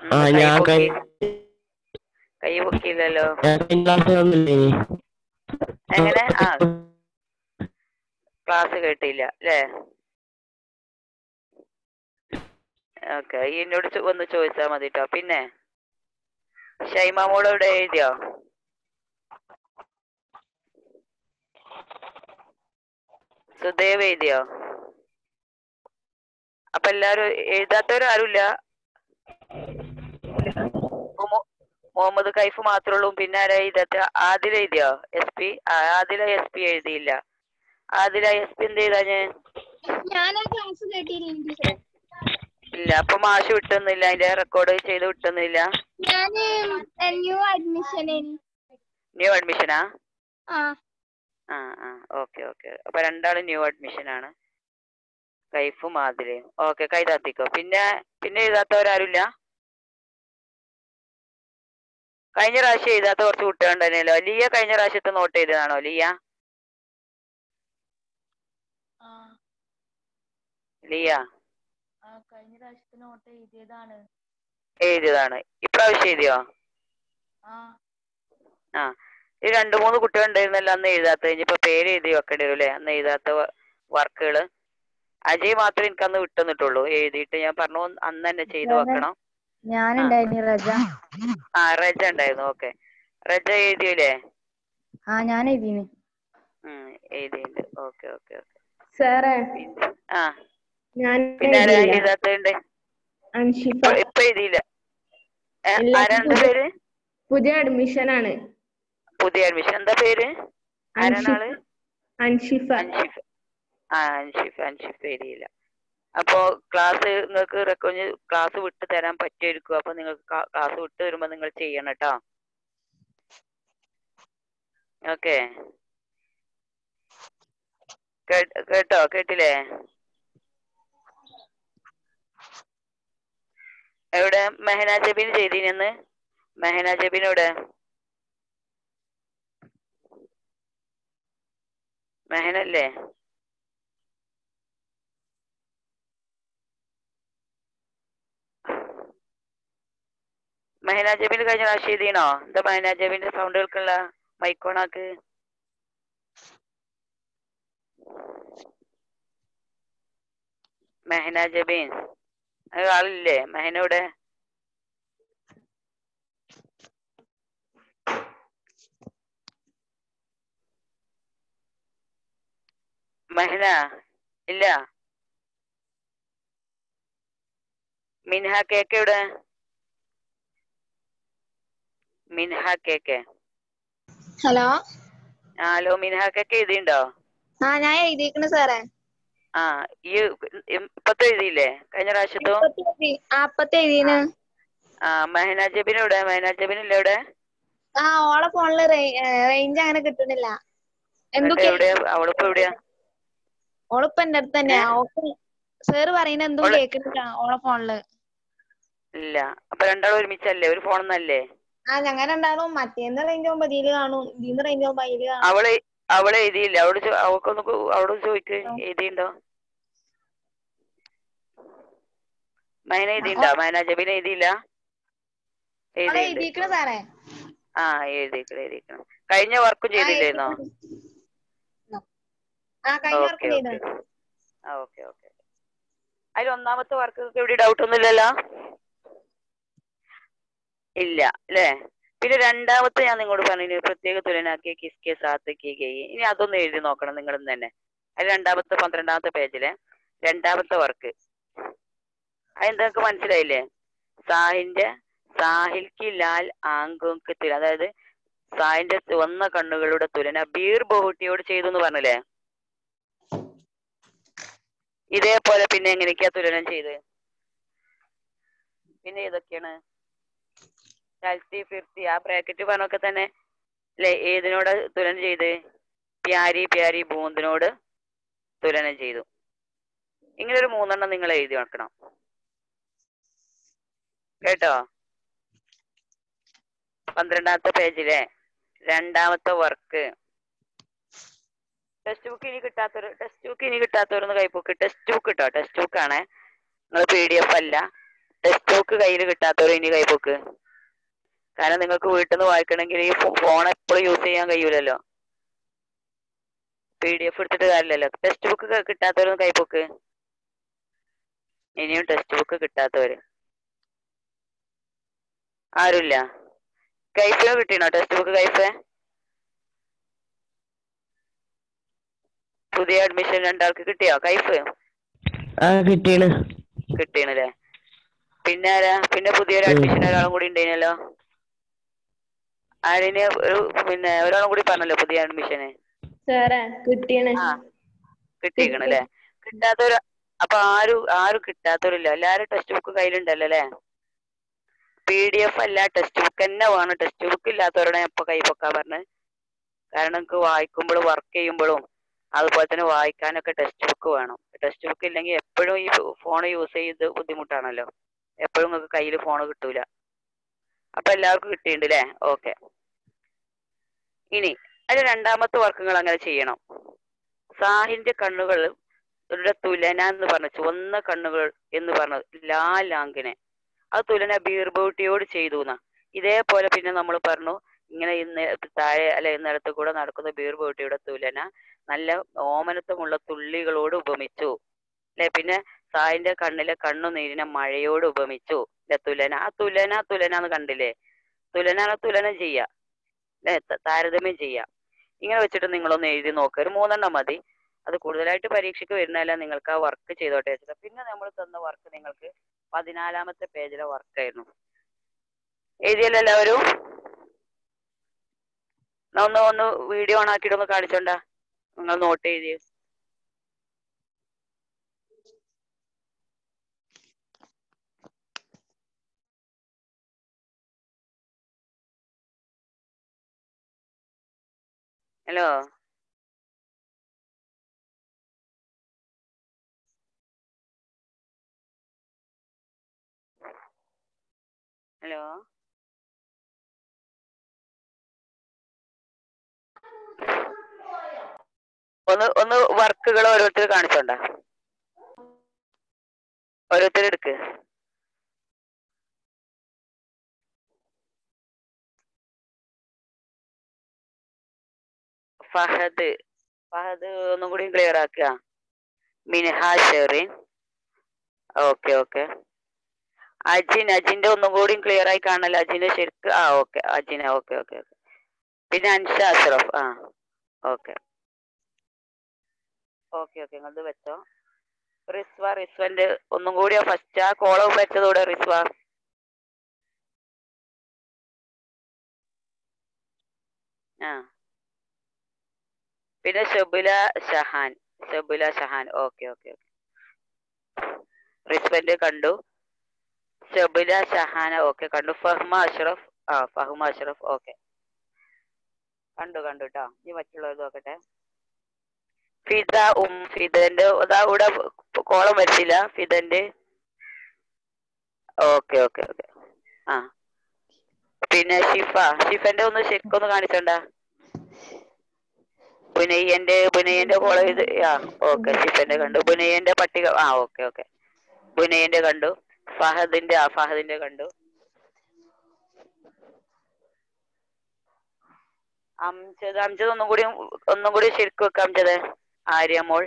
ആ കൈ ഞാൻ പൊക്കി കഴിഞ്ഞ കൈ പൊക്കിയില്ലല്ലോ ഞാൻ കഴിഞ്ഞ ക്ലാസ് വന്നില്ലേ എങ്ങനെ ആ ക്ലാസ് കേട്ടില്ല അല്ലേ ഓക്കെ എന്നോട് ചോ- ഒന്ന് ചോദിച്ചാൽ മതി കേട്ടോ പിന്നെ ഷൈമ മോള് ഇവിടെ എഴുതിയോ സുദേവ് എഴുതിയോ അപ്പൊ എല്ലാരും എഴുതാത്തവരും ആരുമില്ല മു- മുഹമ്മദ് കൈഫ് മാത്രമേ ഉള്ളൂ പിന്നെ ആരാ എഴുതാത്ത ആദില എഴുതിയോ S P Adila S P എഴുതിയില്ല ആദില എസ് പി എന്ത് ചെയ്താ ഞാൻ ഞാൻ ആ ക്ലാസ് കേട്ടില്ല ഇല്ല അപ്പൊ മാഷ് വിട്ടുന്നില്ല അതിന്റെ റെക്കോർഡ് ചെയ്ത് വിട്ടുന്നില്ല ഞാൻ ന്യൂ അഡ്മിഷൻ ന്യൂ അഡ്മിഷനാ ആ ആ ആ ഓക്കെ ഓക്കെ അപ്പൊ രണ്ടാളും ന്യൂ അഡ്മിഷൻ ആണ് കൈഫും ആദിലയും ഓക്കെ കൈതാത്തിക്കോ പിന്നെ പിന്നെ എഴുതാത്തവരാരുമില്ല കഴിഞ്ഞ പ്രാവശ്യം എഴുതാത്ത കുറച്ച് കുട്ടികളുണ്ടല്ലോ ലിയ കഴിഞ്ഞ പ്രാവശ്യത്തെ നോട്ട് ചെയ്തതാണോ ലിയ ആ ലിയ ആ കഴിഞ്ഞ പ്രാവശ്യത്തെ നോട്ട് എഴുതിയതാണ് എഴുതിയതാണ് ഇപ്രാവശ്യം എഴുതിയോ ആ ആ ഈ രണ്ട് മൂന്ന് കുട്ടികൾ ഉണ്ടായിരുന്നല്ലോ അന്ന് എഴുതാത്തത് ഇനിയിപ്പോ പേര് എഴുതി വെക്കേണ്ടി വരും അല്ലേ അന്ന് എഴുതാത്ത വർക്കുകൾ അജയ് മാത്രമേ എനിക്ക് അന്ന് വിട്ടുന്നിട്ടുള്ളൂ എഴുതിയിട്ട് ഞാൻ പറഞ്ഞു അന്ന് തന്നെ ചെയ്തു വെക്കണം ഞാനുണ്ടായിരുന്നു റജ ആ റജ ഉണ്ടായിരുന്നു ഓക്കെ റജ എഴുതിയില്ലേ ആ ഞാൻ എഴുതിന് ഉം എഴുതിയിട്ടുണ്ട് ഓക്കെ ഓക്കെ ഓക്കെ സാറേ ആ ഞാൻ പിന്നെ ആരാ എഴുതിയില്ല. എഴുതാത്തതുണ്ട് അൻഷിഫ ഇപ്പൊ ഇപ്പൊ എഴുതിയില്ല ഏ, ഇല്ല, ആരാണ് എന്റെ പേര് പുതിയ അഡ്മിഷൻ ആണ് പുതിയ അഡ്മിഷൻ എന്താ പേര് ആരാണ് ആള് അൻഷിഫ അൻഷിഫ് ആ അൻഷിഫ് അൻഷിഫ് എഴുതിയില്ല അപ്പോ ക്ലാസ് നിങ്ങൾക്ക് റെക്കോർഡ് ക്ലാസ് വിട്ട് തരാൻ പറ്റിയിരിക്കും അപ്പൊ നിങ്ങൾക്ക് ക്ലാസ് വിട്ട് വരുമ്പോ നിങ്ങൾ ചെയ്യണം കേട്ടോ ഓക്കെ കേട്ടോ കേട്ടില്ലേ എവിടെ മെഹന ജബീൻ ചെയ്തീനെന്ന് മെഹന ജബീൻ എവിടെ മെഹനല്ലേ മെഹന ജബീൻ കഴിഞ്ഞ പ്രാവശ്യം എഴുതിയണോ എന്താ മെഹന ജബീന്റെ സൗണ്ട് കേൾക്കണില്ല മൈക്കോണാക്ക് മെഹന ജബീൻ അത് ആളില്ലേ മെഹന ഇവിടെ മെഹന ഇല്ല മിൻഹ കേക്ക് എവിടെ മിൻഹ കേക്ക് ഹലോ ആ ഹലോ മിൻഹ കേക്ക് എഴുതിണ്ടോ ആ ഞാൻ എഴുതിക്കണ് സാറേ ആ ഈ ഇപ്പത്തെ എഴുതിയില്ലേ കഴിഞ്ഞ പ്രാവശ്യത്തോ ഇപ്പത്തെ എഴുതി. ആ അപ്പത്തെ എഴുതിന് ആ മെഹന ജബിൻ എവിടെ മെഹന ജബിൻ ഇല്ല എവിടെ ആ ഓളെ ഫോണില് റേഞ്ച് അങ്ങനെ കിട്ടുന്നില്ല എന്നിട്ട് എന്തൊക്കെ എവിടെയാ അവളിപ്പോ എവിടെയാ ഓളിപ്പോ എന്റെ അടുത്ത് തന്നെയാ ഓക്ക് സാറ് പറയുന്ന എന്തും ഓള്- കേക്കുന്നില്ല ഓളെ ഫോണില് ഇല്ല അപ്പൊ രണ്ടാളും ഒരുമിച്ചല്ലേ ഒരു ഫോണെന്നല്ലേ ആ ഞങ്ങൾ രണ്ടാളും മറ്റേന്ന് റേഞ്ച് ആകുമ്പോ ഇതില് കാണും ഇതിന്ന് റേഞ്ച് ആകുമ്പോ അതില് കാണും അവള് അവള് എഴുതിയില്ല അവള് ചോ- അവൾക്കൊന്ന് കു- അവളോട് ചോദിക്ക് എഴുതിണ്ടോ മൈന എഴുതിണ്ടോ മൈന ജബിൻ എഴുതിയില്ല ഓളെ എഴുതിയിട്ടുണ്ട് എഴുതിക്കണ് സാറേ ആ എഴുതിക്കണം എഴുതിക്കണം കഴിഞ്ഞ വർക്കും ആ, ചെയ്തില്ലായിരുന്നോ എഴുതിക്കണ്. ആ കഴിഞ്ഞ ഓക്കെ വർക്ക് ഓക്കെ ചെയ്തു ആ ഓക്കെ ഓക്കെ അതിൽ ഒന്നാമത്തെ വർക്ക് എവിടെ ഡൗട്ട് ഒന്നും ഇല്ലല്ലോ ഇല്ല അല്ലേ പിന്നെ രണ്ടാമത്തെ ഞാൻ നിങ്ങളോട് പറഞ്ഞു പ്രത്യേക തുലനാക്കിയ കിസ്കെ സാത്ത് കി ഗയി ഇനി അതൊന്ന് എഴുതി നോക്കണം നിങ്ങൾ തന്നെ അതിൽ രണ്ടാമത്തെ പന്ത്രണ്ടാമത്തെ പേജിലെ രണ്ടാമത്തെ വർക്ക് അതെന്തൊക്കെ മനസ്സിലായില്ലേ സാഹിന്റെ സാഹിൽ കി ലാൽ ആങ്കോക്ക് തുല അതായത് സാഹിന്റെ ചുവന്ന കണ്ണുകളുടെ തുലന ബീർ ബഹുട്ടിയോട് ചെയ്തു എന്ന് പറഞ്ഞില്ലേ ഇതേപോലെ പിന്നെ എങ്ങനെയൊക്കെയാ തുലനം ചെയ്ത് പിന്നെ ഏതൊക്കെയാണ് ചൽത്തി ഫിർത്തി ആ ബ്രാക്കറ്റ് പറഞ്ഞൊക്കെ തന്നെ അല്ലെ ഏതിനോട് തുലനം ചെയ്ത് പ്യാരി പ്യാരി ബൂന്തിനോട് തുലനം ചെയ്തു ഇങ്ങനെ ഒരു മൂന്നെണ്ണം നിങ്ങൾ എഴുതി വെക്കണം കേട്ടോ പന്ത്രണ്ടാമത്തെ പേജിലെ രണ്ടാമത്തെ വർക്ക് ടെക്സ്റ്റ് ബുക്ക് ഇനി കിട്ടാത്തവർ ടെക്സ്റ്റ് ബുക്ക് ഇനി കിട്ടാത്തവരൊന്ന് കൈപ്പൊക്ക് ടെക്സ്റ്റ് ബുക്ക് കിട്ടോ ടെക്സ്റ്റ് ബുക്ക് ആണ് നിങ്ങൾ പി ഡി എഫ് അല്ല ടെക്സ്റ്റ് ബുക്ക് കയ്യിൽ കിട്ടാത്തവർ ഇനി കൈബുക്ക് കാരണം നിങ്ങൾക്ക് വീട്ടിൽ നിന്ന് വായിക്കണമെങ്കിൽ ഈ ഫോൺ എപ്പോഴും യൂസ് ചെയ്യാൻ കഴിയൂലല്ലോ പി ഡി എഫ് എടുത്തിട്ട് കാര്യമില്ലല്ലോ ടെക്സ്റ്റ് ബുക്ക് കിട്ടാത്തവരൊന്നും കൈബുക്ക് ഇനിയും ടെക്സ്റ്റ് ബുക്ക് കിട്ടാത്തവര് ആരുമില്ല കൈഫിന് കിട്ടിയോ ടെക്സ്റ്റ് ബുക്ക് കൈഫ് പുതിയ അഡ്മിഷൻ രണ്ടാൾക്ക് കിട്ടിയോ കൈഫ് ആ കിട്ടിയാണ് കിട്ടീണല്ലേ പിന്നെ ആരാ പിന്നെ പുതിയൊരു അഡ്മിഷൻ ഒരാളും കൂടി ഉണ്ടായിരുന്നല്ലോ ആരിന് ഒരു പിന്നെ ഒരാളും കൂടി പറഞ്ഞല്ലോ പുതിയ അഡ്മിഷന് സാറേ കിട്ടിയാണ് ആ കിട്ടിയിരിക്കണല്ലേ കിട്ടാത്തവര് അപ്പൊ ആരും ആരും കിട്ടാത്തവരില്ല എല്ലാരും ടെക്സ്റ്റ് ബുക്ക് കയ്യിലുണ്ടല്ലോ അല്ലേ പി ഡി എഫ് അല്ല ടെക്സ്റ്റ് ബുക്ക് തന്നെ വേണം ടെക്സ്റ്റ് ബുക്ക് ഇല്ലാത്തവരോടെ ഞാൻ ഇപ്പൊ കൈ പൊക്കാൻ പറഞ്ഞത് കാരണം എനിക്ക് വായിക്കുമ്പോഴും വർക്ക് ചെയ്യുമ്പോഴും അതുപോലെ തന്നെ വായിക്കാനൊക്കെ ടെക്സ്റ്റ് ബുക്ക് വേണം ടെക്സ്റ്റ് ബുക്ക് ഇല്ലെങ്കിൽ എപ്പോഴും ഈ ഫോൺ യൂസ് ചെയ്ത് ബുദ്ധിമുട്ടാണല്ലോ എപ്പോഴും നിങ്ങൾക്ക് കയ്യിൽ ഫോൺ കിട്ടൂല അപ്പൊ എല്ലാവർക്കും കിട്ടിയിട്ടുണ്ട് അല്ലേ ഓക്കെ ഇനി അതിൽ രണ്ടാമത്തെ വർക്കുകൾ അങ്ങനെ ചെയ്യണം സാഹിന്റെ കണ്ണുകൾ യുടെ തുലന എന്ന് പറഞ്ഞ ചുവന്ന കണ്ണുകൾ എന്ന് പറഞ്ഞ ലാലാങ്കിനെ അത് തുലന ബീർബൂട്ടിയോട് ചെയ്തു എന്നാ ഇതേപോലെ പിന്നെ നമ്മൾ പറഞ്ഞു ഇങ്ങനെ ഇന്ന് താഴെ അല്ലെ നിലത്ത് കൂടെ നടക്കുന്ന ബീർബൂട്ടിയുടെ തുലന നല്ല ഓമനത്വമുള്ള തുള്ളികളോട് ഉപമിച്ചു അല്ലെ പിന്നെ സായിന്റെ കണ്ണിലെ കണ്ണുനീരിനെ മഴയോട് ഉപമിച്ചു അല്ലെ തുലന ആ തുലന തുലന എന്ന് കണ്ടില്ലേ തുലന തുലനം ചെയ്യാ അല്ലെ താരതമ്യം ചെയ്യാം ഇങ്ങനെ വെച്ചിട്ട് നിങ്ങളൊന്ന് എഴുതി നോക്കുക ഒരു മൂന്നെണ്ണം മതി അത് കൂടുതലായിട്ട് പരീക്ഷയ്ക്ക് വരുന്നതല്ല നിങ്ങൾക്ക് ആ വർക്ക് ചെയ്തോട്ടെ വെച്ചിട്ട് പിന്നെ നമ്മൾ തന്ന വർക്ക് നിങ്ങൾക്ക് പതിനാലാമത്തെ പേജിലെ വർക്കായിരുന്നു എഴുതിയല്ലോ എല്ലാവരും എന്നാ ഒന്ന് ഒന്ന് വീഡിയോ ഓൺ ആക്കിയിട്ട് ഒന്ന് കാണിച്ചോണ്ടാ നിങ്ങൾ നോട്ട് എഴുതി ഹലോ ഹലോ ഒന്ന് ഒന്ന് വർക്കുകൾ ഓരോരുത്തർ കാണിച്ചോണ്ട ഓരോരുത്തർ എടുക്ക് ഫഹദ് ഫഹദ് ഒന്നും കൂടി ക്ലിയർ ആക്കുക മിൻഹ ഷെറിൻ ഓക്കെ ഓക്കെ അജിൻ അജിന്റെ ഒന്നും കൂടി ക്ലിയർ ആയി കാണല്ലോ അജിന് ശരിക്ക് ആ okay Ajina okay okay okay പിന്നെ അൻഷ അഷ്റഫ് ആ ഓക്കെ ഓക്കെ ഓക്കെ നിങ്ങളത് വെച്ചോ റിസ്വ റിസ്വന്റെ ഒന്നും കൂടി ഫസ്റ്റ് ആ കോളം വെച്ചതോടെ റിസ്വ ആ പിന്നെ Shabula Shahan Shabula Shahan okay okay okay റിസ്വന്റെ കണ്ടു ഷബുല ഷഹാന ഓക്കെ കണ്ടു ഫഹ്മ അഷ്റഫ് ആ ഫഹ്മ അഷ്റഫ് ഓക്കെ കണ്ടു കണ്ടു കേട്ടോ ഇനി മറ്റുള്ളവർ നോക്കട്ടെ ഫിദ ഉം ഫിദന്റെ അതാ ഇവിടെ കോളം വരച്ചില്ല ഫിദന്റെ ഓക്കെ ഓക്കെ ഓക്കെ ആ പിന്നെ ഷിഫ ഷിഫന്റെ ഒന്ന് ശരിക്കൊന്ന് കാണിച്ചോണ്ടാ ബുനയ്യന്റെ ബുനയ്യന്റെ കോളം ഇത് ആ ഓക്കെ ഷിഫന്റെ കണ്ടു ബുനയ്യന്റെ പട്ടിക ആ ഓക്കെ ഓക്കെ ബുനയ്യന്റെ കണ്ടു ഫഹദിന്റെ ആ ഫഹദിന്റെ കണ്ടു അംജദ് അംജദ് ഒന്നും കൂടി ഒന്നും കൂടി ശരിക്കും വെക്കാം അംജദ് ആര്യമോൾ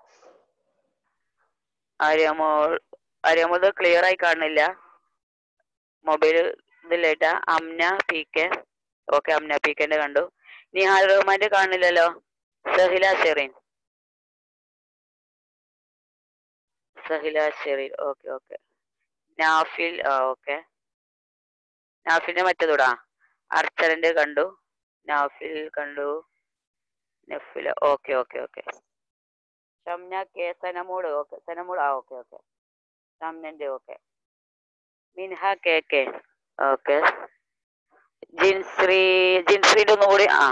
ആര്യമോൾ ആര്യമോൾ ക്ലിയർ ആയി കാണുന്നില്ല മൊബൈൽ ഇതിലേട്ടാ Amna P K okay Amna P കെന്റെ കണ്ടു നിഹാൽ റഹ്മാന്റെ കാണുന്നില്ലല്ലോ സഹില ഷെറീൻ സഹില ഷെറീൻ ഓക്കെ ഓക്കെ നാഫിൽ ആ ഓക്കെ നാഫിന്റെ മറ്റേതൂടാ അർച്ചറിന്റെ കണ്ടു നാഫിൽ കണ്ടു Nafila okay okay okay Shamna K സനമോട് ഓക്കെ സനമോട് ആ ഓക്കെ ഓക്കെ ഷംനന്റെ okay Minha K K okay Jinshree ജിൻശ്രീന്റെ ഒന്നും കൂടി ആ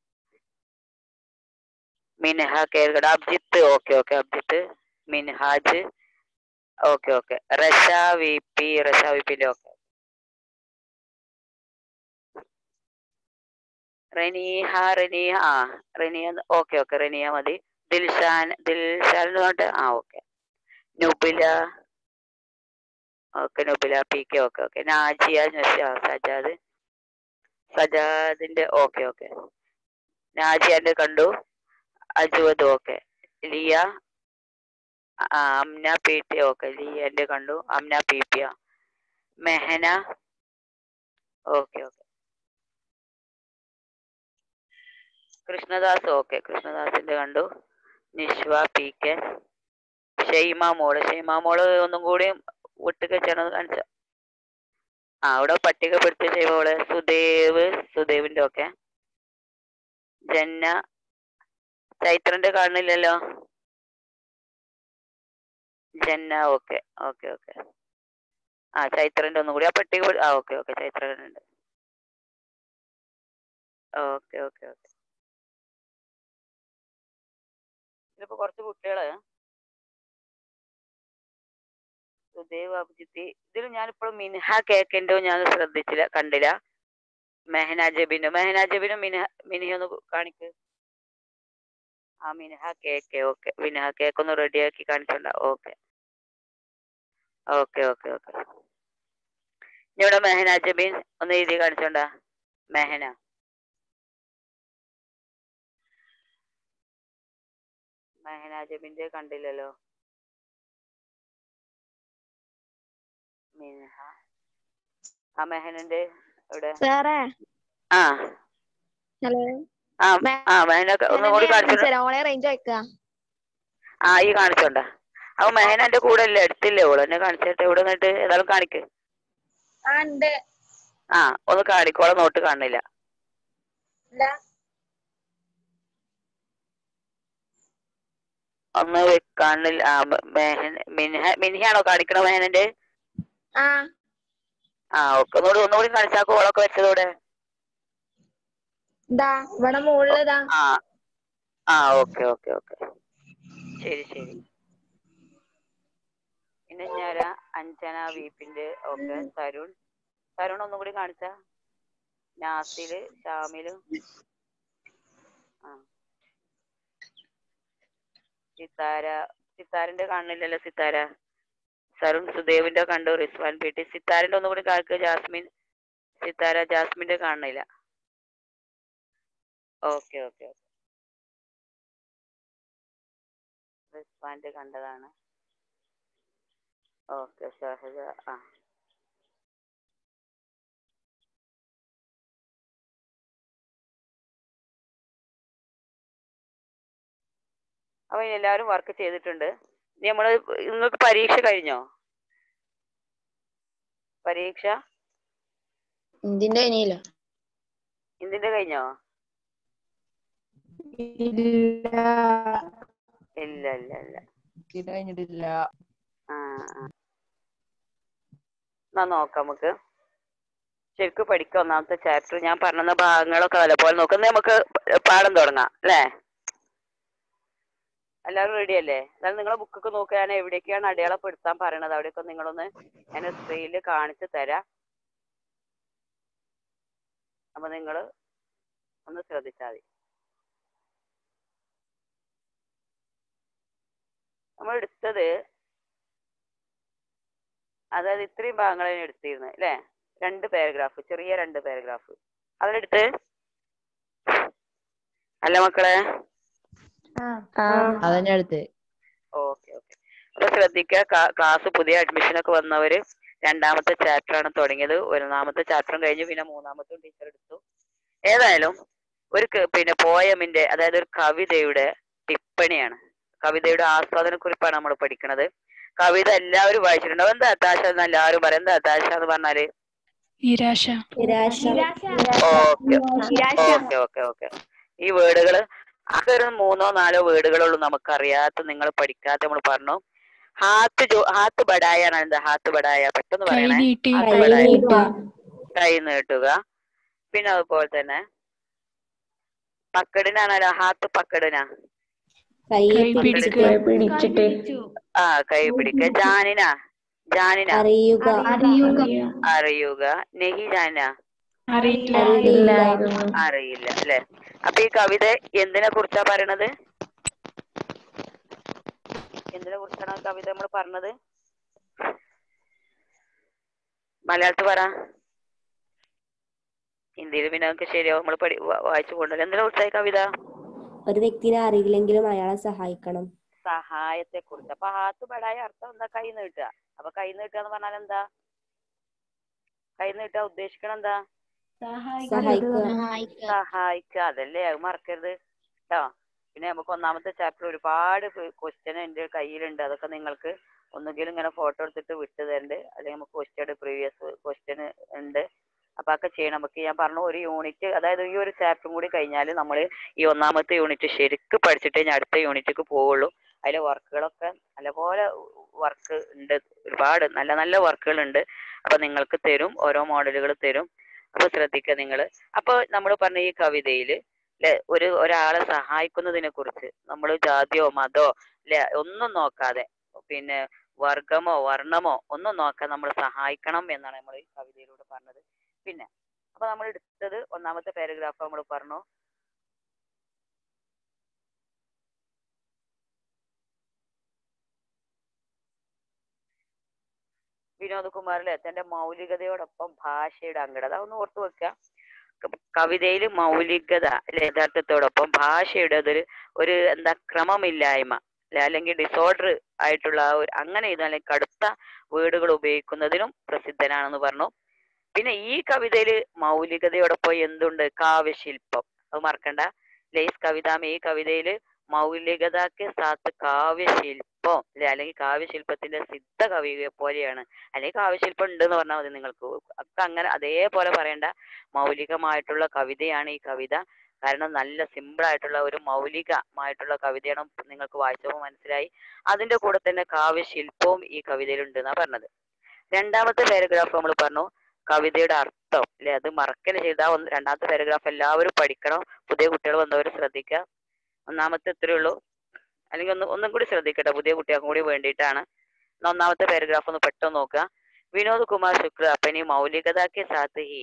മിൻഹ കേൾക്കട Abhijith okay okay Abhijith Minhaj okay okay Rasha V P Rasha V പിന്റെ ഓക്കെ റനീഹ റനീഹ ആ റനിയ ഓക്കെ ഓക്കെ റനിയ മതി ദിൽഷാൻ ദിൽഷാൻ എന്ന് പറഞ്ഞിട്ട് ആ okay Nubila okay Nubila P K okay okay Najiya Nasya Sajad സജാദിന്റെ ഓക്കെ ഓക്കെ നാജിയാന്റെ കണ്ടു അജുവദ് ഓക്കെ ലിയ ആ, അംന പി ടി ഓക്കെ ലിയന്റെ കണ്ടു Amna P P Mehana okay okay Krishnadas okay കൃഷ്ണദാസിന്റെ കണ്ടു നിഷ്വ പി കെ ഷെയ്മ മോള് ഷെയ്മ മോള് ഒന്നും കൂടി വിട്ടുക ചെയ്യണത് കാണിച്ച ആ അവിടെ പട്ടികപ്പെടുത്തിയ ഷെയ്മ മോള് സുദേവ് സുദേവിന്റെ ഓക്കെ ജന്ന ചൈത്രന്റെ കാണുന്നില്ലല്ലോ ജന്ന ഓക്കെ ഓക്കെ ഓക്കെ ആ ചൈത്രന്റെ ഒന്നും കൂടി ആ പട്ടിക പെടു- ആ ഓക്കെ ഓക്കെ ചൈത്രനുണ്ട് ഓക്കെ ഓക്കെ ഓക്കെ ഇതിലിപ്പോ കുറച്ച് കുട്ടികള് സുദേവ് അഭിജിത്ത് ഇതിൽ ഞാനിപ്പോഴും മിൻഹ കേക്കിന്റെ ഞാൻ ശ്രദ്ധിച്ചില്ല കണ്ടില്ല മെഹന ജബിനോ മെഹന ജബിനും മിൻഹ മിനിഹ ഒന്ന് കാണിക്ക് ആ Minha cake okay Minha cake ഒന്ന് റെഡിയാക്കി കാണിച്ചോണ്ട ഓക്കെ ഓക്കെ ഓക്കെ ഓക്കെ ഇവിടെ മെഹന ജബീൻ ഒന്ന് എഴുതി കാണിച്ചോണ്ട മെഹന മെഹന ജബിന്റെ കണ്ടില്ലല്ലോ മിൻഹ ആ മെഹനന്റെ ഇവിടെ സാറേ ആ ഹലോ ആ ആ മെഹന ഒന്നും കൂടി കാണിച്ചോണ്ട ഓളെ റേഞ്ച് വെക്കുക ആ ഈ കാണിച്ചോണ്ട അപ്പൊ മെഹന എന്റെ കൂടെ അല്ലേ എടുത്തില്ലേ ഓള് എന്നെ കാണിച്ചിട്ട് ഇവിടെ നിന്നിട്ട് ഏതായാലും കാണിക്ക് ആ ഉണ്ട് ആ ഒന്ന് കാണിക്കോളെ നോട്ട് കാണുന്നില്ല ഇല്ല. ഒന്ന് വെ- കാണില്ല ആ മ- മെഹന മിൻഹ മിൻഹയാണോ കാണിക്കണ മെഹനന്റെ ആ ആ ഓക്കെ ഒന്നുകൂടി ഒന്നുകൂടി കാണിച്ചാ കോളൊക്കെ വെച്ചതോടെ ഇതാ ഇവിടെ മുകളിൽ ഇതാ ആ ആ ഓക്കെ ഓക്കെ ഓക്കെ ശരി ശരി പിന്നെ ഞാൻ അഞ്ജന വീപ്പിന്റെ ഓക്കെ തരുൺ തരുൺ ഒന്നും കൂടി കാണിച്ച നാസില് ഷാമിലും ആ സിത്താര സിത്താരിന്റെ കാണുന്നില്ലല്ലോ സിത്താര തരുൺ സുദേവിന്റെ കണ്ടു റിസ്വാൻ പി ടി സിത്താരിന്റെ ഒന്നും കൂടി കാണിക്കുക ജാസ്മിൻ സിത്താര ജാസ്മിന്റെ കാണുന്നില്ല ഓക്കെ ഓക്കെ ഓക്കെ റിസ്വാന്റെ കണ്ടതാണ് ഓക്കെ ഷഹജ ആ അപ്പൊ എല്ലാവരും വർക്ക് ചെയ്തിട്ടുണ്ട് ഇനി നമ്മള് നിങ്ങൾക്ക് പരീക്ഷ കഴിഞ്ഞോ പരീക്ഷ ഇതിന്റെ ഇനിയില്ല ഇന്തിന്റെ കഴിഞ്ഞോ ഇല്ല ഇല്ല ഇല്ല ഇല്ല ഇത് കഴിഞ്ഞിട്ടില്ല ആ ആ എന്നാ നോക്കാം നമുക്ക് ശരിക്കും പഠിക്കാം ഒന്നാമത്തെ ചാപ്റ്റർ ഞാൻ പറഞ്ഞ ഭാഗങ്ങളൊക്കെ നല്ലപോലെ നോക്കാം എന്നാ നമുക്ക് പാഠം തുടങ്ങാം അല്ലേ എല്ലാവരും റെഡി അല്ലേ എന്നാലും നിങ്ങളെ ബുക്കൊക്കെ നോക്കുക ഞാൻ എവിടേക്കാണ് അടയാളപ്പെടുത്താൻ പറയണത് അവിടെയൊക്കെ നിങ്ങളൊന്ന് ഞാൻ സ്ക്രീനിൽ കാണിച്ചു തരാം അപ്പൊ നിങ്ങൾ ഒന്ന് ശ്രദ്ധിച്ചാൽ മതി നമ്മൾ എടുത്തത് അതായത് ഇത്രയും ഭാഗങ്ങളാണ് എടുത്തിരുന്നത് അല്ലേ രണ്ട് പാരഗ്രാഫ് ചെറിയ രണ്ട് പാരഗ്രാഫ് അതിലെടുത്ത് അല്ല മക്കളെ അതന്നെ അടുത്ത് ഓക്കെ ഓക്കെ അപ്പൊ ശ്രദ്ധിക്കുക ക്ലാസ് പുതിയ അഡ്മിഷൻ ഒക്കെ വന്നവര് രണ്ടാമത്തെ ചാപ്റ്റർ ആണ് തുടങ്ങിയത് ഒന്നാമത്തെ ചാപ്റ്ററും കഴിഞ്ഞു പിന്നെ മൂന്നാമത്തെ ടീച്ചർ എടുത്തു ഏതായാലും ഒരു ക- പിന്നെ പോയമിന്റെ അതായത് ഒരു കവിതയുടെ ടിപ്പണിയാണ് കവിതയുടെ ആസ്വാദന കുറിപ്പാണ് നമ്മൾ പഠിക്കുന്നത് കവിത എല്ലാവരും വായിച്ചിട്ടുണ്ടാവും എന്താ അത്താശ എന്ന് എല്ലാവരും പറയും എന്താ അത്താശ എന്ന് പറഞ്ഞാല് നിരാശ ഓക്കെ ഓക്കെ ഓക്കെ ഓക്കെ ഈ വേർഡുകള് ആകെ ഒരു മൂന്നോ നാലോ വേർഡുകളുള്ളൂ നമുക്കറിയാത്ത നിങ്ങൾ പഠിക്കാത്ത നമ്മൾ പറഞ്ഞു ഹാത്ത് ജോ ഹാത്ത് ബടായാണ് എന്താ ഹാത്ത് ബടായ പെട്ടെന്ന് കൈ പറയണേ നീട്ടി ഹാത്ത് ബടായ കൈ നീട്ടുക പിന്നെ അതുപോലെ തന്നെ പക്കടിനാണല്ലോ ഹാത്ത് പക്കടിന കൈ പിടിക്കുക പിടിച്ചിട്ട് ആ കൈ പിടിക്ക ജാനിന ജാനിന അറിയുക അറിയുക നെഹി ജാന അറിയില്ല ഇല്ലായിരുന്നു അറിയില്ല അല്ലെ അപ്പൊ ഈ കവിത എന്തിനെ കുറിച്ചാ പറയണത് എന്തിനെ കുറിച്ചാണ് ആ കവിത നമ്മൾ പറഞ്ഞത് മലയാളത്തിൽ പറ ഹിന്ദിയിൽ പിന്നെ നമുക്ക് ശരിയാവും നമ്മൾ പഠി വാ- വായിച്ചു കൊണ്ടല്ലോ എന്തിനാ ഉത്സാഹി കവിത ഒരു വ്യക്തിനെ അറിയില്ലെങ്കിലും അയാളെ സഹായിക്കണം സഹായത്തെ കുറിച്ച് അപ്പൊ ഹാത്ത് ബടായ അർത്ഥം എന്താ കൈ നീട്ടുക അപ്പൊ കൈ നീട്ടുക എന്ന് പറഞ്ഞാൽ എന്താ കൈ നീട്ടുക ഉദ്ദേശിക്കണം എന്താ സഹായിക്കുക സഹായിക്കുക അതല്ലേ അത് മറക്കരുത് കേട്ടോ പിന്നെ നമുക്ക് ഒന്നാമത്തെ ചാപ്റ്റർ ഒരുപാട് ക്വസ്റ്റ്യൻ എൻ്റെ കയ്യിലുണ്ട് അതൊക്കെ നിങ്ങൾക്ക് ഒന്നുകിൽ ഇങ്ങനെ ഫോട്ടോ എടുത്തിട്ട് വിട്ടു തരണ്ട് അല്ലെങ്കിൽ നമുക്ക് ക്വസ്റ്റ്യൻ പ്രീവിയസ് ക്വസ്റ്റ്യൻ ഉണ്ട് അപ്പൊ അതൊക്കെ ചെയ്യണം നമുക്ക് ഞാൻ പറഞ്ഞു ഒരു യൂണിറ്റ് അതായത് ഈ ഒരു ചാപ്റ്ററും കൂടി കഴിഞ്ഞാൽ നമ്മൾ ഈ ഒന്നാമത്തെ യൂണിറ്റ് ശരിക്ക് പഠിച്ചിട്ടേ ഞാൻ അടുത്ത യൂണിറ്റിക്ക് പോവുള്ളൂ അതിലെ വർക്കുകളൊക്കെ നല്ലപോലെ വർക്ക് ഉണ്ട് ഒരുപാട് നല്ല നല്ല വർക്കുകൾ ഉണ്ട് അപ്പൊ നിങ്ങൾക്ക് തരും ഓരോ മോഡലുകൾ തരും അപ്പൊ ശ്രദ്ധിക്കുക നിങ്ങൾ അപ്പൊ നമ്മൾ പറഞ്ഞ ഈ കവിതയിൽ ല്ലെ ഒരു ഒരാളെ സഹായിക്കുന്നതിനെ കുറിച്ച് നമ്മൾ ജാതിയോ മതോ ല്ലെ ഒന്നും നോക്കാതെ പിന്നെ വർഗമോ വർണ്ണമോ ഒന്നും നോക്കാതെ നമ്മൾ സഹായിക്കണം എന്നാണ് നമ്മൾ ഈ കവിതയിലൂടെ പറഞ്ഞത് പിന്നെ അപ്പൊ നമ്മൾ എടുത്തത് ഒന്നാമത്തെ പാരഗ്രാഫ് നമ്മൾ പറഞ്ഞു വിനോദകുമാറിലെ തന്റെ മൗലികതയോടൊപ്പം ഭാഷയുടെ അങ്കടത ഒന്ന് ഓർത്തു വെക്കുക കവിതയിൽ മൗലികത അല്ലെ യഥാർത്ഥത്തോടൊപ്പം ഭാഷയുടെ അതൊരു ഒരു എന്താ ക്രമമില്ലായ്മ അല്ലെ അല്ലെങ്കിൽ ഡിസോർഡർ ആയിട്ടുള്ള ആ ഒരു അങ്ങനെ ഇത് അല്ലെങ്കിൽ കടുത്ത വേർഡുകൾ ഉപയോഗിക്കുന്നതിനും പ്രസിദ്ധനാണെന്ന് പറഞ്ഞു പിന്നെ ഈ കവിതയിൽ മൗലികതയോടൊപ്പം എന്തുണ്ട് കാവ്യശില്പം അത് മറക്കണ്ട ലേസ് കവിതാമ ഈ കവിതയില് മൗലികതക്ക് സാത്ത് കാവ്യശില്പം അല്ലെ അല്ലെങ്കിൽ കാവ്യശില്പത്തിന്റെ സിദ്ധ കവിയെ പോലെയാണ് അല്ലെങ്കിൽ കാവ്യശില്പം ഉണ്ട് എന്ന് പറഞ്ഞാൽ മതി നിങ്ങൾക്ക് ഒക്കെ അങ്ങനെ അതേപോലെ പറയണ്ട മൗലികമായിട്ടുള്ള കവിതയാണ് ഈ കവിത കാരണം നല്ല സിമ്പിൾ ആയിട്ടുള്ള ഒരു മൗലികമായിട്ടുള്ള കവിതയാണ് നിങ്ങൾക്ക് വായിച്ചപ്പോൾ മനസ്സിലായി അതിന്റെ കൂടെ തന്നെ കാവ്യശില്പവും ഈ കവിതയിലുണ്ട് എന്നാ പറഞ്ഞത് രണ്ടാമത്തെ പാരഗ്രാഫ് നമ്മൾ പറഞ്ഞു കവിതയുടെ അർത്ഥം അല്ലെ അത് മറക്കല് ചെയ്ത ഒന്ന് രണ്ടാമത്തെ പാരഗ്രാഫ് എല്ലാവരും പഠിക്കണം പുതിയ കുട്ടികൾ വന്നവർ ശ്രദ്ധിക്കുക ഒന്നാമത്തെ ഇത്രയേ ഉള്ളൂ അല്ലെങ്കിൽ ഒന്ന് ഒന്നും കൂടി ശ്രദ്ധിക്കട്ടെ പുതിയ കുട്ടികൾക്കും കൂടി വേണ്ടിയിട്ടാണ് എന്നാ ഒന്നാമത്തെ പാരഗ്രാഫ് ഒന്ന് പെട്ടെന്ന് നോക്കുക विनोद कुमार शुक्ल अपनी मौलिकത के साथ ही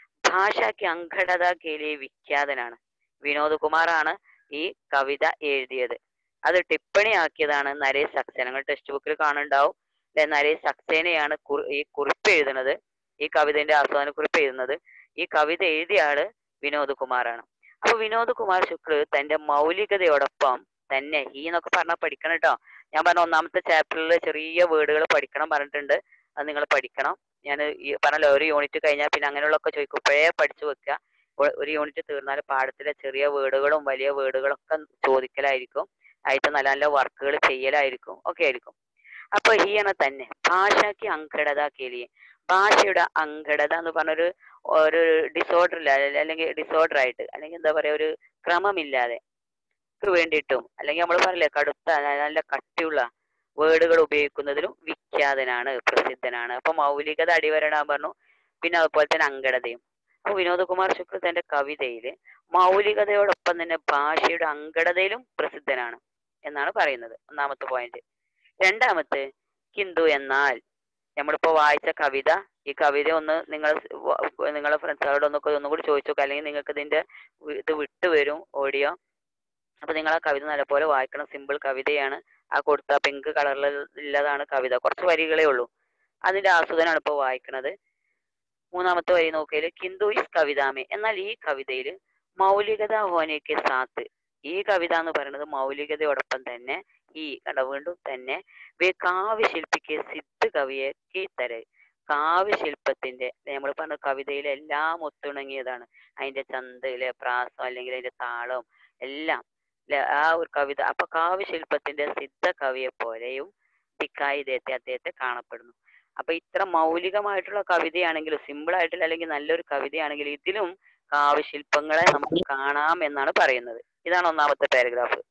ഭാഷ की അങ്കടത के लिए വിഖ്യാതനാണ് വിനോദ് കുമാറാണ് ഈ കവിത എഴുതിയത് അത് ടിപ്പണി ആക്കിയതാണ് നരേഷ് സക്സേന നിങ്ങൾ ടെക്സ്റ്റ് ബുക്കിൽ കാണുന്നുണ്ടാവും അല്ലെ നരേഷ് സക്സേനയാണ് കുറു- ഈ കുറിപ്പ് എഴുതുന്നത് ഈ കവിതന്റെ ആസ്വാദന കുറിപ്പ് എഴുതുന്നത് ഈ കവിത എഴുതിയ ആള് വിനോദ് കുമാറാണ് അപ്പൊ വിനോദ് കുമാർ ശുക്ല തന്റെ മൗലികതയോടൊപ്പം തന്നെ ഈ എന്നൊക്കെ പറഞ്ഞാൽ പഠിക്കണം കേട്ടോ ഞാൻ പറഞ്ഞ ഒന്നാമത്തെ ചാപ്റ്ററിൽ ചെറിയ വേർഡുകൾ പഠിക്കണം പറഞ്ഞിട്ടുണ്ട് അത് നിങ്ങൾ പഠിക്കണം ഞാൻ ഈ പറഞ്ഞല്ലോ ഒരു യൂണിറ്റ് കഴിഞ്ഞാൽ പിന്നെ അങ്ങനെയുള്ളതൊക്കെ ചോദിക്കും ഇപ്പോഴേ പഠിച്ചു വെക്കുക ഒ- ഒരു യൂണിറ്റ് തീർന്നാൽ പാഠത്തിലെ ചെറിയ വേർഡുകളും വലിയ വേർഡുകളൊക്കെ ചോദിക്കലായിരിക്കും ആയിട്ട് നല്ല നല്ല വർക്കുകൾ ചെയ്യലായിരിക്കും ഒക്കെ ആയിരിക്കും അപ്പൊ ഹീയണ തന്നെ ഭാഷയ്ക്ക് അങ്കടത കേലിയെ ഭാഷയുടെ അങ്കടത എന്ന് പറഞ്ഞൊരു ഒരു ഡിസോർഡർ അല്ലെങ്കിൽ ഡിസോർഡർ ആയിട്ട് അല്ലെങ്കിൽ എന്താ പറയാ ഒരു ക്രമമില്ലാതെ ക്ക് വേണ്ടിയിട്ടും അല്ലെങ്കിൽ നമ്മൾ പറയില്ലേ കടുത്ത ന- നല്ല കട്ടിയുള്ള വേർഡുകൾ ഉപയോഗിക്കുന്നതിലും വിഖ്യാതനാണ് പ്രസിദ്ധനാണ് അപ്പൊ മൗലികത അടിവരടാൻ പറഞ്ഞു പിന്നെ അതുപോലെ തന്നെ അങ്കടതയും അപ്പൊ വിനോദകുമാർ ശുക്ല തന്റെ കവിതയില് മൗലികതയോടൊപ്പം തന്നെ ഭാഷയുടെ അങ്കടതയിലും പ്രസിദ്ധനാണ് എന്നാണ് പറയുന്നത് ഒന്നാമത്തെ പോയിന്റ് രണ്ടാമത്തെ കിന്തു എന്നാൽ നമ്മളിപ്പോ വായിച്ച കവിത ഈ കവിത ഒന്ന് നിങ്ങൾ നിങ്ങളെ ഫ്രണ്ട്സുകളോട് ഒന്നൊക്കെ ഒന്നും കൂടി ചോദിച്ചു നോക്കുക അല്ലെങ്കിൽ നിങ്ങൾക്ക് ഇതിന്റെ വി- ഇത് വിട്ടുവരും ഓഡിയോ അപ്പൊ നിങ്ങൾ ആ കവിത നല്ലപോലെ വായിക്കണം സിമ്പിൾ കവിതയാണ് ആ കൊടുത്ത പിങ്ക് കളറിൽ ഉള്ളതാണ് കവിത കുറച്ച് വരികളേ ഉള്ളൂ അതിന്റെ ആസ്വാദനമാണ് ഇപ്പോൾ വായിക്കുന്നത് മൂന്നാമത്തെ വരി നോക്കിയാല് കിന്തു ഇസ് കവിതാമേ എന്നാൽ ഈ കവിതയില് മൗലികത ഹോനയ്ക്ക് സാത്ത് ഈ കവിത എന്ന് പറയുന്നത് മൗലികതയോടൊപ്പം തന്നെ ഈ കണ്ട വീണ്ടും തന്നെ വേ കാവ്യശില്പിക്ക് സിദ്ധ കവിയെ കീത്തര് കാവ്യശില്പത്തിന്റെ നമ്മൾ പറഞ്ഞ കവിതയിൽ എല്ലാം ഒത്തിണങ്ങിയതാണ് അതിന്റെ ചന്തയിലെ പ്രാസം അല്ലെങ്കിൽ അതിന്റെ താളം എല്ലാം ല്ലേ? ആ ഒരു കവിത അപ്പൊ കാവ്യശില്പത്തിന്റെ സിദ്ധ കവിയെ പോലെയും ദിക്കായി ഇദ്ദേഹത്തെ അദ്ദേഹത്തെ കാണപ്പെടുന്നു അപ്പൊ ഇത്ര മൗലികമായിട്ടുള്ള കവിതയാണെങ്കിലും സിമ്പിൾ ആയിട്ടുള്ള അല്ലെങ്കിൽ നല്ലൊരു കവിതയാണെങ്കിൽ ഇതിലും കാവ്യശില്പങ്ങളെ നമുക്ക് കാണാം എന്നാണ് പറയുന്നത് ഇതാണ് ഒന്നാമത്തെ പാരഗ്രാഫ്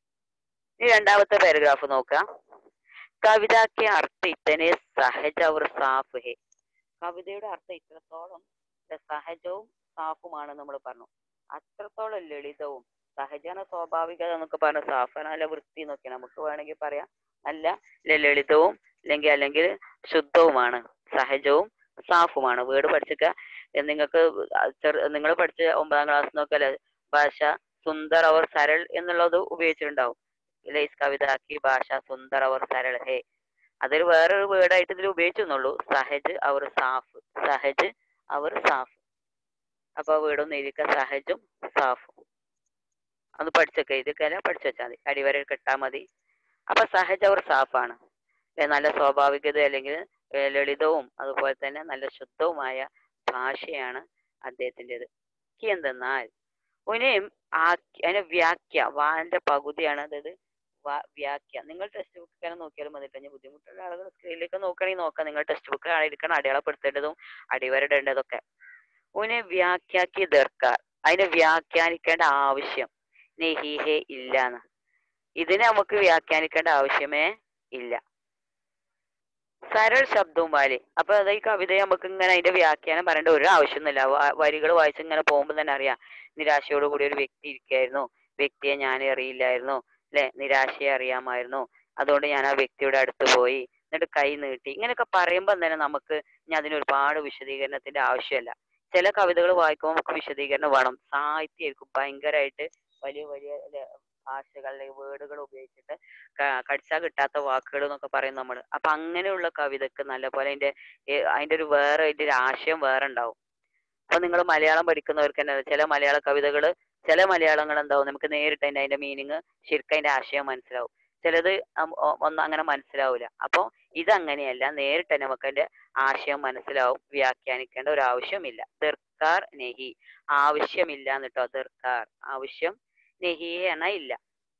ഇനി രണ്ടാമത്തെ പാരഗ്രാഫ് നോക്കാം കവിതയ്ക്ക് അർത്ഥം ഇത്തനെ സഹജ അവർ സാഫ് ഹെ കവിതയുടെ അർത്ഥം ഇത്രത്തോളം സഹജവും സാഫുമാണ് നമ്മൾ പറഞ്ഞു അത്രത്തോളം ലളിതവും സഹജാന സ്വാഭാവികത എന്നൊക്കെ പറഞ്ഞ സാഫാണ് നല്ല വൃത്തി എന്നൊക്കെ നമുക്ക് വേണമെങ്കിൽ പറയാം നല്ല ല- ലളിതവും അല്ലെങ്കിൽ അല്ലെങ്കിൽ ശുദ്ധവുമാണ് സഹജവും സാഫുമാണ് വേർഡ് പഠിച്ചിക്ക നിങ്ങൾക്ക് നിങ്ങൾ പഠിച്ച ഒമ്പതാം ക്ലാസ് നോക്കല്ലേ ഭാഷ സുന്ദർ അവർ സരൾ എന്നുള്ളത് ഉപയോഗിച്ചിട്ടുണ്ടാവും ഇല്ലേ, ഇസ് കവിത की ഭാഷ സുന്ദർ അവർ സരൾ ഹേ അതൊരു വേറൊരു വേർഡായിട്ട് ഇതിൽ ഉപയോഗിച്ചെന്നുള്ളൂ സഹജ് അവർ സാഫ് സഹജ് അവർ സാഫ് അപ്പൊ വീടൊന്ന് എഴുതിക്ക സഹജും സാഫും ഒന്ന് പഠിച്ചൊക്കെ എഴുതിക്കല പഠിച്ചു വെച്ചാൽ മതി അടിവര കിട്ടാൽ മതി അപ്പൊ സഹജ് അവർ സാഫാണ് ഏ, നല്ല സ്വാഭാവികത അല്ലെങ്കിൽ ഏ, ലളിതവും അതുപോലെ തന്നെ നല്ല ശുദ്ധവുമായ ഭാഷയാണ് അദ്ദേഹത്തിൻ്റെത് എന്തെന്നാൽ ഉനയും ആ അതിന്റെ വ്യാഖ്യ വാന്റെ പകുതിയാണ് അതായത് വാ- വ്യാഖ്യ നിങ്ങൾ ടെക്സ്റ്റ് ബുക്ക് നോക്കിയാലും മതി കേട്ടോ. ഇനി ബുദ്ധിമുട്ടുള്ള ആളുകൾ സ്ക്രീനിലേക്ക് നോക്കണമെങ്കിൽ നോക്കാം നിങ്ങൾ ടെക്സ്റ്റ് ബുക്ക് ആയിരിക്കണം അടയാളപ്പെടുത്തേണ്ടതും അടിവരടേണ്ടതൊക്കെ ഉനെ വ്യാഖ്യാക്കി ദർക്കാർ അതിനെ വ്യാഖ്യാനിക്കേണ്ട ആവശ്യം നെഹിഹേ ഇല്ലാന്ന് ഇതിനെ നമുക്ക് വ്യാഖ്യാനിക്കേണ്ട ആവശ്യമേ ഇല്ല സരൾ ശബ്ദവും വാലി അപ്പൊ അത് ഈ കവിതയെ നമുക്ക് ഇങ്ങനെ അതിന്റെ വ്യാഖ്യാനം പറയേണ്ട ഒരു ആവശ്യമൊന്നുമില്ല വരികൾ വായിച്ച് ഇങ്ങനെ പോകുമ്പോൾ തന്നെ അറിയാം നിരാശയോട് കൂടി ഒരു വ്യക്തി ഇരിക്കായിരുന്നു വ്യക്തിയെ ഞാൻ അറിയില്ലായിരുന്നു അല്ലെ നിരാശയെ അറിയാമായിരുന്നു അതുകൊണ്ട് ഞാൻ ആ വ്യക്തിയുടെ അടുത്ത് പോയി എന്നിട്ട് കൈ നീട്ടി ഇങ്ങനെയൊക്കെ പറയുമ്പോൾ തന്നെ നമുക്ക് ഇനി അതിന് ഒരുപാട് വിശദീകരണത്തിന്റെ ആവശ്യമല്ല ചില കവിതകൾ വായിക്കുമ്പോൾ നമുക്ക് വിശദീകരണം വേണം സാഹിത്യമായിരിക്കും ഭയങ്കരമായിട്ട് വലിയ വലിയ ല- ഭാഷകൾ അല്ലെങ്കിൽ വേർഡുകൾ ഉപയോഗിച്ചിട്ട് ക- കടിച്ചാൽ കിട്ടാത്ത വാക്കുകൾ എന്നൊക്കെ പറയും നമ്മൾ അപ്പൊ അങ്ങനെയുള്ള കവിതക്ക് നല്ലപോലെ അതിന്റെ ഏ- അതിന്റെ ഒരു വേറെ അതിന്റെ ഒരു ആശയം വേറെ ഉണ്ടാവും അപ്പൊ നിങ്ങൾ മലയാളം പഠിക്കുന്നവർക്ക് തന്നെ അറിയാം, ചില മലയാള കവിതകൾ ചില മലയാളങ്ങൾ എന്താവും നമുക്ക് നേരിട്ട് തന്നെ അതിന്റെ മീനിങ് ശരിക്കും അതിന്റെ ആശയം മനസ്സിലാവും ചിലത് അം- ഒ- ഒന്നും അങ്ങനെ മനസ്സിലാവില്ല അപ്പൊ ഇതങ്ങനെയല്ല നേരിട്ട് തന്നെ നമുക്ക് അതിന്റെ ആശയം മനസ്സിലാവും വ്യാഖ്യാനിക്കേണ്ട ഒരു ആവശ്യമില്ല ദർക്കാർ നെഹി ആവശ്യമില്ല എന്നിട്ടോ ദർക്കാർ ആവശ്യം നെഹി എന്ന ഇല്ല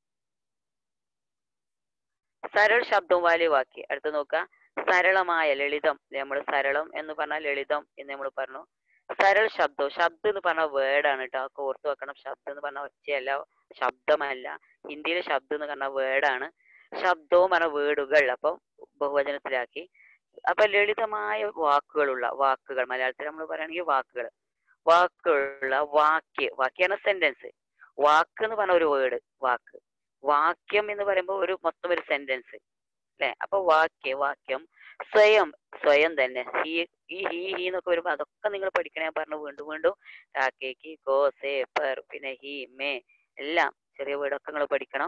സരൾ ശബ്ദവും വാല്യ വാക്കി അടുത്ത് നോക്കുക സരളമായ ലളിതം നമ്മൾ സരളം എന്ന് പറഞ്ഞാൽ ലളിതം എന്ന് നമ്മൾ പറഞ്ഞു സരൾ ശബ്ദം ശബ്ദം എന്ന് പറഞ്ഞ വേർഡാണ് കേട്ടോ ഒക്കെ ഓർത്ത് വെക്കണം ശബ്ദം എന്ന് പറഞ്ഞ ഒച്ചയല്ല ശബ്ദമല്ല ഹിന്ദിയിൽ ശബ്ദം എന്ന് പറഞ്ഞ വേർഡാണ് ശബ്ദവും പറഞ്ഞ വേർഡുകൾ അപ്പം ബഹുവചനത്തിലാക്കി അപ്പൊ ലളിതമായ വാക്കുകളുള്ള വാക്കുകൾ മലയാളത്തിൽ നമ്മൾ പറയുകയാണെങ്കിൽ വാക്കുകൾ വാക്കുകളുള്ള വാക്യ വാക്യാണ് സെന്റൻസ് വാക്ക് എന്ന് പറഞ്ഞ ഒരു വേർഡ് വാക്ക് വാക്യം എന്ന് പറയുമ്പോൾ ഒരു മൊത്തം ഒരു സെന്റൻസ് അല്ലെ അപ്പൊ വാക്യ വാക്യം സ്വയം സ്വയം തന്നെ ഹീ ഈ ഹീ ഹീ എന്നൊക്കെ വരുമ്പോ അതൊക്കെ നിങ്ങൾ പഠിക്കണേ ഞാൻ പറഞ്ഞു വീണ്ടും വീണ്ടും കാക്കേക്ക് കോ സേ പെർ പിന്നെ ഹി മേ എല്ലാം ചെറിയ വീടൊക്കെ നിങ്ങൾ പഠിക്കണം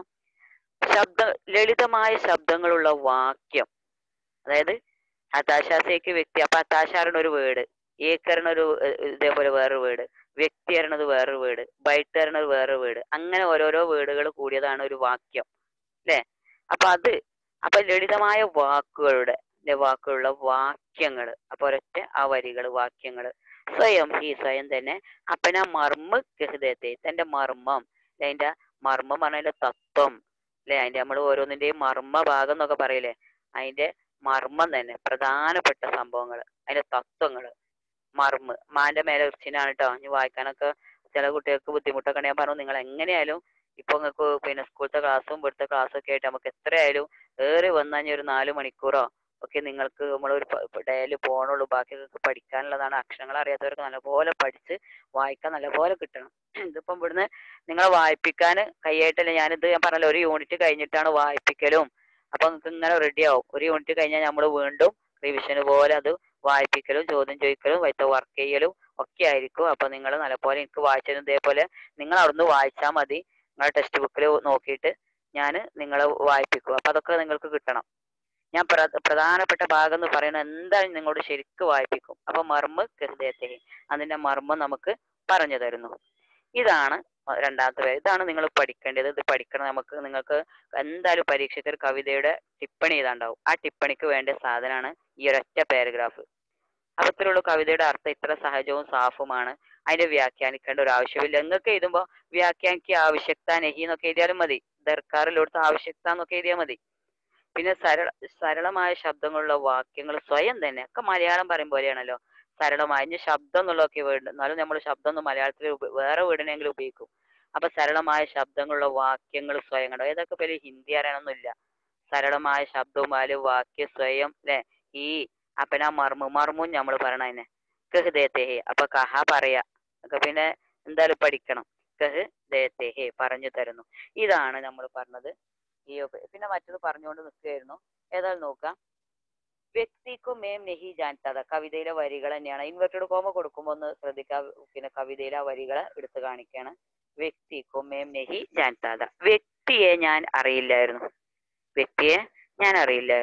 ശബ്ദ ലളിതമായ ശബ്ദങ്ങളുള്ള വാക്യം അതായത് ഹതാശാസേക്ക് വ്യക്തി അപ്പൊ ഹതാശാറിന് ഒരു വേർഡ് ഏക്കറിന് ഒരു ഏഹ്, ഇതേപോലെ വേറൊരു വേർഡ് വ്യക്തി അറിയണത് വേറൊരു വേർഡ് ബൈറ്റ് അറിയണത് വേറൊരു വേർഡ് അങ്ങനെ ഓരോരോ വേർഡുകൾ കൂടിയതാണ് ഒരു വാക്യം അല്ലെ അപ്പൊ അത് അപ്പൊ ലളിതമായ വാക്കുകളുടെ ലെ വാക്കുകളുള്ള വാക്യങ്ങൾ അപ്പൊ ഒരൊറ്റ ആ വരികൾ വാക്യങ്ങൾ സ്വയം ഈ സ്വയം തന്നെ അപ്പന മർമ്മ ഗഹൃദയത്തെ തന്റെ മർമ്മം ല്ലേ, അതിന്റെ മർമ്മം പറഞ്ഞതിന്റെ തത്വം അല്ലെ അതിന്റെ നമ്മൾ ഓരോന്നിന്റെയും മർമ്മ ഭാഗം എന്നൊക്കെ പറയില്ലേ അതിന്റെ മർമ്മം തന്നെ പ്രധാനപ്പെട്ട സംഭവങ്ങൾ അതിന്റെ തത്വങ്ങൾ മർമ്മ് മാന്റെ മേലെ ഉച്ചിനാണ് കേട്ടോ ഇനി വായിക്കാനൊക്കെ ചില കുട്ടികൾക്ക് ബുദ്ധിമുട്ടൊക്കെ ഉണ്ടെങ്കിൽ ഞാൻ പറഞ്ഞു നിങ്ങൾ എങ്ങനെയായാലും ഇപ്പൊ നിങ്ങൾക്ക് പിന്നെ സ്കൂളത്തെ ക്ലാസ്സും ഇവിടുത്തെ ക്ലാസ്സും ഒക്കെ ആയിട്ട് നമുക്ക് എത്രയായാലും ഏറി വന്നാൽ ഒരു നാല് മണിക്കൂറോ ഒക്കെ നിങ്ങൾക്ക് നമ്മൾ ഒരു ഡെയിലി പോണുള്ളൂ ബാക്കിയൊക്കെ പഠിക്കാനുള്ളതാണ് അക്ഷരങ്ങൾ അറിയാത്തവർക്ക് നല്ലപോലെ പഠിച്ച് വായിക്കാൻ നല്ലപോലെ കിട്ടണം ഇതിപ്പം ഇവിടുന്ന് നിങ്ങളെ വായിപ്പിക്കാൻ കൈയായിട്ടല്ല ഞാനിത് ഞാൻ പറഞ്ഞല്ലോ ഒരു യൂണിറ്റ് കഴിഞ്ഞിട്ടാണ് വായിപ്പിക്കലും അപ്പൊ നിങ്ങൾക്ക് ഇങ്ങനെ റെഡി ആവും ഒരു യൂണിറ്റ് കഴിഞ്ഞാൽ നമ്മൾ വീണ്ടും റിവിഷന് പോലെ അത് വായിപ്പിക്കലും ചോദ്യം ചോദിക്കലും വൈത്ത വർക്ക് ചെയ്യലും ഒക്കെ ആയിരിക്കും അപ്പൊ നിങ്ങൾ നല്ലപോലെ എനിക്ക് വായിച്ചതും ഇതേപോലെ നിങ്ങൾ അവിടുന്ന് വായിച്ചാൽ മതി നിങ്ങളുടെ ടെക്സ്റ്റ് ബുക്കിൽ നോക്കിയിട്ട് ഞാൻ നിങ്ങളെ വായിപ്പിക്കും അപ്പൊ അതൊക്കെ നിങ്ങൾക്ക് കിട്ടണം ഞാൻ പ്ര- പ്രധാനപ്പെട്ട ഭാഗം എന്ന് പറയുന്നത് എന്തായാലും നിങ്ങളോട് ശരിക്കും വായിപ്പിക്കും അപ്പൊ മർമ്മ ഹൃദയത്തെ അതിന്റെ മർമ്മം നമുക്ക് പറഞ്ഞു തരുന്നു ഇതാണ് രണ്ടാമത്തെ പേര് ഇതാണ് നിങ്ങൾ പഠിക്കേണ്ടത് ഇത് പഠിക്കണം നമുക്ക് നിങ്ങൾക്ക് എന്തായാലും പരീക്ഷയ്ക്ക് ഒരു കവിതയുടെ ടിപ്പണി ചെയ്താണ്ടാവും ആ ടിപ്പണിക്ക് വേണ്ട സാധനമാണ് ഈ ഒരൊറ്റ പാരഗ്രാഫ് അപ്പൊ ഇത്രയുള്ള കവിതയുടെ അർത്ഥം ഇത്ര സഹജവും സാഫുമാണ് അതിന്റെ വ്യാഖ്യാനിക്കേണ്ട ഒരു ആവശ്യമില്ല നിങ്ങൾക്ക് എഴുതുമ്പോൾ വ്യാഖ്യാനിക്ക് ആവശ്യക്ത നെഹി എന്നൊക്കെ എഴുതിയാലും മതി ദർക്കാറിലോടുത്ത് ആവശ്യക്ത എന്നൊക്കെ എഴുതിയാൽ മതി പിന്നെ സരള സരളമായ ശബ്ദങ്ങളുള്ള വാക്യങ്ങൾ സ്വയം തന്നെ ഒക്കെ മലയാളം പറയും പോലെയാണല്ലോ സരളമായ ഇനി ശബ്ദം എന്നുള്ളതൊക്കെ വേണ്ട എന്നാലും നമ്മൾ ശബ്ദം ഒന്നും മലയാളത്തിൽ ഉപ- വേറെ വീടിനെങ്കിലും ഉപയോഗിക്കും അപ്പൊ സരളമായ ശബ്ദങ്ങളുള്ള വാക്യങ്ങൾ സ്വയം കണ്ടോ ഏതൊക്കെ പേര് ഹിന്ദി അറിയണമെന്നില്ല സരളമായ ശബ്ദവും ആല് വാക്യ സ്വയം അല്ലെ ഈ അപ്പന മർമ്മു മർമ്മും നമ്മൾ പറയണ തന്നെ കഹ് ദേത്തേഹേ അപ്പൊ കഹ പറയാ ഒക്കെ പിന്നെ എന്തായാലും പഠിക്കണം കഹ് ദേത്തേഹേ പറഞ്ഞു തരുന്നു ഇതാണ് നമ്മൾ പറഞ്ഞത് ഈ ഉപ- പിന്നെ മറ്റത് പറഞ്ഞുകൊണ്ട് നിൽക്കുകയായിരുന്നു ഏതായാലും നോക്കാം വ്യക്തിക്കു മേം നെഹി ജാൻതാത കവിതയിലെ വരികൾ തന്നെയാണ് ഇൻവെർട്ടഡ് കോമ കൊടുക്കുമ്പോൾ ഒന്ന് ശ്രദ്ധിക്കുക പിന്നെ കവിതയിലെ ആ വരികളെ എടുത്ത് കാണിക്കാണ് വ്യക്തിക്കു മേം നെഹി ജാൻതാത വ്യക്തിയെ ഞാൻ അറിയില്ലായിരുന്നു വ്യക്തിയെ ഞാൻ അറിയില്ലായിരുന്നു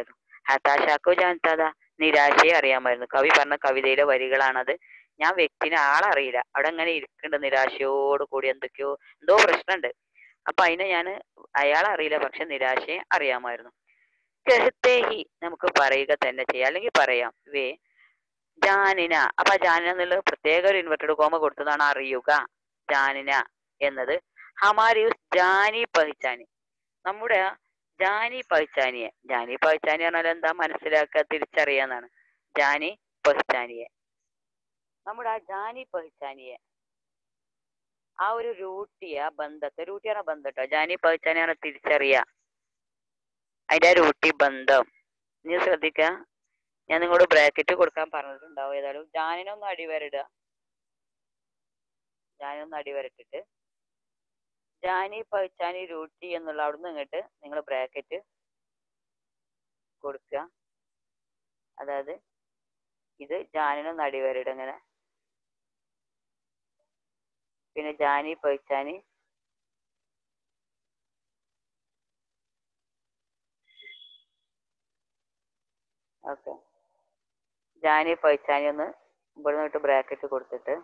ഹതാശാക്കോ ജാനത്താത നിരാശയെ അറിയാമായിരുന്നു കവി പറഞ്ഞ കവിതയിലെ വരികളാണത് ഞാൻ വ്യക്തിനെ ആളറിയില്ല അവിടെ അങ്ങനെ ഇരിക്കുന്നുണ്ട് നിരാശയോട് കൂടി എന്തൊക്കെയോ എന്തോ പ്രശ്നമുണ്ട് അപ്പൊ അതിനെ ഞാൻ അയാളെ അറിയില്ല പക്ഷെ നിരാശയെ അറിയാമായിരുന്നു കെഹത്തേഹി നമുക്ക് പറയുക തന്നെ ചെയ്യാം അല്ലെങ്കിൽ പറയാം വേ ജാനിന അപ്പൊ ആ ജാനിന എന്നുള്ളത് പ്രത്യേക ഒരു ഇൻവെർട്ടഡ് കോമ കൊടുത്തതാണ് അറിയുക ജാനിന എന്നത് ഹമാരിയൂസ് ജാനി പഹിച്ചാനി നമ്മുടെ ജാനി പഹിച്ചാനിയെ ജാനി പഹിച്ചാനി പറഞ്ഞാൽ എന്താ മനസ്സിലാക്കുക തിരിച്ചറിയാന്നാണ് ജാനി പഹിച്ചാനിയെ നമ്മുടെ ആ ജാനി പഹിച്ചാനിയെ ആ ഒരു രൂട്ടിയ ബന്ധത്തെ രൂട്ടിയാണ് ബന്ധം കേട്ടോ ജാനി പഹിച്ചാനിയാണ് തിരിച്ചറിയ അതിന്റെ ആ രൂട്ടി ബന്ധം നീ ശ്രദ്ധിക്ക ഞാൻ നിങ്ങളോട് ബ്രാക്കറ്റ് കൊടുക്കാൻ പറഞ്ഞിട്ടുണ്ടാവും ഏതായാലും ജാനിനൊന്ന് അടിവരയിടുക ജാനിനൊന്ന് അടിവരട്ടിട്ട് ജാനി പഹിച്ചാനി രൂട്ടി എന്നുള്ള അവിടുന്ന് ഇങ്ങോട്ട് നിങ്ങൾ ബ്രാക്കറ്റ് കൊടുക്കുക അതായത് ഇത് ജാനിനൊന്ന് അടിവരയിടുക ഇങ്ങനെ പിന്നെ ജാനി പഹിച്ചാനി ഓക്കെ ജാനി പഹിച്ചാനി ഒന്ന് ഇവിടെ നിന്നിട്ട് ബ്രാക്കറ്റ് കൊടുത്തിട്ട്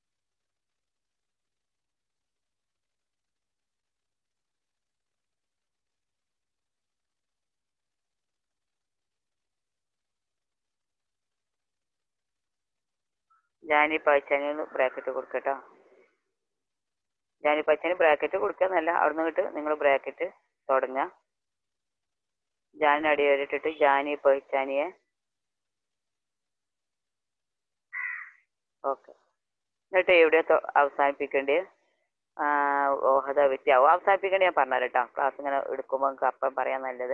ജാനി പഹിച്ചാനി ഒന്ന് ബ്രാക്കറ്റ് കൊടുക്കട്ടോ ജാനി പഹിച്ചാനി ബ്രാക്കറ്റ് കൊടുക്കാന്നല്ല അവിടെ നിന്നിട്ട് നിങ്ങൾ ബ്രാക്കറ്റ് തുടങ്ങുക ജാനി അടി വരിട്ടിട്ട് ജാനി പഹിച്ചാനിയെ ഓക്കെ എന്നിട്ട് എവിടെയാ തൊ- അവസാനിപ്പിക്കേണ്ടത് ഓഹത വ്യത്യാവും അവസാനിപ്പിക്കേണ്ടത് ഞാൻ പറഞ്ഞുതരാം കേട്ടോ ക്ലാസ് ഇങ്ങനെ എടുക്കുമ്പോൾ നിങ്ങൾക്ക് അപ്പം പറയാൻ നല്ലത്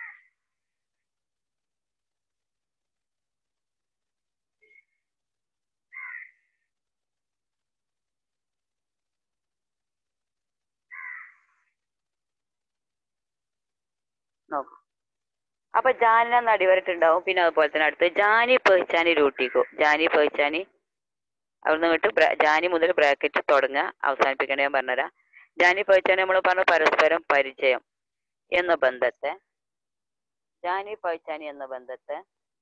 നോക്കൂ അപ്പൊ ജാനിന നടിവരട്ടുണ്ടാവും പിന്നെ അതുപോലെ തന്നെ അടുത്ത് ജാനി പഹിച്ചാനി രൂട്ടിക്കോ ജാനി പഹിച്ചാനി അവിടുന്ന് ഇങ്ങോട്ട് ബ്രാ- ജാനി മുതൽ ബ്രാക്കറ്റ് തുടങ്ങുക അവസാനിപ്പിക്കേണ്ട ഞാൻ പറഞ്ഞുതരാം ജാനി പഹിച്ചാനി നമ്മൾ പറഞ്ഞു പരസ്പരം പരിചയം എന്ന ബന്ധത്തെ ജാനി പഹിച്ചാനി എന്ന ബന്ധത്തെ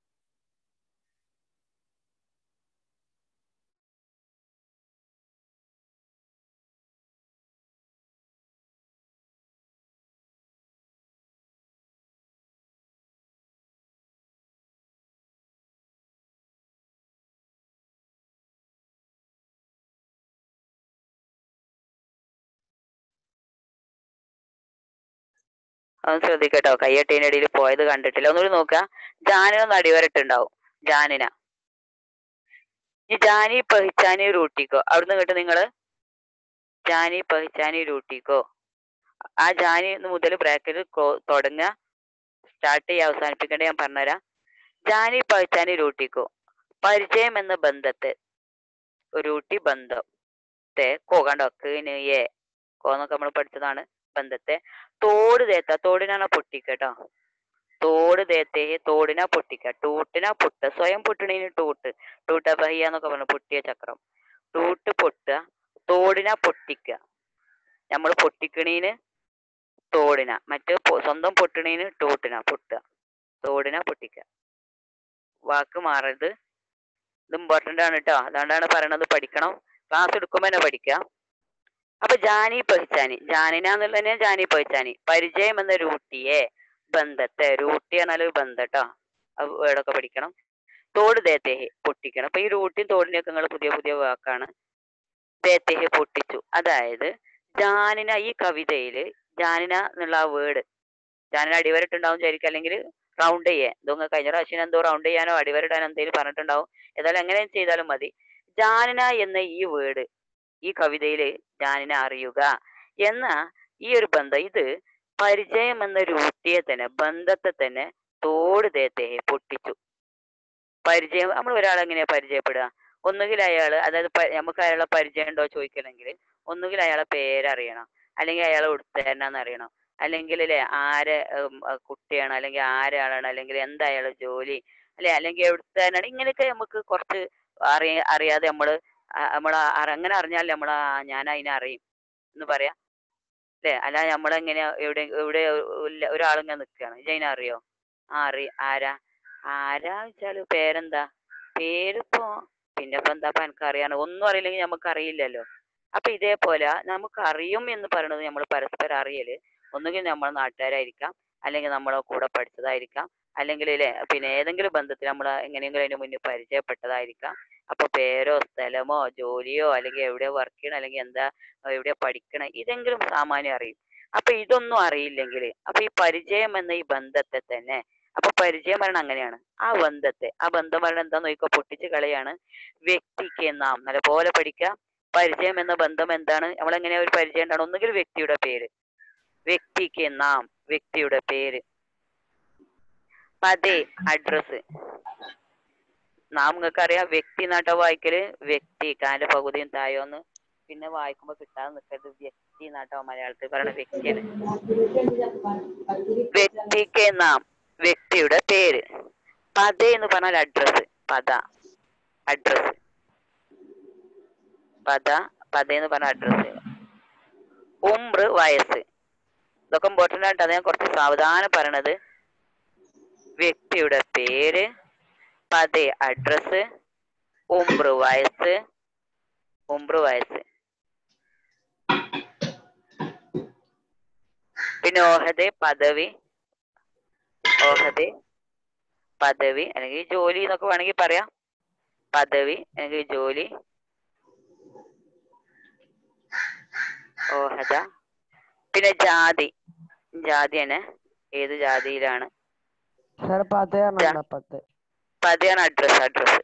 ഒന്ന് ശ്രദ്ധിക്കട്ടോ കയ്യട്ടീൻ്റെ ഇടയിൽ പോയത് കണ്ടിട്ടില്ല ഒന്നുകൂടി നോക്കുക ജാനിന നടിവരട്ടുണ്ടാവും ജാനിന ഈ ജാനി പഹിച്ചാനി റൂട്ടിക്കോ അവിടുന്ന് കേട്ട് നിങ്ങള് ജാനി പഹിച്ചാനി റൂട്ടിക്കോ ആ ജാനി മുതൽ ബ്രാക്കറ്റ് തുടങ്ങുക സ്റ്റാർട്ട് ചെയ്യുക അവസാനിപ്പിക്കേണ്ട ഞാൻ പറഞ്ഞുതരാം ജാനി പഹിച്ചാനി റൂട്ടിക്കോ പരിചയം എന്ന ബന്ധത്തെ റൂട്ടി ബന്ധം ത്തെ കോ കണ്ടോ കീന് ഏ കോ എന്നൊക്കെ നമ്മൾ പഠിച്ചതാണ് ബന്ധത്തെ തോട് തേത്ത തോടിനാണ് പൊട്ടിക്ക കേട്ടോ തോട് തേത്തേ തോടിനാ പൊട്ടിക്ക ടൂട്ടിനാ പൊട്ട സ്വയം പൊട്ടണേന് ടൂട്ട് ടൂട്ട ബഹിയ എന്നൊക്കെ പറഞ്ഞു പൊട്ടിയ ചക്രം ടൂട്ട് പൊട്ടുക തോടിനാ പൊട്ടിക്ക നമ്മൾ പൊട്ടിക്കണീന് തോടിന മറ്റേ പൊ- സ്വന്തം പൊട്ടണീന് ടൂട്ടിനാ പൊട്ടുക തോടിനാ പൊട്ടിക്ക വാക്ക് മാറരുത് ഇത് ഇമ്പോർട്ടന്റ് ആണ് കേട്ടോ അതുകൊണ്ടാണ് പറയണത് പഠിക്കണം ക്ലാസ് എടുക്കുമ്പോ തന്നെ പഠിക്കുക അപ്പൊ ജാനി പഹിച്ചാനി ജാനിന എന്നുള്ളതിനെ ജാനി പഹിച്ചാനി പരിചയം എന്ന രൂട്ടിയെ ബന്ധത്തെ രൂട്ടി പറഞ്ഞാൽ ഒരു ബന്ധം കേട്ടോ അത് വേർഡൊക്കെ പഠിക്കണം തോട് ദേത്തേഹി പൊട്ടിക്കണം അപ്പൊ ഈ രൂട്ടിയും തോടിന്റെ ഒക്കെ നിങ്ങൾ പുതിയ പുതിയ വാക്കാണ് ദേത്തേഹി പൊട്ടിച്ചു അതായത് ജാനിന ഈ കവിതയില് ജാനിന എന്നുള്ള ആ വേർഡ് ജാനിന അടിവരട്ടുണ്ടാവും വിചാരിക്കും അല്ലെങ്കിൽ റൗണ്ട് ചെയ്യേ ഇതൊന്ന് കഴിഞ്ഞ പ്രാവശ്യം എന്തോ റൗണ്ട് ചെയ്യാനോ അടിവരട്ടാനോ എന്തെങ്കിലും പറഞ്ഞിട്ടുണ്ടാവും ഏതായാലും എങ്ങനെ ചെയ്താലും മതി ജാനിന എന്ന ഈ വേർഡ് ഈ കവിതയില് ജാനിന അറിയുക എന്ന ഈ ഒരു ബന്ധം ഇത് പരിചയം എന്ന രൂട്ടിയെ തന്നെ ബന്ധത്തെ തന്നെ തോട് തേത്തേ പൊട്ടിച്ചു പരിചയം നമ്മൾ ഒരാളെ എങ്ങനെയാ പരിചയപ്പെടുക ഒന്നുകിൽ അയാള് അതായത് പ- നമുക്ക് അയാളെ പരിചയം ഉണ്ടോ ചോദിക്കണമെങ്കിൽ ഒന്നുകിൽ അയാളെ പേരറിയണം അല്ലെങ്കിൽ അയാളെ ഉടുത്തേരനാന്ന് അറിയണം അല്ലെങ്കിൽ അല്ലെ ആരെ ഉം, അഹ് കുട്ടിയാണ് അല്ലെങ്കിൽ ആരാളാണ് അല്ലെങ്കിൽ എന്താ അയാളെ ജോലി അല്ലെ അല്ലെങ്കിൽ എവിടുത്തേനാണ് ഇങ്ങനെയൊക്കെ നമുക്ക് കുറച്ച് അറിയ അറിയാതെ നമ്മള് നമ്മൾ അങ്ങനെ അറിഞ്ഞാൽ നമ്മൾ ഞാൻ അതിനെ അറിയും എന്ന് പറയാം അല്ലേ അല്ല നമ്മളെങ്ങനെ എവിടെ എവിടെ ഒരാളിങ്ങനെ നിൽക്കുകയാണ് ഇജ് അതിനെ അറിയോ ആ അറി ആരാ ആരാ വെച്ചാല് പേരെന്താ പേരിപ്പോ പിന്നെ ഇപ്പൊ എന്താ എനിക്ക് അറിയാൻ ഒന്നും അറിയില്ലെങ്കിൽ നമുക്ക് അറിയില്ലല്ലോ അപ്പൊ ഇതേപോലെ നമുക്ക് അറിയും എന്ന് പറയുന്നത് നമ്മൾ പരസ്പരം അറിയല് ഒന്നുകിൽ നമ്മളെ നാട്ടുകാരായിരിക്കാം അല്ലെങ്കിൽ നമ്മളെ കൂടെ പഠിച്ചതായിരിക്കാം അല്ലെങ്കിൽ ഇല്ലേ പിന്നെ ഏതെങ്കിലും ബന്ധത്തിൽ നമ്മൾ എങ്ങനെയെങ്കിലും അതിന് മുന്നേ പരിചയപ്പെട്ടതായിരിക്കാം അപ്പൊ പേരോ സ്ഥലമോ ജോലിയോ അല്ലെങ്കിൽ എവിടെയോ വർക്ക് ചെയ്യണം അല്ലെങ്കിൽ എന്താ എവിടെയോ പഠിക്കണം ഇതെങ്കിലും സാമാന്യം അറിയും അപ്പൊ ഇതൊന്നും അറിയില്ലെങ്കിൽ അപ്പൊ ഈ പരിചയം എന്ന ഈ ബന്ധത്തെ തന്നെ അപ്പൊ പരിചയം പറയണ അങ്ങനെയാണ് ആ ബന്ധത്തെ ആ ബന്ധം പറയണ എന്താന്ന് നോക്കിക്കോ പൊട്ടിച്ച് കളയാണ് വ്യക്തിക്ക് നാം നല്ലപോലെ പഠിക്കുക പരിചയം എന്ന ബന്ധം എന്താണ് നമ്മൾ എങ്ങനെയാ ഒരു പരിചയം ഉണ്ടാണ് ഒന്നുകിൽ വ്യക്തിയുടെ പേര് വ്യക്തിക്ക് നാം വ്യക്തിയുടെ പേര് പതേ അഡ്രസ് നാം നിങ്ങൾക്ക് അറിയാം വ്യക്തി നാട്ടോ വായിക്കല് വ്യക്തി കാലിന്റെ പകുതിയും തായോന്ന് പിന്നെ വായിക്കുമ്പോ കിട്ടാതെ നിൽക്കരുത് വ്യക്തി നാട്ടോ മലയാളത്തിൽ പറയുന്ന വ്യക്തിയാണ് വ്യക്തിക്ക് നാം വ്യക്തിയുടെ പേര് പത എന്ന് പറഞ്ഞാൽ അഡ്രസ് പദ അഡ്രസ് പദ പത എന്ന് പറഞ്ഞ അഡ്രസ് ഉംറ് വയസ്സ് ഇതൊക്കെ ഇമ്പോർട്ടൻ്റ് ആയിട്ട് അത് ഞാൻ കുറച്ച് സാവധാനം പറയണത് വ്യക്തിയുടെ പേര് പതേ അഡ്രസ് ഉംറ് വയസ്സ് ഉംറ് വയസ്സ് പിന്നെ ഓഹദെ പദവി ഓഹദെ പദവി അല്ലെങ്കിൽ ജോലി എന്നൊക്കെ വേണമെങ്കിൽ പറയാം പദവി അല്ലെങ്കിൽ ജോലി ഓഹദ പിന്നെ ജാതി ജാതിയാണ് ഏത് ജാതിയിലാണ് സാർ പത്ത് പറഞ്ഞ പത്ത് പതിയാണ് അഡ്രസ് അഡ്രസ്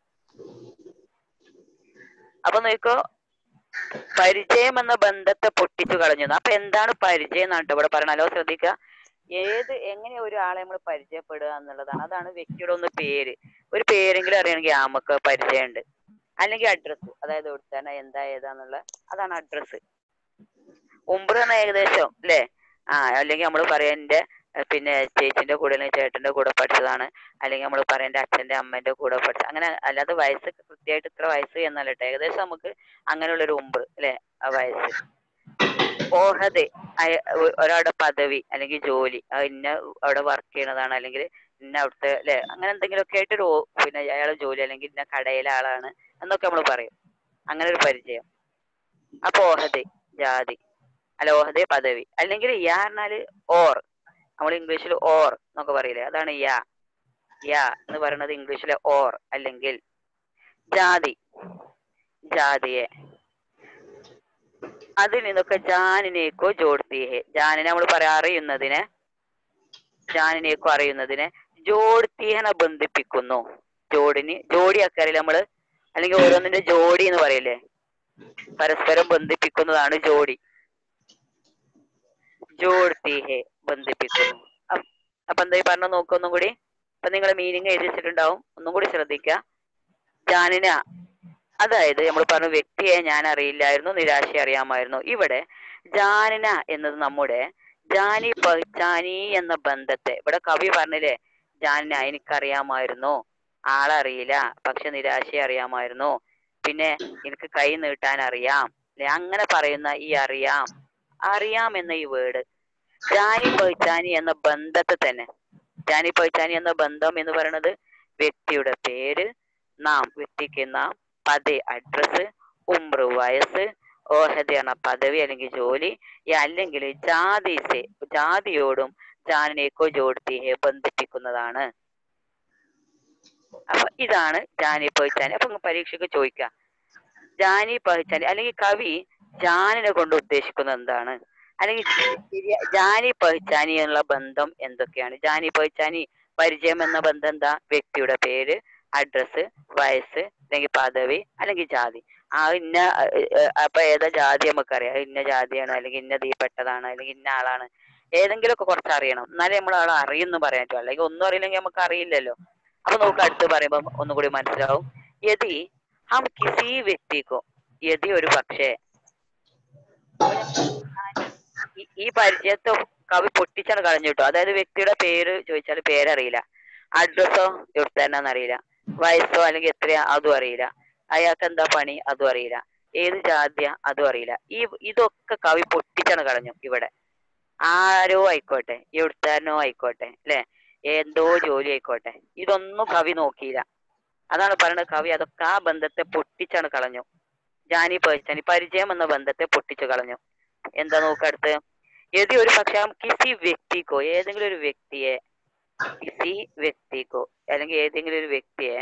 അപ്പൊ നോക്കോ പരിചയം എന്ന ബന്ധത്തെ പൊട്ടിച്ചു കളഞ്ഞു അപ്പൊ എന്താണ് പരിചയം എന്നാണ് ഇവിടെ പറയണല്ലോ ശ്രദ്ധിക്കുക ഏത് എങ്ങനെ ഒരാളെ നമ്മൾ പരിചയപ്പെടുക എന്നുള്ളതാണ് അതാണ് വ്യക്തിയുടെ ഒന്ന് പേര് ഒരു പേരെങ്കിലും അറിയണമെങ്കിൽ ആ നമുക്ക് പരിചയമുണ്ട് അല്ലെങ്കിൽ അഡ്രസ്സ് അതായത് എവിടുത്താണ് എന്താ ഏതാന്നുള്ള അതാണ് അഡ്രസ്സ് ഉംബ്ര എന്ന ഏകദേശം അല്ലേ ആ അല്ലെങ്കിൽ നമ്മൾ പറയാം എൻ്റെ ഏർ പിന്നെ ചേച്ചിന്റെ കൂടെ അല്ലെങ്കിൽ ചേട്ടന്റെ കൂടെ പഠിച്ചതാണ് അല്ലെങ്കിൽ നമ്മൾ പറയാം എൻ്റെ അച്ഛന്റെ അമ്മേന്റെ കൂടെ പഠിച്ച അങ്ങനെ അല്ലാതെ വയസ്സ് കൃത്യമായിട്ട് ഇത്ര വയസ്സ് എന്നല്ല ട്ടോ ഏകദേശം നമുക്ക് അങ്ങനെയുള്ളൊരു ഉംബ് അല്ലെ ആ വയസ്സ് ഓഹദെ അയ- ഒ- ഒരാളുടെ പദവി അല്ലെങ്കിൽ ജോലി ആ ഇന്ന അവിടെ വർക്ക് ചെയ്യണതാണ് അല്ലെങ്കിൽ ഇന്ന അവിടുത്തെ അല്ലെ അങ്ങനെ എന്തെങ്കിലുമൊക്കെ ആയിട്ടൊരു ഓ- പിന്നെ അയാളെ ജോലി അല്ലെങ്കിൽ ഇന്ന കടയിലെ ആളാണ് എന്നൊക്കെ നമ്മൾ പറയും അങ്ങനെ ഒരു പരിചയം അപ്പൊ ഓഹദെ ജാതി അല്ല ഓഹദെ പദവി അല്ലെങ്കിൽ യാ പറഞ്ഞാല് ഓർ നമ്മൾ ഇംഗ്ലീഷിൽ ഓർ എന്നൊക്കെ പറയില്ലേ അതാണ് യാ യാ എന്ന് പറയുന്നത് ഇംഗ്ലീഷിലെ ഓർ അല്ലെങ്കിൽ ജാതി ജാതിയെ അതിൽ നിന്നൊക്കെ ജാനിനേക്കോ ജോഡ്ത്തിയെ ജാനിനെ നമ്മൾ പറയാ അറിയുന്നതിനെ ജാനിനേക്കോ അറിയുന്നതിനെ ജോഡ്ത്തിയനെ ബന്ധിപ്പിക്കുന്നു ജോഡിന് ജോഡി അക്കറിയില്ല നമ്മള് അല്ലെങ്കിൽ ഓരോന്നിന്റെ ജോഡി എന്ന് പറയില്ലേ പരസ്പരം ബന്ധിപ്പിക്കുന്നതാണ് ജോഡി ജോഡ്ത്തിയെ ബന്ധിപ്പിക്കുന്നു അപ്പ് അപ്പൊ എന്താ ഈ പറഞ്ഞ നോക്കുക ഒന്നും കൂടി അപ്പൊ നിങ്ങൾ മീനിങ് എഴുതി വെച്ചിട്ടുണ്ടാവും ഒന്നും കൂടി ശ്രദ്ധിക്കുക ജാനിന അതായത് നമ്മൾ പറഞ്ഞു വ്യക്തിയെ ഞാൻ അറിയില്ലായിരുന്നു നിരാശ അറിയാമായിരുന്നു ഇവിടെ ജാനിന എന്നത് നമ്മുടെ ജാനി പഹ്ചാനി എന്ന ബന്ധത്തെ ഇവിടെ കവി പറഞ്ഞില്ലേ ജാനിന എനിക്കറിയാമായിരുന്നു ആളറിയില്ല പക്ഷെ നിരാശ അറിയാമായിരുന്നു പിന്നെ എനിക്ക് കൈ നീട്ടാൻ അറിയാം ല്ലേ? അങ്ങനെ പറയുന്ന ഈ അറിയാം അറിയാം എന്ന ഈ വേർഡ് ജാനി പഹ്ചാനി എന്ന ബന്ധത്തെ തന്നെ ജാനി പഹ്ചാനി എന്ന ബന്ധം എന്ന് പറയുന്നത് വ്യക്തിയുടെ പേര് നാം വ്യക്തിക്ക് നാം പദേ അഡ്രസ് ഉംറ് വയസ്സ് ഓഹദയാണ് പദവി അല്ലെങ്കിൽ ജോലി ഈ അല്ലെങ്കിൽ ജാതിസെ ജാതിയോടും ജാനിനേക്കോ ജോഡ്ത്തിയെ ബന്ധിപ്പിക്കുന്നതാണ് അപ്പൊ ഇതാണ് ജാനി പഹിച്ചാനി അപ്പൊ ഇങ്ങ് പരീക്ഷയ്ക്ക് ചോദിക്കാം ജാനി പഹിച്ചാനി അല്ലെങ്കിൽ കവി ജാനിനെ കൊണ്ട് ഉദ്ദേശിക്കുന്നത് എന്താണ് അല്ലെങ്കിൽ ശരിയാ- ജാനി പഹിച്ചാനി എന്നുള്ള ബന്ധം എന്തൊക്കെയാണ് ജാനി പഹിച്ചാനി പരിചയം എന്ന ബന്ധം എന്താ വ്യക്തിയുടെ പേര് അഡ്രസ് വയസ്സ് അല്ലെങ്കിൽ പദവി അല്ലെങ്കിൽ ജാതി ആ ഇന്ന ഏർ, ഏർ, അപ്പൊ ഏതാ ജാതി നമുക്കറിയാം ഇന്ന ജാതിയാണ് അല്ലെങ്കിൽ ഇന്ന തീപ്പെട്ടതാണ് അല്ലെങ്കിൽ ഇന്ന ആളാണ് ഏതെങ്കിലും ഒക്കെ കുറച്ച് അറിയണം എന്നാലേ നമ്മൾ ആളെ അറിയുന്നു പറയാൻ പറ്റും അല്ലെങ്കിൽ ഒന്നും അറിയില്ലെങ്കിൽ നമുക്ക് അറിയില്ലല്ലോ അപ്പൊ നമുക്ക് അടുത്ത് പറയുമ്പോൾ ഒന്നുകൂടി മനസ്സിലാവും യതി ഹം കിസി വ്യക്തിക്കോ യതി ഒരു പക്ഷേ ഈ- ഈ പരിചയത്തെ കവി പൊട്ടിച്ചാണ് കളഞ്ഞു കിട്ടും അതായത് വ്യക്തിയുടെ പേര് ചോദിച്ചാൽ പേരറിയില്ല അഡ്രസ്സോ എവിടുത്തന്നെന്ന് അറിയില്ല വയസ്സോ അല്ലെങ്കിൽ എത്രയാ അതും അറിയില്ല അയാൾക്ക് എന്താ പണി അതും അറിയില്ല ഏത് ജാതിയ അതും അറിയില്ല ഈ ഇതൊക്കെ കവി പൊട്ടിച്ചാണ് കളഞ്ഞു ഇവിടെ ആരോ ആയിക്കോട്ടെ എവിടുത്താരനോ ആയിക്കോട്ടെ അല്ലെ എന്തോ ജോലി ആയിക്കോട്ടെ ഇതൊന്നും കവി നോക്കിയില്ല അതാണ് പറയുന്നത് കവി അതൊക്കെ ആ ബന്ധത്തെ പൊട്ടിച്ചാണ് കളഞ്ഞു ജാനി പേഴ്സണി പരിചയം എന്ന ബന്ധത്തെ പൊട്ടിച്ചു കളഞ്ഞു എന്താ നോക്കടുത്ത് യദി ഒരു പക്ഷെ ഹം കിസി വ്യക്തിക്കോ ഏതെങ്കിലും ഒരു വ്യക്തിയെ കിസി വ്യക്തിക്കോ അല്ലെങ്കിൽ ഏതെങ്കിലും ഒരു വ്യക്തിയെ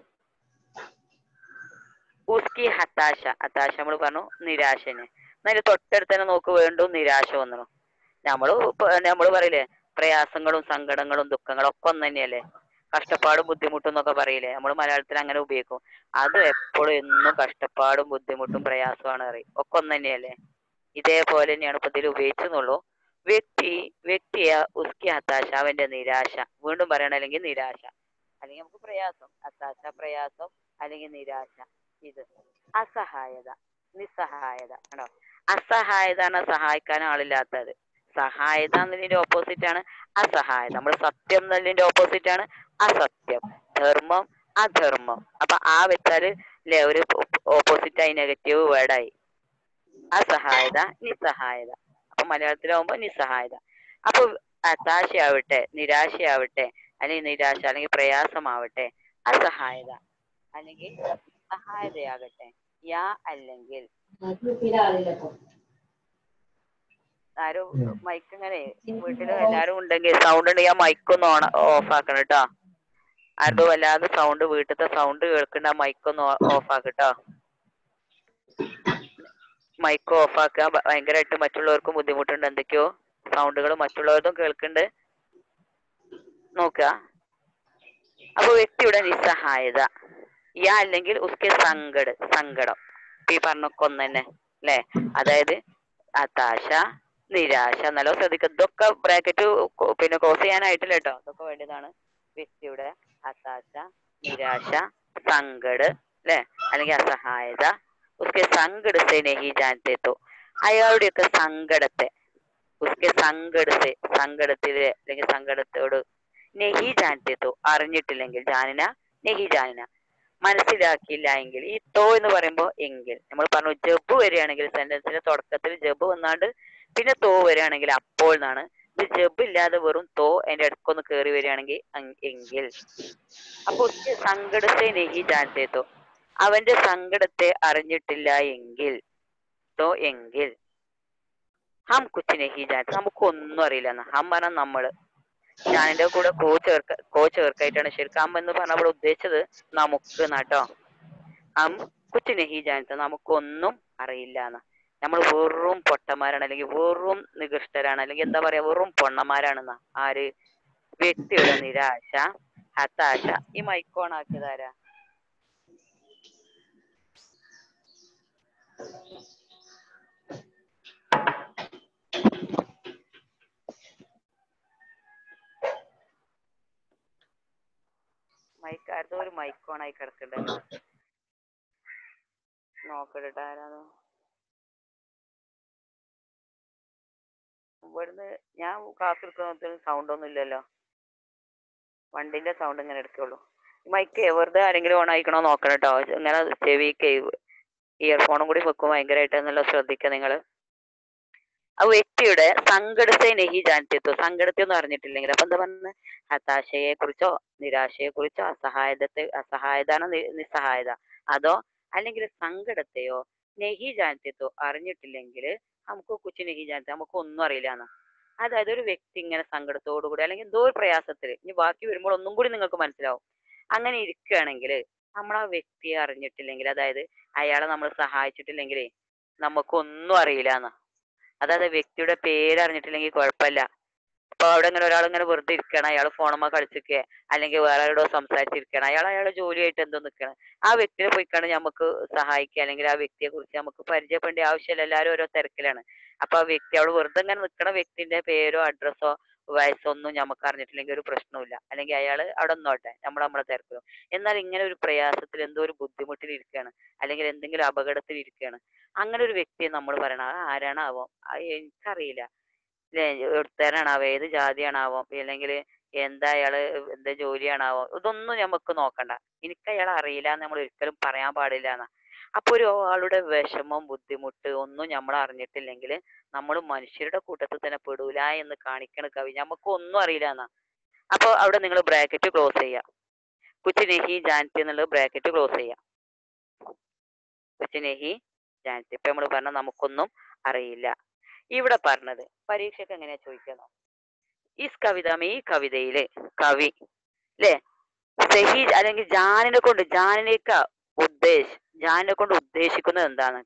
ഉസ്കി ഹത്താശ ഹത്താശ നമ്മൾ പറഞ്ഞു നിരാശന് എന്നാലും തൊട്ടടുത്ത് തന്നെ നോക്ക് വീണ്ടും നിരാശ വന്നു നമ്മള് ഇപ്പൊ നമ്മള് പറയില്ലേ പ്രയാസങ്ങളും സങ്കടങ്ങളും ദുഃഖങ്ങളും ഒക്കെ ഒന്ന് തന്നെയല്ലേ കഷ്ടപ്പാടും ബുദ്ധിമുട്ടും എന്നൊക്കെ പറയില്ലേ നമ്മൾ മലയാളത്തിൽ അങ്ങനെ ഉപയോഗിക്കും അത് എപ്പോഴും എന്നും കഷ്ടപ്പാടും ബുദ്ധിമുട്ടും പ്രയാസമാണ് പറയും ഒക്കെ ഒന്ന് തന്നെയല്ലേ ഇതേപോലെ തന്നെയാണ് ഇപ്പൊ ഇതിൽ ഉപയോഗിച്ചെന്നുള്ളൂ വ്യക്തി വ്യക്തിയ ഉസ്കി ഹത്താശ അവന്റെ നിരാശ വീണ്ടും പറയണം അല്ലെങ്കിൽ നിരാശ അല്ലെങ്കിൽ നമുക്ക് പ്രയാസം ഹത്താശ പ്രയാസം അല്ലെങ്കിൽ നിരാശ ഇത് അസഹായത നിസ്സഹായത ആണോ അസഹായത ആണ് സഹായിക്കാൻ ആളില്ലാത്തത് സഹായത എന്നതിന്റെ ഓപ്പോസിറ്റ് ആണ് അസഹായത നമ്മൾ സത്യം എന്നതിന്റെ ഓപ്പോസിറ്റ് ആണ് അസത്യം ധർമ്മം അധർമ്മം അപ്പൊ ആ വെച്ചാല് ല്ലേ ഒരു ഓപ്പോസിറ്റ് ആയി നെഗറ്റീവ് വേർഡായി അസഹായത നിസ്സഹായത അപ്പൊ മലയാളത്തിലാവുമ്പോ നിസ്സഹായത അപ്പൊ ഹതാശയാവട്ടെ നിരാശയാവട്ടെ അല്ലെങ്കിൽ നിരാശ അല്ലെങ്കിൽ പ്രയാസമാവട്ടെ അസഹായത അല്ലെങ്കിൽ സഹായതയാകട്ടെ യാ അല്ലെങ്കിൽ ആരും മൈക്ക് ഇങ്ങനെ വീട്ടില് എല്ലാരും ഉണ്ടെങ്കിൽ സൗണ്ട് ഉണ്ടെങ്കിൽ ആ മൈക്ക് ഒന്ന് ഓൺ ഓഫ് ആക്കണം കേട്ടോ ആരുടെ വല്ലാതെ സൗണ്ട് വീട്ടിലത്തെ സൗണ്ട് കേൾക്കണ്ട ആ മൈക്ക് ഒന്ന് ഓഫ് ആക്കട്ടോ മൈക്ക് ഓഫ് ആക്കുക ഭ- ഭയങ്കരമായിട്ട് മറ്റുള്ളവർക്കും ബുദ്ധിമുട്ടുണ്ട് എന്തൊക്കെയോ സൗണ്ടുകൾ മറ്റുള്ളവർക്കും കേൾക്കുന്നുണ്ട് നോക്കുക അപ്പൊ വ്യക്തിയുടെ നിസ്സഹായത യാ അല്ലെങ്കിൽ ഉസ്കെ സങ്കട് സങ്കടം ഇപ്പൊ ഈ പറഞ്ഞൊക്കെ ഒന്ന് തന്നെ അല്ലേ അതായത് ഹതാശ നിരാശ നല്ല ശ്രദ്ധിക്കുക ഇതൊക്കെ ബ്രാക്കറ്റ് പിന്നെ ക്രോസ് ചെയ്യാനായിട്ടില്ല കേട്ടോ ഇതൊക്കെ വേണ്ടതാണ് വ്യക്തിയുടെ ഹതാശ നിരാശ സങ്കട് അല്ലെ അല്ലെങ്കിൽ അസഹായത ഉസ്കെ സങ്കട് സെ നഹി ജാനത്തെ തോ അയാളുടെയൊക്കെ സങ്കടത്തെ ഉസ്കെ സങ്കട് സെ സങ്കടത്തില് അല്ലെങ്കിൽ സങ്കടത്തോട് നെഹി ജാനത്തെ തോ അറിഞ്ഞിട്ടില്ലെങ്കിൽ ജാനന നെഹി ജാനന മനസ്സിലാക്കിയില്ല എങ്കിൽ ഈ തോ എന്ന് പറയുമ്പോ എങ്കിൽ നമ്മൾ പറഞ്ഞു ജബ് വരികയാണെങ്കിൽ സെന്റൻസിന്റെ തുടക്കത്തിൽ ജബ് വന്നാണ്ട് പിന്നെ തോ വരികയാണെങ്കിൽ അപ്പോൾ എന്നാണ് ഇത് ജബ് ഇല്ലാതെ വെറും തോ അതിന്റെ ഇടയ്ക്കൊന്ന് കയറി വരികയാണെങ്കിൽ അങ് എങ്കിൽ അപ്പൊ ഉസ്കെ സങ്കടത്തെ നെഹി ജാനത്തെ തോ അവന്റെ സങ്കടത്തെ അറിഞ്ഞിട്ടില്ല എങ്കിൽ തോ എങ്കിൽ ഹം കുച്ച് നെഹി ജാനത്തെ നമുക്കൊന്നും അറിയില്ല എന്ന് ഹം പറഞ്ഞാൽ നമ്മള് ഞാനിന്റെ കൂടെ കോ ചേർക്ക കോ ചേർക്കായിട്ടാണ് ശരിക്കും അമ്മ എന്ന് പറഞ്ഞ അവിടെ ഉദ്ദേശിച്ചത് നമുക്ക് എന്നാട്ടോ അം കുച്ച് നെഹി ജാനത്തെ നമുക്കൊന്നും അറിയില്ല എന്ന് നമ്മൾ വെറും പൊട്ടന്മാരാണ് അല്ലെങ്കിൽ വെറും നികൃഷ്ടരാണ് അല്ലെങ്കിൽ എന്താ പറയാ വെറും പൊണ്ണന്മാരാണെന്ന ആര് വ്യക്തിയുടെ നിരാശ ഹതാശ ഈ മൈക്കോൺ ആക്കിയതാരാ മൈക്ക് ആരുടെ ഒരു മൈക്കോൺ ആയി കിടക്കണ്ടല്ലോ നോക്കട്ടെ ആരാന്ന് ഇവിടുന്ന് ഞാൻ ക്ലാസ് എടുക്കുന്ന സൗണ്ട് ഒന്നും ഇല്ലല്ലോ വണ്ടിന്റെ സൗണ്ട് ഇങ്ങനെ എടുക്കുള്ളൂ മൈക്ക് വെറുതെ ആരെങ്കിലും ഓൺ ആയിക്കണോ നോക്കണം കേട്ടോ ഇങ്ങനെ ചെവിക്ക് ഇയർഫോണും കൂടി വെക്കും ഭയങ്കരമായിട്ട് നല്ല ശ്രദ്ധിക്കുക നിങ്ങള് ആ വ്യക്തിയുടെ സങ്കടത്തെ നെഹി ജാനത്തെത്തോ സങ്കടത്തെ ഒന്നും അറിഞ്ഞിട്ടില്ലെങ്കിൽ അപ്പൊ എന്താ പറഞ്ഞത് ഹതാശയെ കുറിച്ചോ നിരാശയെ കുറിച്ചോ അസഹായതത്തെ അസഹായതാണോ നി- നിസ്സഹായത അതോ അല്ലെങ്കിൽ സങ്കടത്തെയോ നെഹി ജാനത്തെത്തോ അറിഞ്ഞിട്ടില്ലെങ്കിൽ നമുക്ക് കുച്ചു നെഹി ജാനത്തെ നമുക്ക് ഒന്നും അറിയില്ല എന്ന് അതായത് ഒരു വ്യക്തി ഇങ്ങനെ സങ്കടത്തോടു കൂടി അല്ലെങ്കിൽ എന്തോ ഒരു പ്രയാസത്തിൽ ഇനി ബാക്കി വരുമ്പോൾ ഒന്നും കൂടി നിങ്ങൾക്ക് മനസ്സിലാവും അങ്ങനെ ഇരിക്കുകയാണെങ്കിൽ നമ്മൾ ആ വ്യക്തിയെ അറിഞ്ഞിട്ടില്ലെങ്കിൽ അതായത് അയാളെ നമ്മൾ സഹായിച്ചിട്ടില്ലെങ്കിൽ നമുക്കൊന്നും അറിയില്ല എന്ന് അതായത് വ്യക്തിയുടെ പേര് അറിഞ്ഞിട്ടില്ലെങ്കിൽ കുഴപ്പമില്ല ഇപ്പൊ അവിടെ ഇങ്ങനെ ഒരാൾ ഇങ്ങനെ വെറുതെ ഇരിക്കണം അയാൾ ഫോണുമ്മ കളിച്ചിരിക്കുക അല്ലെങ്കിൽ വേറെ ആരോടോ സംസാരിച്ചിരിക്കണം അയാൾ അയാളുടെ ജോലിയായിട്ട് എന്തോ നിൽക്കണം ആ വ്യക്തിയെ പോയിക്കാണ് നമുക്ക് സഹായിക്കുക അല്ലെങ്കിൽ ആ വ്യക്തിയെ കുറിച്ച് നമുക്ക് പരിചയപ്പെടേണ്ട ആവശ്യമില്ല എല്ലാവരും ഓരോ തിരക്കിലാണ് അപ്പൊ ആ വ്യക്തി അവിടെ വെറുതെ ഇങ്ങനെ നിൽക്കണ വ്യക്തിന്റെ പേരോ അഡ്രസ്സോ വയസ്സോ ഒന്നും നമുക്ക് അറിഞ്ഞിട്ടില്ലെങ്കിൽ ഒരു പ്രശ്നവുമില്ല അല്ലെങ്കിൽ അയാൾ അവിടെ നിന്നോട്ടെ നമ്മൾ നമ്മളെ തിരക്കിലും എന്നാൽ ഇങ്ങനെ ഒരു പ്രയാസത്തിൽ എന്തോ ഒരു ബുദ്ധിമുട്ടിൽ ഇരിക്കുകയാണ് അല്ലെങ്കിൽ എന്തെങ്കിലും അപകടത്തിൽ ഇരിക്കുകയാണ് അങ്ങനെ ഒരു വ്യക്തിയെ നമ്മൾ പറയണം അത് ആരാണാവോ അത് എനിക്കറിയില്ല ല്ലേ എഴുത്തുകാരനാണാവോ ഏത് ജാതിയാണാവോ അല്ലെങ്കിൽ എന്താ അയാള് എന്താ ജോലിയാണാവോ ഇതൊന്നും നമുക്ക് നോക്കണ്ട എനിക്ക് അയാളെ അറിയില്ല എന്ന് നമ്മൾ ഒരിക്കലും പറയാൻ പാടില്ല എന്നാ അപ്പൊ ഒരു ആളുടെ വിഷമം ബുദ്ധിമുട്ട് ഒന്നും നമ്മൾ അറിഞ്ഞിട്ടില്ലെങ്കിൽ നമ്മൾ മനുഷ്യരുടെ കൂട്ടത്തിൽ തന്നെ പെടൂല എന്ന് കാണിക്കണ കവി നമുക്ക് ഒന്നും അറിയില്ല എന്നാ അപ്പൊ അവിടെ നിങ്ങൾ ബ്രാക്കറ്റ് ക്ലോസ് ചെയ്യുക കുച്ച് നെഹി ജാൻതി എന്നുള്ളത് ബ്രാക്കറ്റ് ക്ലോസ് ചെയ്യുക കുച്ച് നെഹി ജാൻതി ഇപ്പൊ നമ്മൾ പറഞ്ഞ നമുക്കൊന്നും അറിയില്ല ഇവിടെ പറഞ്ഞത് പരീക്ഷയ്ക്ക് എങ്ങനെയാ ചോദിക്കുന്നത് ഈ കവിത ഈ കവിതയില് കവി അല്ലേ സഹി അല്ലെങ്കിൽ ജാനിനെ കൊണ്ട് ജാനിനേക്ക ഉദ്ദേശ ജാനിനെ കൊണ്ട് ഉദ്ദേശിക്കുന്നത് എന്താണ്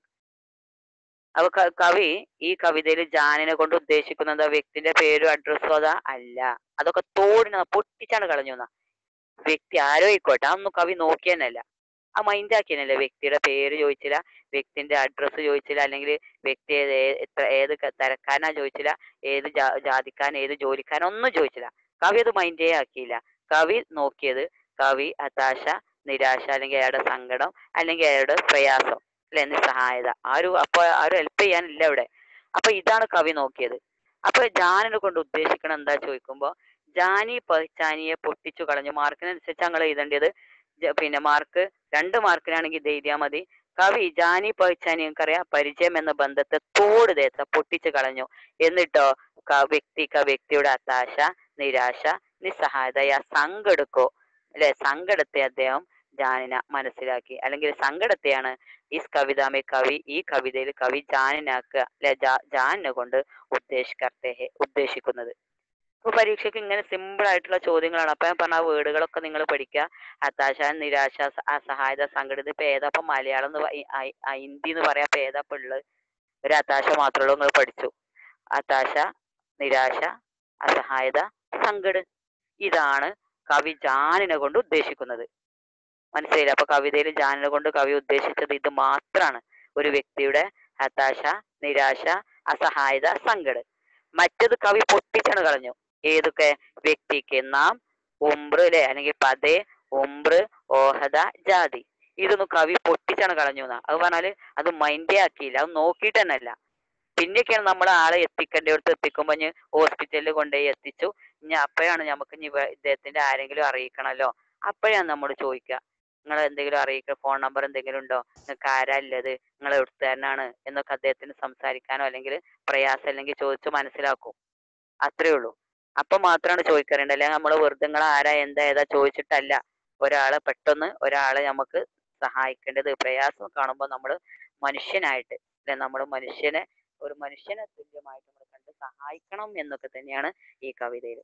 അപ്പൊ ക- കവി ഈ കവിതയിൽ ജാനിനെ കൊണ്ട് ഉദ്ദേശിക്കുന്നത് ആ വ്യക്തിന്റെ പേരും അഡ്രസ്സോ അതാ അല്ല അതൊക്കെ തോടിന പൊട്ടിച്ചാണ് കളഞ്ഞു എന്നാ വ്യക്തി ആരോ ആയിക്കോട്ടെ അതൊന്നും കവി നോക്കിയെന്നല്ല ആ മൈൻഡ് ആക്കിയെന്നല്ല വ്യക്തിയുടെ പേര് ചോദിച്ചില്ല വ്യക്തിന്റെ അഡ്രസ്സ് ചോദിച്ചില്ല അല്ലെങ്കിൽ വ്യക്തി ഏത് ഏ- എത്ര ഏത് ക- തരക്കാരനാ ചോദിച്ചില്ല ഏത് ജാ- ജാതിക്കാരൻ ഏത് ജോലിക്കാരൻ ഒന്നും ചോദിച്ചില്ല കവി അത് മൈൻഡേ ആക്കിയില്ല കവി നോക്കിയത് കവി ഹതാശ നിരാശ അല്ലെങ്കിൽ അയാളുടെ സങ്കടം അല്ലെങ്കിൽ അയാളുടെ പ്രയാസം അല്ലെ നിസ്സഹായത ആരും അപ്പൊ ആരും ഹെൽപ്പ് ചെയ്യാനില്ല ഇവിടെ അപ്പൊ ഇതാണ് കവി നോക്കിയത് അപ്പൊ ജാനിനെ കൊണ്ട് ഉദ്ദേശിക്കണം എന്താ ചോദിക്കുമ്പോ ജാനി പഹ്ചാനിയെ പൊട്ടിച്ചു കളഞ്ഞു മാർക്കിനനുസരിച്ച് ഞങ്ങൾ എഴുതേണ്ടത് ജ- പിന്നെ മാർക്ക് രണ്ട് മാർക്കിനാണെങ്കിൽ ഇത് എഴുതിയാൽ മതി കവി ജാനി പഹ്ചാനി നമുക്കറിയാം പരിചയം എന്ന ബന്ധത്തെ തോട് തേച്ച പൊട്ടിച്ചു കളഞ്ഞു എന്നിട്ടോ ക വ്യക്തിക്ക് ആ വ്യക്തിയുടെ ഹതാശ നിരാശ നിസ്സഹായത ആ സങ്കടുക്കോ അല്ലെ സങ്കടത്തെ അദ്ദേഹം ജാനിന മനസ്സിലാക്കി അല്ലെങ്കിൽ സങ്കടത്തെയാണ് ഈ കവിതാമേ കവി ഈ കവിതയിൽ കവി ജാനിനാക്കുക അല്ലെ ജാനിനെ കൊണ്ട് ഉദ്ദേശിക്കർത്തേ ഉദ്ദേശിക്കുന്നത് ഇപ്പൊ പരീക്ഷയ്ക്ക് ഇങ്ങനെ സിമ്പിൾ ആയിട്ടുള്ള ചോദ്യങ്ങളാണ് അപ്പൊ ഞാൻ പറഞ്ഞ ആ വേർഡുകളൊക്കെ നിങ്ങൾ പഠിക്കുക ഹതാശ നിരാശ സ- അസഹായത സങ്കടം ഇപ്പൊ ഏതാ ഇപ്പൊ മലയാളം എന്ന് പ- ഈ- ഐ- ഐ- ഹിന്ദി എന്ന് പറയാ ഇപ്പൊ ഏതാ ഇപ്പൊ ഉള്ളത് ഒരു ഹതാശ മാത്രമേ ഉള്ളൂ നിങ്ങൾ പഠിച്ചു ഹതാശ നിരാശ അസഹായത സങ്കട് ഇതാണ് കവി ജാനിനെ കൊണ്ട് ഉദ്ദേശിക്കുന്നത് മനസ്സിലായില്ല അപ്പൊ കവിതയിൽ ജാനിനെ കൊണ്ട് കവി ഉദ്ദേശിച്ചത് ഇത് മാത്രാണ് ഒരു വ്യക്തിയുടെ ഹതാശ നിരാശ അസഹായത സങ്കട് മറ്റത് കവി പൊട്ടിച്ചാണ് കളഞ്ഞു ഏതൊക്കെ വ്യക്തിക്ക് നാം ഉംബ്ര അല്ലെ അല്ലെങ്കിൽ പതേ ഉംബ്ര ഓഹദ ജാതി ഇതൊന്നും കവി പൊട്ടിച്ചാണ് കളഞ്ഞു എന്നാ അത് പറഞ്ഞാല് അത് മൈൻഡേ ആക്കിയില്ല അത് നോക്കിയിട്ട് തന്നെ അല്ല പിന്നെയൊക്കെയാണ് നമ്മൾ ആളെ എത്തിക്കേണ്ടടുത്ത് എത്തിക്കുമ്പോ ഇനി ഹോസ്പിറ്റലിൽ കൊണ്ടുപോയി എത്തിച്ചു ഇനി അപ്പോഴാണ് നമുക്ക് ഇനി ഇവ- ഇദ്ദേഹത്തിന്റെ ആരെങ്കിലും അറിയിക്കണമല്ലോ അപ്പോഴാണ് നമ്മൾ ചോദിക്കുക നിങ്ങൾ എന്തെങ്കിലും അറിയിക്കുക ഫോൺ നമ്പർ എന്തെങ്കിലും ഉണ്ടോ നിങ്ങൾക്ക് ആരാ ഉള്ളത് നിങ്ങൾ എവിടുത്തുകാരനാണ് എന്നൊക്കെ അദ്ദേഹത്തിന് സംസാരിക്കാനോ അല്ലെങ്കിൽ പ്രയാസം അല്ലെങ്കിൽ ചോദിച്ചു മനസ്സിലാക്കും അത്രേ ഉള്ളൂ അപ്പൊ മാത്രമാണ് ചോദിക്കാറുണ്ട് അല്ലെങ്കിൽ നമ്മൾ വെറുതെ നിങ്ങൾ ആരാ എന്താ ഏതാ ചോദിച്ചിട്ടല്ല ഒരാളെ പെട്ടെന്ന് ഒരാളെ നമുക്ക് സഹായിക്കേണ്ടത് പ്രയാസം കാണുമ്പോൾ നമ്മൾ മനുഷ്യനായിട്ട് അല്ലെ നമ്മൾ മനുഷ്യനെ ഒരു മനുഷ്യനെ തുല്യമായിട്ട് നമ്മൾ കണ്ട് സഹായിക്കണം എന്നൊക്കെ തന്നെയാണ് ഈ കവിതയിൽ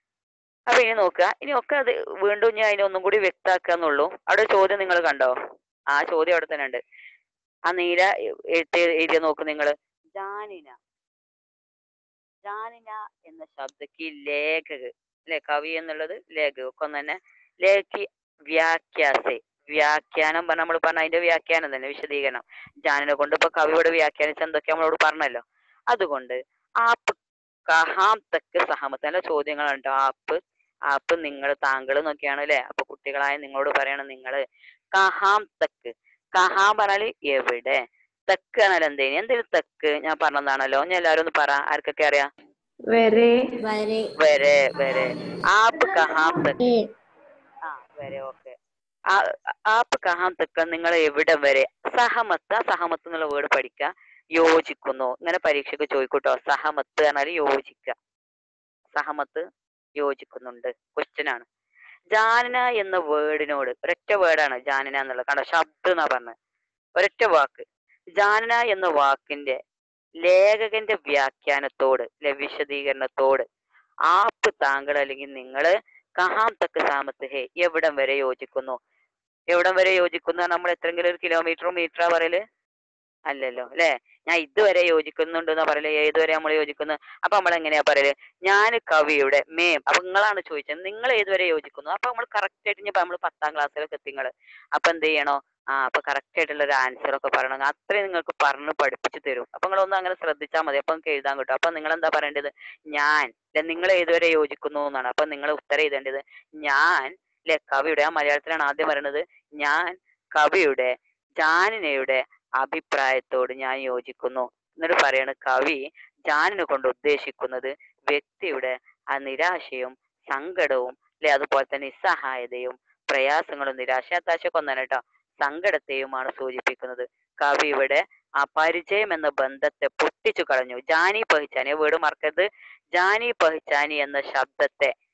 അപ്പൊ ഇനി നോക്കുക ഇനി ഒക്കെ അത് വീണ്ടും ഞാൻ അതിനെ ഒന്നും കൂടി വ്യക്താക്കുക എന്നുള്ളൂ അവിടെ ചോദ്യം നിങ്ങൾ കണ്ടോ ആ ചോദ്യം അവിടെ തന്നെ ഉണ്ട് ആ നീല എഴുത്ത് എഴുതിയ നോക്ക് നിങ്ങൾ ജാനിന ജാനിന എന്ന ശബ്ദക്ക് ലേഖക് അല്ലെ കവി എന്നുള്ളത് ലേഖക് ഒക്കെ ഒന്ന് തന്നെ ലേഖി വ്യാഖ്യാസെ വ്യാഖ്യാനം പറഞ്ഞ നമ്മൾ പറഞ്ഞ അതിന്റെ വ്യാഖ്യാനം തന്നെ വിശദീകരണം ജാനിനെ കൊണ്ട് ഇപ്പൊ കവിയോട് വ്യാഖ്യാനിച്ച എന്തൊക്കെ നമ്മളോട് പറഞ്ഞല്ലോ അതുകൊണ്ട് ആപ്പ് കഹാം തക്ക് സഹമത്ത് നല്ല ചോദ്യങ്ങളുണ്ട് ആപ്പ് ആപ്പ് നിങ്ങൾ താങ്കൾ എന്നൊക്കെയാണ് അല്ലെ അപ്പൊ കുട്ടികളായ നിങ്ങളോട് പറയണം നിങ്ങള് കഹാം തക്ക് കഹാം പറഞ്ഞാല് എവിടെ തെക്ക് എന്നാൽ എന്തേനി എന്തെങ്കിലും തെക്ക് ഞാൻ പറഞ്ഞതാണല്ലോ ഞാൻ എല്ലാവരും ഒന്ന് പറ ആർക്കൊക്കെ അറിയാം വരെ വരെ വരെ വരെ ആപ്പ് കഹാം തക്ക് ആ വരെ ഓക്കെ ആപ്പ് കഹാം തക്ക് നിങ്ങൾ എവിടെ വരെ സഹമത്ത് ആ സഹമത്ത് എന്നുള്ള വേർഡ് പഠിക്കുക യോജിക്കുന്നു ഇങ്ങനെ പരീക്ഷയ്ക്ക് ചോദിക്കൂട്ടോ സഹമത്ത് പറഞ്ഞാൽ യോജിക്കുക സഹമത്ത് യോജിക്കുന്നുണ്ട് ക്വസ്റ്റ്യൻ ആണ് ജാനന എന്ന വേർഡിനോട് ഒരൊറ്റ വേർഡാണ് ജാനന എന്നുള്ളത് കണ്ടോ ശബ്ദം എന്നാ പറഞ്ഞത് ഒരൊറ്റ വാക്ക് ജാനന എന്ന വാക്കിന്റെ ലേഖകന്റെ വ്യാഖ്യാനത്തോട് അല്ലെ വിശദീകരണത്തോട് ആപ്പ് താങ്കൾ അല്ലെങ്കിൽ നിങ്ങള് കഹാം തക്ക് സാമത്ത് ഹേ എവിടം വരെ യോജിക്കുന്നു എവിടം വരെ യോജിക്കുന്നു നമ്മൾ എത്രയെങ്കിലും ഒരു കിലോമീറ്ററോ മീറ്ററാ പറയല് അല്ലല്ലോ അല്ലെ ഞാൻ ഇതുവരെ യോജിക്കുന്നുണ്ട് എന്നാ പറയല് ഏതുവരെ നമ്മൾ യോജിക്കുന്നു അപ്പൊ നമ്മൾ എങ്ങനെയാ പറയല് ഞാൻ കവിയുടെ മേം അപ്പൊ നിങ്ങളാണ് ചോദിച്ചത് നിങ്ങൾ ഏതുവരെ യോജിക്കുന്നു അപ്പൊ നമ്മൾ കറക്റ്റ് ആയിട്ട് ഇനിയിപ്പോ നമ്മൾ പത്താം ക്ലാസ്സിലൊക്കെ എത്തി നിങ്ങള് അപ്പൊ എന്ത് ചെയ്യണോ ആ അപ്പൊ കറക്റ്റ് ആയിട്ടുള്ള ഒരു ആൻസർ ഒക്കെ പറയണം അത്രയും നിങ്ങൾക്ക് പറഞ്ഞ് പഠിപ്പിച്ചു തരും അപ്പൊ നിങ്ങളൊന്ന് അങ്ങനെ ശ്രദ്ധിച്ചാൽ മതി അപ്പൊ നിങ്ങൾക്ക് എഴുതാൻ കിട്ടും അപ്പൊ നിങ്ങൾ എന്താ പറയേണ്ടത് ഞാൻ അല്ലെ നിങ്ങൾ ഏതുവരെ യോജിക്കുന്നു എന്നാണ് അപ്പൊ നിങ്ങൾ ഉത്തരം എഴുതേണ്ടത് ഞാൻ അല്ലെ കവിയുടെ ആ മലയാളത്തിലാണ് ആദ്യം പറയുന്നത് ഞാൻ കവിയുടെ ജാനിനയുടെ അഭിപ്രായത്തോട് ഞാൻ യോജിക്കുന്നു എന്നിട്ട് പറയണ കവി ജാനിനെ കൊണ്ട് ഉദ്ദേശിക്കുന്നത് വ്യക്തിയുടെ ആ നിരാശയും സങ്കടവും അല്ലെ അതുപോലെ തന്നെ നിസ്സഹായതയും പ്രയാസങ്ങളും നിരാശ ഹതാശയൊക്കെ ഒന്നാണ് കേട്ടോ സങ്കടത്തെയുമാണ് സൂചിപ്പിക്കുന്നത് കവി ഇവിടെ ആ പരിചയം എന്ന ബന്ധത്തെ പൊട്ടിച്ചു കളഞ്ഞു ജാനി പഹിച്ചാനി വീട് മറക്കരുത് ജാനി പഹിച്ചാനി എന്ന ശബ്ദത്തെ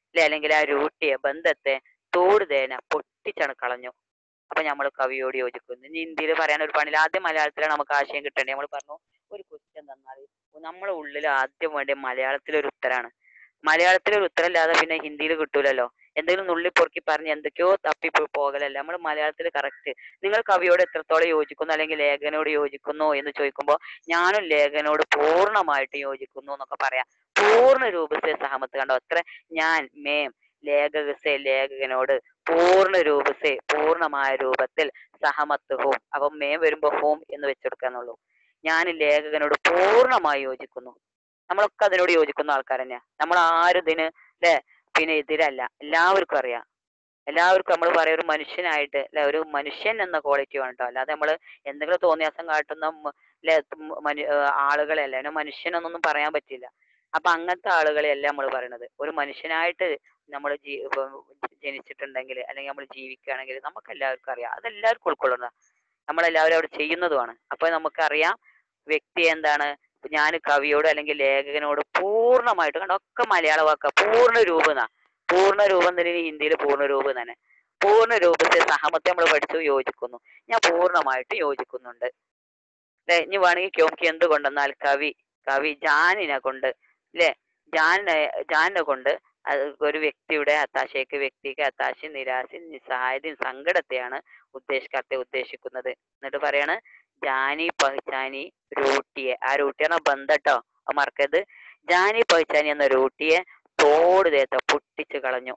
അല്ലെ അല്ലെങ്കിൽ ആ രൂട്ടിയെ ബന്ധത്തെ തോടുതേന പൊട്ടിച്ചാണ് കളഞ്ഞു അപ്പൊ നമ്മൾ കവിയോട് യോജിക്കുന്നു ഇനി ഹിന്ദിയിൽ പറയാൻ ഒരു പണിയില്ല ആദ്യം മലയാളത്തിലാണ് നമുക്ക് ആശയം കിട്ടേണ്ടത് നമ്മൾ പറഞ്ഞു ഒരു ക്വസ്റ്റ്യൻ തന്നാൽ നമ്മളെ ഉള്ളിൽ ആദ്യം വേണ്ട മലയാളത്തിലൊരു ഉത്തരാണ് മലയാളത്തിലൊരു ഉത്തരമില്ലാതെ പിന്നെ ഹിന്ദിയിൽ കിട്ടൂലല്ലോ എന്തെങ്കിലും നുള്ളി പൊറുക്കി പറഞ്ഞ് എന്തൊക്കെയോ തപ്പി പോ- പോകലല്ല നമ്മൾ മലയാളത്തിൽ കറക്റ്റ് നിങ്ങൾ കവിയോട് എത്രത്തോളം യോജിക്കുന്നു അല്ലെങ്കിൽ ലേഖനോട് യോജിക്കുന്നു എന്ന് ചോദിക്കുമ്പോൾ ഞാനും ലേഖനോട് പൂർണ്ണമായിട്ട് യോജിക്കുന്നു എന്നൊക്കെ പറയാം പൂർണ്ണ രൂപത്തെ സഹമത്ത് കണ്ടോ അത്ര ഞാൻ മേം ലേഖകസെ ലേഖകനോട് പൂർണ്ണ രൂപസെ പൂർണ്ണമായ രൂപത്തിൽ സഹമത്ത് ഹോം അപ്പം മേം വരുമ്പോ ഹോം എന്ന് വെച്ചെടുക്കാന്നുള്ളൂ ഞാൻ ലേഖകനോട് പൂർണ്ണമായി യോജിക്കുന്നു നമ്മളൊക്കെ അതിനോട് യോജിക്കുന്ന ആൾക്കാർ തന്നെയാ നമ്മൾ ആരും ഇതിന് ല്ലേ പിന്നെ എതിരല്ല എല്ലാവർക്കും അറിയാം എല്ലാവർക്കും നമ്മൾ പറയാം ഒരു മനുഷ്യനായിട്ട് അല്ലെ ഒരു മനുഷ്യൻ എന്ന ക്വാളിറ്റി വേണം കേട്ടോ അല്ലാതെ നമ്മൾ എന്തെങ്കിലും തോന്നിയാസം കാട്ടുന്ന മ- ല്ലേ ഉം മനു ഏർ ആളുകളെയല്ല പിന്നെ മനുഷ്യനെന്നൊന്നും പറയാൻ പറ്റില്ല അപ്പൊ അങ്ങനത്തെ ആളുകളെയല്ല നമ്മൾ പറയണത് ഒരു മനുഷ്യനായിട്ട് നമ്മൾ ജീ ഇപ്പൊ ജനിച്ചിട്ടുണ്ടെങ്കിൽ അല്ലെങ്കിൽ നമ്മൾ ജീവിക്കുകയാണെങ്കിൽ നമുക്ക് എല്ലാവർക്കും അറിയാം അതെല്ലാവർക്കും ഉൾക്കൊള്ളുന്ന നമ്മളെല്ലാവരും അവിടെ ചെയ്യുന്നതുമാണ് അപ്പൊ നമുക്കറിയാം വ്യക്തി എന്താണ് ഞാൻ കവിയോട് അല്ലെങ്കിൽ ലേഖകനോട് പൂർണ്ണമായിട്ട് കണ്ടോ ഒക്കെ മലയാള വാക്ക പൂർണ്ണ രൂപന പൂർണ്ണ രൂപം തന്നെ ഹിന്ദിയിൽ പൂർണ്ണ രൂപം തന്നെ പൂർണ്ണ രൂപത്തെ സഹമത്തെ നമ്മൾ പഠിച്ചു യോജിക്കുന്നു ഞാൻ പൂർണ്ണമായിട്ട് യോജിക്കുന്നുണ്ട് ല്ലേ ഇനി വേണമെങ്കിൽ ക്യോംക്ക് എന്ത് കൊണ്ടെന്നാൽ കവി കവി ജാനിനെ കൊണ്ട് ല്ലേ ജാനിനെ ജാനിനെ കൊണ്ട് അത് ഒരു വ്യക്തിയുടെ ഹത്താശയ്ക്ക് വ്യക്തിക്ക് ഹത്താശി നിരാശ നിസ്സഹായതയും സങ്കടത്തെയാണ് ഉദ്ദേശിക്കാത്തെ ഉദ്ദേശിക്കുന്നത് എന്നിട്ട് പറയാണ് ജാനി പഹ്ചാനി റൂട്ടിയെ ആ റൂട്ടിയാണ് ബന്ധട്ടോ അത് മറക്കരുത് ജാനി പഹ്ചാനി എന്ന റൂട്ടിയെ തോട് തേത്ത പൊട്ടിച്ച് കളഞ്ഞു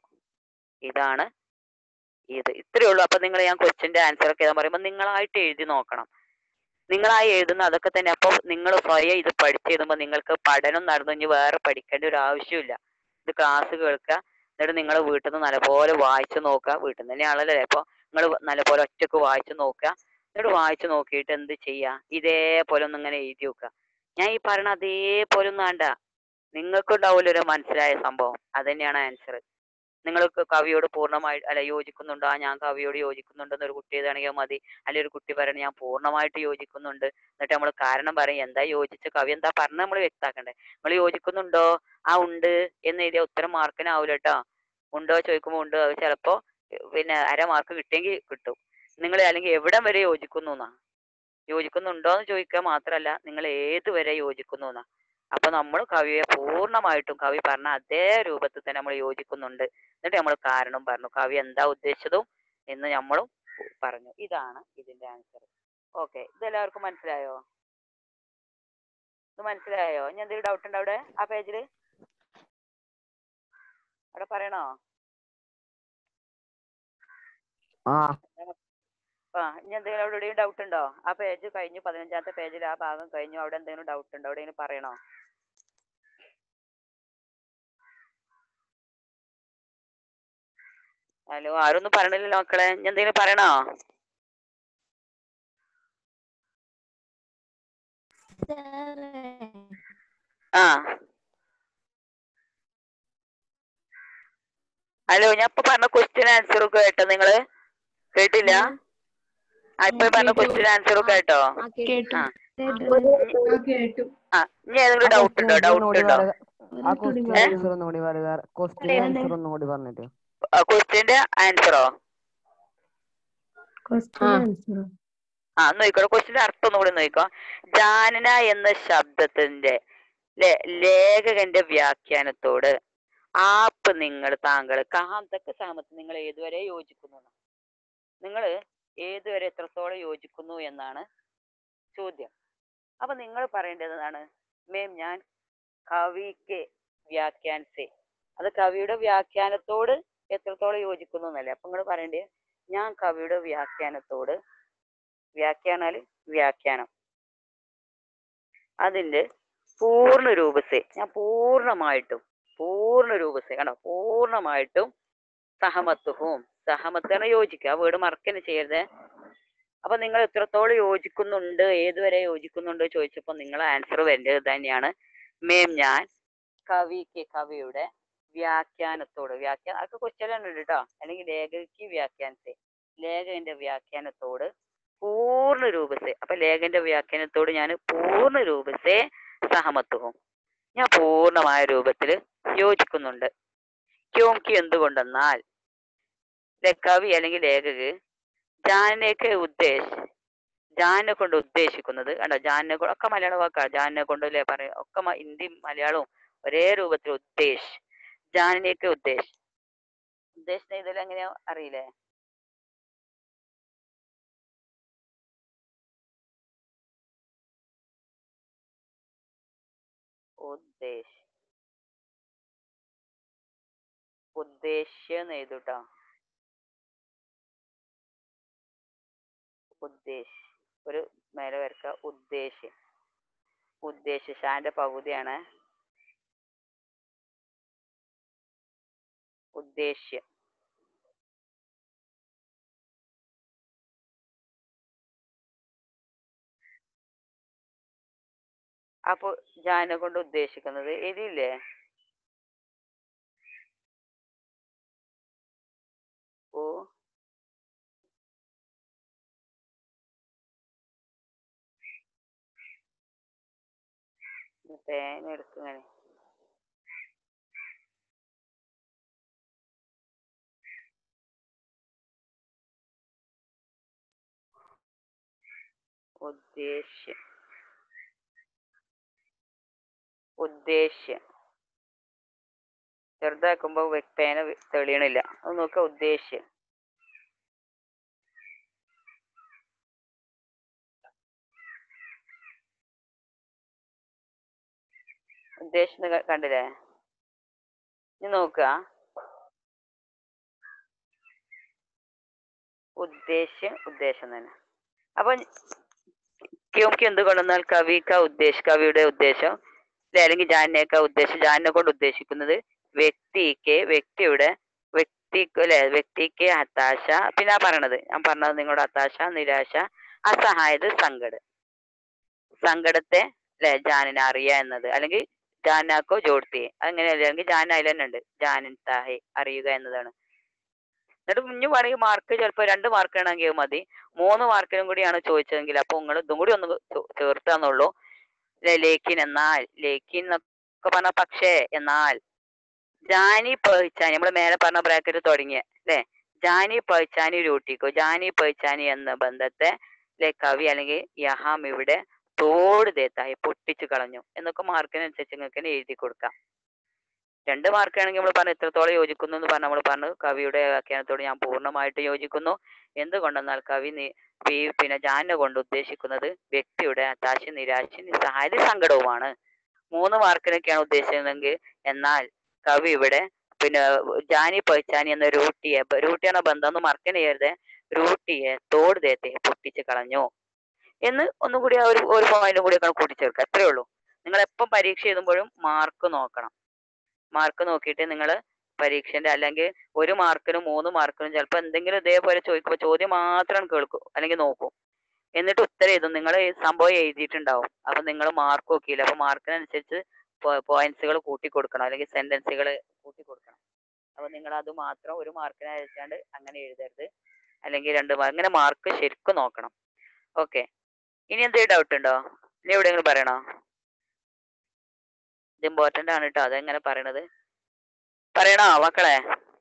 ഇതാണ് ഇത് ഇത്രയേ ഉള്ളൂ അപ്പൊ നിങ്ങൾ ഞാൻ ക്വസ്റ്റിന്റെ ആൻസർ ഒക്കെ എഴുതാൻ പറയുമ്പോൾ നിങ്ങളായിട്ട് എഴുതി നോക്കണം നിങ്ങളായി എഴുതുന്ന അതൊക്കെ തന്നെ അപ്പൊ നിങ്ങൾ സ്വയം ഇത് പഠിച്ചെഴുതുമ്പോൾ നിങ്ങൾക്ക് പഠനം നടന്നു ഇനി വേറെ പഠിക്കേണ്ട ഒരു ആവശ്യമില്ല ഇത് ക്ലാസ് കേൾക്കുക എന്നിട്ട് നിങ്ങൾ വീട്ടിൽ നിന്ന് നല്ലപോലെ വായിച്ചു നോക്കുക വീട്ടിൽ നിന്ന് തന്നെയാണല്ലോ അപ്പൊ നിങ്ങൾ നല്ലപോലെ ഒറ്റക്ക് വായിച്ചു നോക്കുക എന്നിട്ട് വായിച്ചു നോക്കിയിട്ട് എന്ത് ചെയ്യുക ഇതേപോലെ ഒന്ന് ഇങ്ങനെ എഴുതി വെക്കുക ഞാൻ ഈ പറയണ അതേപോലെ ഒന്നും വേണ്ട നിങ്ങൾക്ക് ഉണ്ടാവില്ല ഒരു മനസ്സിലായ സംഭവം അത് തന്നെയാണ് ആൻസർ നിങ്ങൾക്ക് കവിയോട് പൂർണ്ണമായി അല്ല യോജിക്കുന്നുണ്ടോ ആ ഞാൻ കവിയോട് യോജിക്കുന്നുണ്ടെന്ന് ഒരു കുട്ടി എഴുതുകയാണെങ്കിൽ മതി അല്ലെങ്കിൽ ഒരു കുട്ടി പറയണ ഞാൻ പൂർണ്ണമായിട്ട് യോജിക്കുന്നുണ്ട് എന്നിട്ട് നമ്മൾ കാരണം പറയും എന്താ യോജിച്ച കവി എന്താ പറഞ്ഞ നമ്മൾ വ്യക്താക്കണ്ടേ നിങ്ങൾ യോജിക്കുന്നുണ്ടോ ആ ഉണ്ട് എന്ന് എഴുതിയ ഉത്തരം മാർക്കിനാവൂല കേട്ടോ ഉണ്ടോ ചോദിക്കുമ്പോൾ ഉണ്ട് അത് ചിലപ്പോ പിന്നെ അര മാർക്ക് കിട്ടിയെങ്കിൽ കിട്ടും നിങ്ങൾ അല്ലെങ്കിൽ എവിടം വരെ യോജിക്കുന്നു എന്നാ യോജിക്കുന്നുണ്ടോ എന്ന് ചോദിക്കുക മാത്രമല്ല നിങ്ങൾ ഏത് വരെ യോജിക്കുന്നു എന്നാ അപ്പൊ നമ്മൾ കവിയെ പൂർണ്ണമായിട്ടും കവി പറഞ്ഞ അതേ രൂപത്തിൽ തന്നെ നമ്മൾ യോജിക്കുന്നുണ്ട് എന്നിട്ട് നമ്മൾ കാരണം പറഞ്ഞു കവി എന്താ ഉദ്ദേശിച്ചതും എന്ന് നമ്മളും പറഞ്ഞു ഇതാണ് ഇതിന്റെ ആൻസർ ഓക്കെ ഇത് എല്ലാവർക്കും മനസ്സിലായോ ഇത് മനസ്സിലായോ ഇനി എന്തെങ്കിലും ഡൗട്ട് ഉണ്ടോ അവിടെ ആ പേജില് അവിടെ പറയണോ ആ ആ ഇനി എന്തെങ്കിലും അവിടെ എവിടെയും ഡൗട്ട് ഉണ്ടോ ആ പേജ് കഴിഞ്ഞു പതിനഞ്ചാമത്തെ പേജിൽ ആ ഭാഗം കഴിഞ്ഞു അവിടെ എന്തെങ്കിലും ഡൗട്ട് ഉണ്ടോ എവിടെയെങ്കിലും പറയണോ ഹലോ ആരൊന്നും പറയണില്ലല്ലോ മക്കളെ ഇനി എന്തെങ്കിലും പറയണോ ആ ഹലോ ഞാൻ ഇപ്പൊ പറഞ്ഞ ക്വസ്റ്റ്യൻ ആൻസർ കേട്ടോ നിങ്ങള് കേട്ടില്ല ആ ഇപ്പൊ പറഞ്ഞ ക്വസ്റ്റ്യൻ ആൻസർ കേട്ടോ കേട്ടു ആ കേട്ടു ആ ഇനി ഏതെങ്കിലും ഡൗട്ട് ഉണ്ടോ ഡൗട്ട് ഉണ്ടോ ആ ക്വസ്റ്റ്യൻ ആൻസർ ഒന്നുകൂടി പറയുക ക്വസ്റ്റ്യൻ ആൻസർ ഒന്നുകൂടി പറഞ്ഞിട്ട് ക്വസ്റ്റ്യന്റെ ആൻസറോ ആ നോക്കിക്കോ ക്വസ്റ്റ്യന്റെ അർത്ഥം ഒന്നുകൂടി നോക്കിക്കോ ജാനന എന്ന ശബ്ദത്തിന്റെ ലെ- ലേഖകന്റെ വ്യാഖ്യാനത്തോട് ആപ്പ് നിങ്ങൾ താങ്കൾ കാന്തക്ക് സാമത്ത് നിങ്ങൾ ഏതുവരെ യോജിക്കുന്നു നിങ്ങൾ ഏതുവരെ എത്രത്തോളം യോജിക്കുന്നു എന്നാണ് ചോദ്യം അപ്പൊ നിങ്ങൾ പറയേണ്ടതാണ് മേം ഞാൻ കവിക്ക് വ്യാഖ്യാനിച്ചേ അത് കവിയുടെ വ്യാഖ്യാനത്തോട് എത്രത്തോളം യോജിക്കുന്നു എന്നല്ലേ അപ്പൊ നിങ്ങൾ പറയേണ്ടത് ഞാൻ കവിയുടെ വ്യാഖ്യാനത്തോട് വ്യാഖ്യാനാല് വ്യാഖ്യാനം അതിന്റെ പൂർണ്ണ രൂപസെ ഞാൻ പൂർണ്ണമായിട്ടും പൂർണ്ണ രൂപസെ കണ്ടോ പൂർണ്ണമായിട്ടും സഹമത്വവും സഹമത്താണ് യോജിക്കുക ആ വീട് മറക്കന്നെ ചെയ്യരുതേ അപ്പൊ നിങ്ങൾ എത്രത്തോളം യോജിക്കുന്നുണ്ട് ഏതുവരെ യോജിക്കുന്നുണ്ട് ചോദിച്ചപ്പോ നിങ്ങളെ ആൻസർ വരേണ്ടത് ഇത് തന്നെയാണ് മേം ഞാൻ കവിക്ക് കവിയുടെ വ്യാഖ്യാനത്തോട് വ്യാഖ്യാനം അതൊക്കെ ക്വസ്റ്റ്യൻ ഉണ്ട് കേട്ടോ അല്ലെങ്കിൽ ലേഖകക്ക് വ്യാഖ്യാനത്തെ ലേഖകന്റെ വ്യാഖ്യാനത്തോട് പൂർണ്ണ രൂപസെ അപ്പൊ ലേഖന്റെ വ്യാഖ്യാനത്തോട് ഞാൻ പൂർണ്ണ രൂപസെ സഹമത്വവും ഞാൻ പൂർണ്ണമായ രൂപത്തിൽ യോജിക്കുന്നുണ്ട് ക്യോംകി എന്തുകൊണ്ടെന്നാൽ ലെ കവി അല്ലെങ്കിൽ ലേഖക് ജാനേക്ക് ഉദ്ദേശ് ജാനെ കൊണ്ട് ഉദ്ദേശിക്കുന്നത് കണ്ടോ ജാനെ കൊണ്ട് ഒക്കെ മലയാള വാക്കാണ് ജാനെ കൊണ്ട് അല്ലേ പറയാം ഒക്കെ മ- ഹിന്ദി മലയാളവും ഒരേ രൂപത്തിൽ ഉദ്ദേശ് ജാനേക്ക് ഉദ്ദേശ് ഉദ്ദേശിച്ച ഇതിൽ എങ്ങനെയാ അറിയില്ലേ ഉദ്ദേശ് ഉദ്ദേശ്യം എന്ന് എഴുതൂട്ടോ ഉദ്ദേശ് ഒരു മേലെ വരക്ക ഉദ്ദേശ് ഉദ്ദേശ് ഷാന്റെ പകുതിയാണ് ഉദ്ദേശ്യം അപ്പൊ ജാനെ കൊണ്ട് ഉദ്ദേശിക്കുന്നത് ഇതില്ലേ ഓ തേങ്ങ എടുക്കുങ്ങനെ ഉദ്ദേശ്യം ഉദ്ദേശ്യം ചെറുതാക്കുമ്പോ വെ- പേന വെ- തെളിയണില്ല അത് നോക്ക ഉദ്ദേശ്യം ഉദ്ദേശം ക- കണ്ടില്ലേ ഇനി നോക്കുക ഉദ്ദേശ്യം ഉദ്ദേശം തന്നെ അപ്പൊ ക്യോംക്ക് എന്ത് കൊണ്ടെന്നാൽ കവി ക ഉദ്ദേശ് കവിയുടെ ഉദ്ദേശം ല്ലേ, അല്ലെങ്കിൽ ജാനിനേക്ക ഉദ്ദേശം ജാനിനെ കൊണ്ട് ഉദ്ദേശിക്കുന്നത് വ്യക്തിക്ക് വ്യക്തിയുടെ വ്യക്തിക്ക് അല്ലെ വ്യക്തിക്ക് ഹത്താശ പിന്നെ ആ പറയണത് ഞാൻ പറഞ്ഞത് നിങ്ങളുടെ ഹത്താശ നിരാശ അസഹായത് സങ്കടം സങ്കടത്തെ അല്ലെ ജാനിനെ അറിയുക എന്നത് അല്ലെങ്കിൽ ജാനാക്കോ ജോഡ്ത്തി അങ്ങനെയല്ല അല്ലെങ്കിൽ ജാൻ അതിൽ തന്നെ ഉണ്ട് ജാനിൻ താഹെ അറിയുക എന്നതാണ് എന്നിട്ട് കുഞ്ഞു വേണമെങ്കിൽ മാർക്ക് ചിലപ്പോൾ രണ്ട് മാർക്ക് ആണെങ്കിൽ മതി മൂന്ന് മാർക്കിനും കൂടിയാണ് ചോദിച്ചതെങ്കിൽ അപ്പൊ നിങ്ങൾ ഇതും കൂടി ഒന്ന് ചേ- ചേർത്താന്നുള്ളൂ ലെ- ലേക്കിൻ എന്നാൽ ലേക്കിൻ എന്നൊക്കെ പറഞ്ഞ പക്ഷേ എന്നാൽ ജാനി പഹിച്ചാനി നമ്മൾ മേലെ പറഞ്ഞ ബ്രാക്കറ്റ് തുടങ്ങിയ അല്ലെ ജാനി പഹിച്ചാനി രൂട്ടിക്കോ ജാനി പഹിച്ചാനി എന്ന ബന്ധത്തെ ലെ കവി അല്ലെങ്കിൽ യഹാം ഇവിടെ തോട് തേത്തായി പൊട്ടിച്ചു കളഞ്ഞു എന്നൊക്കെ മാർക്കിനനുസരിച്ച് നിങ്ങൾക്ക് തന്നെ എഴുതി കൊടുക്കാം രണ്ട് മാർക്ക് ആണെങ്കിൽ നമ്മൾ പറഞ്ഞു ഇത്രത്തോളം യോജിക്കുന്നു എന്ന് പറഞ്ഞ് നമ്മൾ പറഞ്ഞു കവിയുടെ വ്യാഖ്യാനത്തോട് ഞാൻ പൂർണ്ണമായിട്ട് യോജിക്കുന്നു എന്തുകൊണ്ടെന്നാൽ കവി നി- ഈ പിന്നെ ജാനെ കൊണ്ട് ഉദ്ദേശിക്കുന്നത് വ്യക്തിയുടെ ഹതാശ നിരാശ നിസ്സഹായത സങ്കടവുമാണ് മൂന്ന് മാർക്കിനൊക്കെയാണ് ഉദ്ദേശിക്കുന്നതെങ്കിൽ എന്നാൽ കവി ഇവിടെ പിന്നെ ജാനി പഹിച്ചാനി എന്ന റൂട്ടിയെ റൂട്ടി എന്ന ബന്ധം ഒന്ന് മറക്കണ ചെയ്യരുത് റൂട്ടിയെ തോട് തേത്തെ പൊട്ടിച്ച് കളഞ്ഞു എന്ന് ഒന്നുകൂടി ആ ഒരു ഒരു പോയിന്റും കൂടി ഒക്കെ കൂട്ടിച്ചേർക്കുക അത്രേ ഉള്ളൂ നിങ്ങൾ എപ്പം പരീക്ഷ എഴുതുമ്പോഴും മാർക്ക് നോക്കണം മാർക്ക് നോക്കിയിട്ട് നിങ്ങൾ പരീക്ഷന്റെ അല്ലെങ്കിൽ ഒരു മാർക്കിനും മൂന്ന് മാർക്കിനും ചിലപ്പോൾ എന്തെങ്കിലും ഇതേപോലെ ചോദിക്കുമ്പോൾ ചോദ്യം മാത്രം കേൾക്കും അല്ലെങ്കിൽ നോക്കും എന്നിട്ട് ഉത്തരം എഴുതും നിങ്ങൾ സംഭവം എഴുതിയിട്ടുണ്ടാവും അപ്പൊ നിങ്ങൾ മാർക്ക് നോക്കിയില്ല അപ്പൊ മാർക്കിനനുസരിച്ച് പോയിന്റ്സുകൾ കൂട്ടി കൊടുക്കണം അല്ലെങ്കിൽ സെന്റൻസുകൾ കൂട്ടി കൊടുക്കണം അപ്പൊ നിങ്ങൾ അത് മാത്രം ഒരു മാർക്കിനെ അയച്ചാണ്ട് അങ്ങനെ എഴുതരുത് അല്ലെങ്കിൽ രണ്ട് മാർക്ക് അങ്ങനെ മാർക്ക് ശരിക്കും നോക്കണം ഓക്കെ ഇനി എന്തെങ്കിലും ഡൗട്ട് ഉണ്ടോ ഇനി എവിടെയെങ്കിലും പറയണോ ഇത് ഇമ്പോർട്ടന്റ് ആണ് കേട്ടോ അതെങ്ങനെ പറയണത് പറയണോ മക്കളെ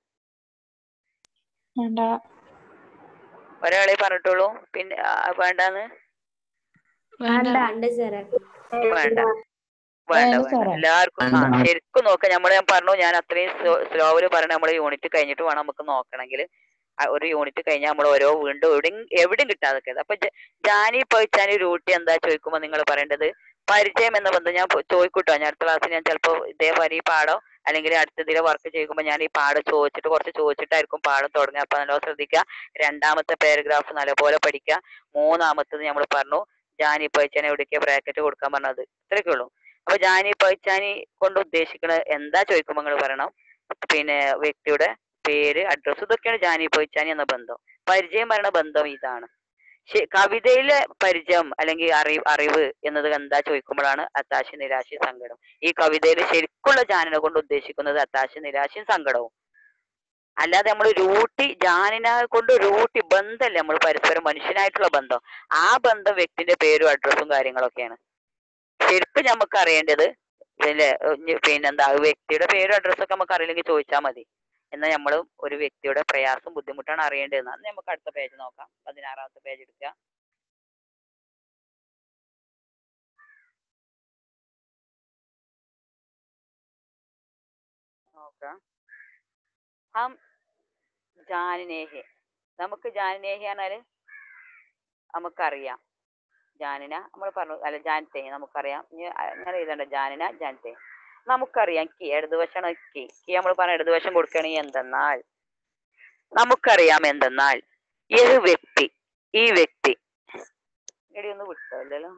വേണ്ട ഒരാളെ പറഞ്ഞിട്ടുള്ളൂ പിന്നെ ആ, വേണ്ടാന്ന് വേണ്ട ഉണ്ട് സാറേ വേണ്ട വേണ്ട വേണ്ട എല്ലാവർക്കും ആ ശരിക്കും നോക്കാം നമ്മൾ ഞാൻ പറഞ്ഞു ഞാൻ അത്രയും സ്ലോവില് പറഞ്ഞ നമ്മളെ യൂണിറ്റ് കഴിഞ്ഞിട്ട് വേണം നമുക്ക് നോക്കണമെങ്കിൽ ഒരു യൂണിറ്റ് കഴിഞ്ഞാൽ നമ്മൾ ഓരോ വീണ്ടും എവിടെയും എവിടെയും കിട്ടാതൊക്കെ അപ്പൊ ജ- ജാനി പഴിച്ചാനി റൂട്ടി എന്താ ചോദിക്കുമ്പോ നിങ്ങൾ പറയേണ്ടത് പരിചയം എന്ന ബന്ധം ഞാൻ പോ- ചോദിക്കൂട്ടോ ഞാൻ അടുത്ത ക്ലാസ്സിൽ ഞാൻ ചിലപ്പോൾ ഇതേപോലെ ഈ പാഠം അല്ലെങ്കിൽ അടുത്ത ഇതിലെ വർക്ക് ചെയ്യുമ്പോൾ ഞാൻ ഈ പാഠം ചോദിച്ചിട്ട് കുറച്ച് ചോദിച്ചിട്ടായിരിക്കും പാഠം തുടങ്ങുക അപ്പൊ നല്ലോണം ശ്രദ്ധിക്കുക രണ്ടാമത്തെ പാരഗ്രാഫ് നല്ലപോലെ പഠിക്കുക മൂന്നാമത്തത് നമ്മൾ പറഞ്ഞു ജാനി പഴിച്ചാനി എവിടേക്ക് ബ്രാക്കറ്റ് കൊടുക്കാൻ പറഞ്ഞത് ഇത്രയൊക്കെ ഉള്ളൂ അപ്പൊ ജാനി പഴിച്ചാനി കൊണ്ട് ഉദ്ദേശിക്കുന്നത് എന്താ ചോദിക്കുമ്പോൾ നിങ്ങൾ പറയണം പിന്നെ വ്യക്തിയുടെ പേര് അഡ്രസ് ഇതൊക്കെയാണ് ജാനി പഴിച്ചാനി എന്ന ബന്ധം പരിചയം പറയുന്ന ബന്ധം ഇതാണ് ശ- കവിതയിലെ പരിചയം അല്ലെങ്കിൽ അറിവ് അറിവ് എന്നത് എന്താ ചോദിക്കുമ്പോഴാണ് അത്താശ നിരാശ സങ്കടം ഈ കവിതയിൽ ശരിക്കുള്ള ജാനിനെ കൊണ്ട് ഉദ്ദേശിക്കുന്നത് അത്താശ നിരാശയും സങ്കടവും അല്ലാതെ നമ്മൾ രൂട്ടി ജാനിനെ കൊണ്ട് രൂട്ടി ബന്ധമല്ലേ നമ്മൾ പരസ്പരം മനുഷ്യനായിട്ടുള്ള ബന്ധം ആ ബന്ധം വ്യക്തിന്റെ പേരും അഡ്രസ്സും കാര്യങ്ങളൊക്കെയാണ് ശരിക്കും നമുക്ക് അറിയേണ്ടത് പിന്നെ പിന്നെന്താ വ്യക്തിയുടെ പേരും അഡ്രസ്സൊക്കെ നമുക്ക് അറിയില്ലെങ്കിൽ ചോദിച്ചാൽ മതി എന്നാൽ നമ്മൾ ഒരു വ്യക്തിയുടെ പ്രയാസം ബുദ്ധിമുട്ടാണ് അറിയേണ്ടതെന്ന് അത് നമുക്ക് അടുത്ത പേജ് നോക്കാം പതിനാറാമത്തെ പേജ് എടുക്കുക നോക്കാം ഹം ജാനിനേഹെ നമുക്ക് ജാനിനേഹി പറഞ്ഞാല് നമുക്കറിയാം ജാനിന നമ്മൾ പറഞ്ഞു അല്ല ജാനത്തെ നമുക്കറിയാം ഇനി അങ്ങനെ എഴുതണ്ട ജാനിന ജാനത്തെ നമുക്കറിയാം കി ഇടതുവശമാണ് കി കി നമ്മൾ പറഞ്ഞ ഇടതുവശം കൊടുക്കുകയാണെങ്കിൽ എന്തെന്നാൽ നമുക്കറിയാം എന്തെന്നാൽ ഏത് വ്യക്തി ഈ വ്യക്തി എടി ഒന്ന് വിട്ടോ അല്ലല്ലോ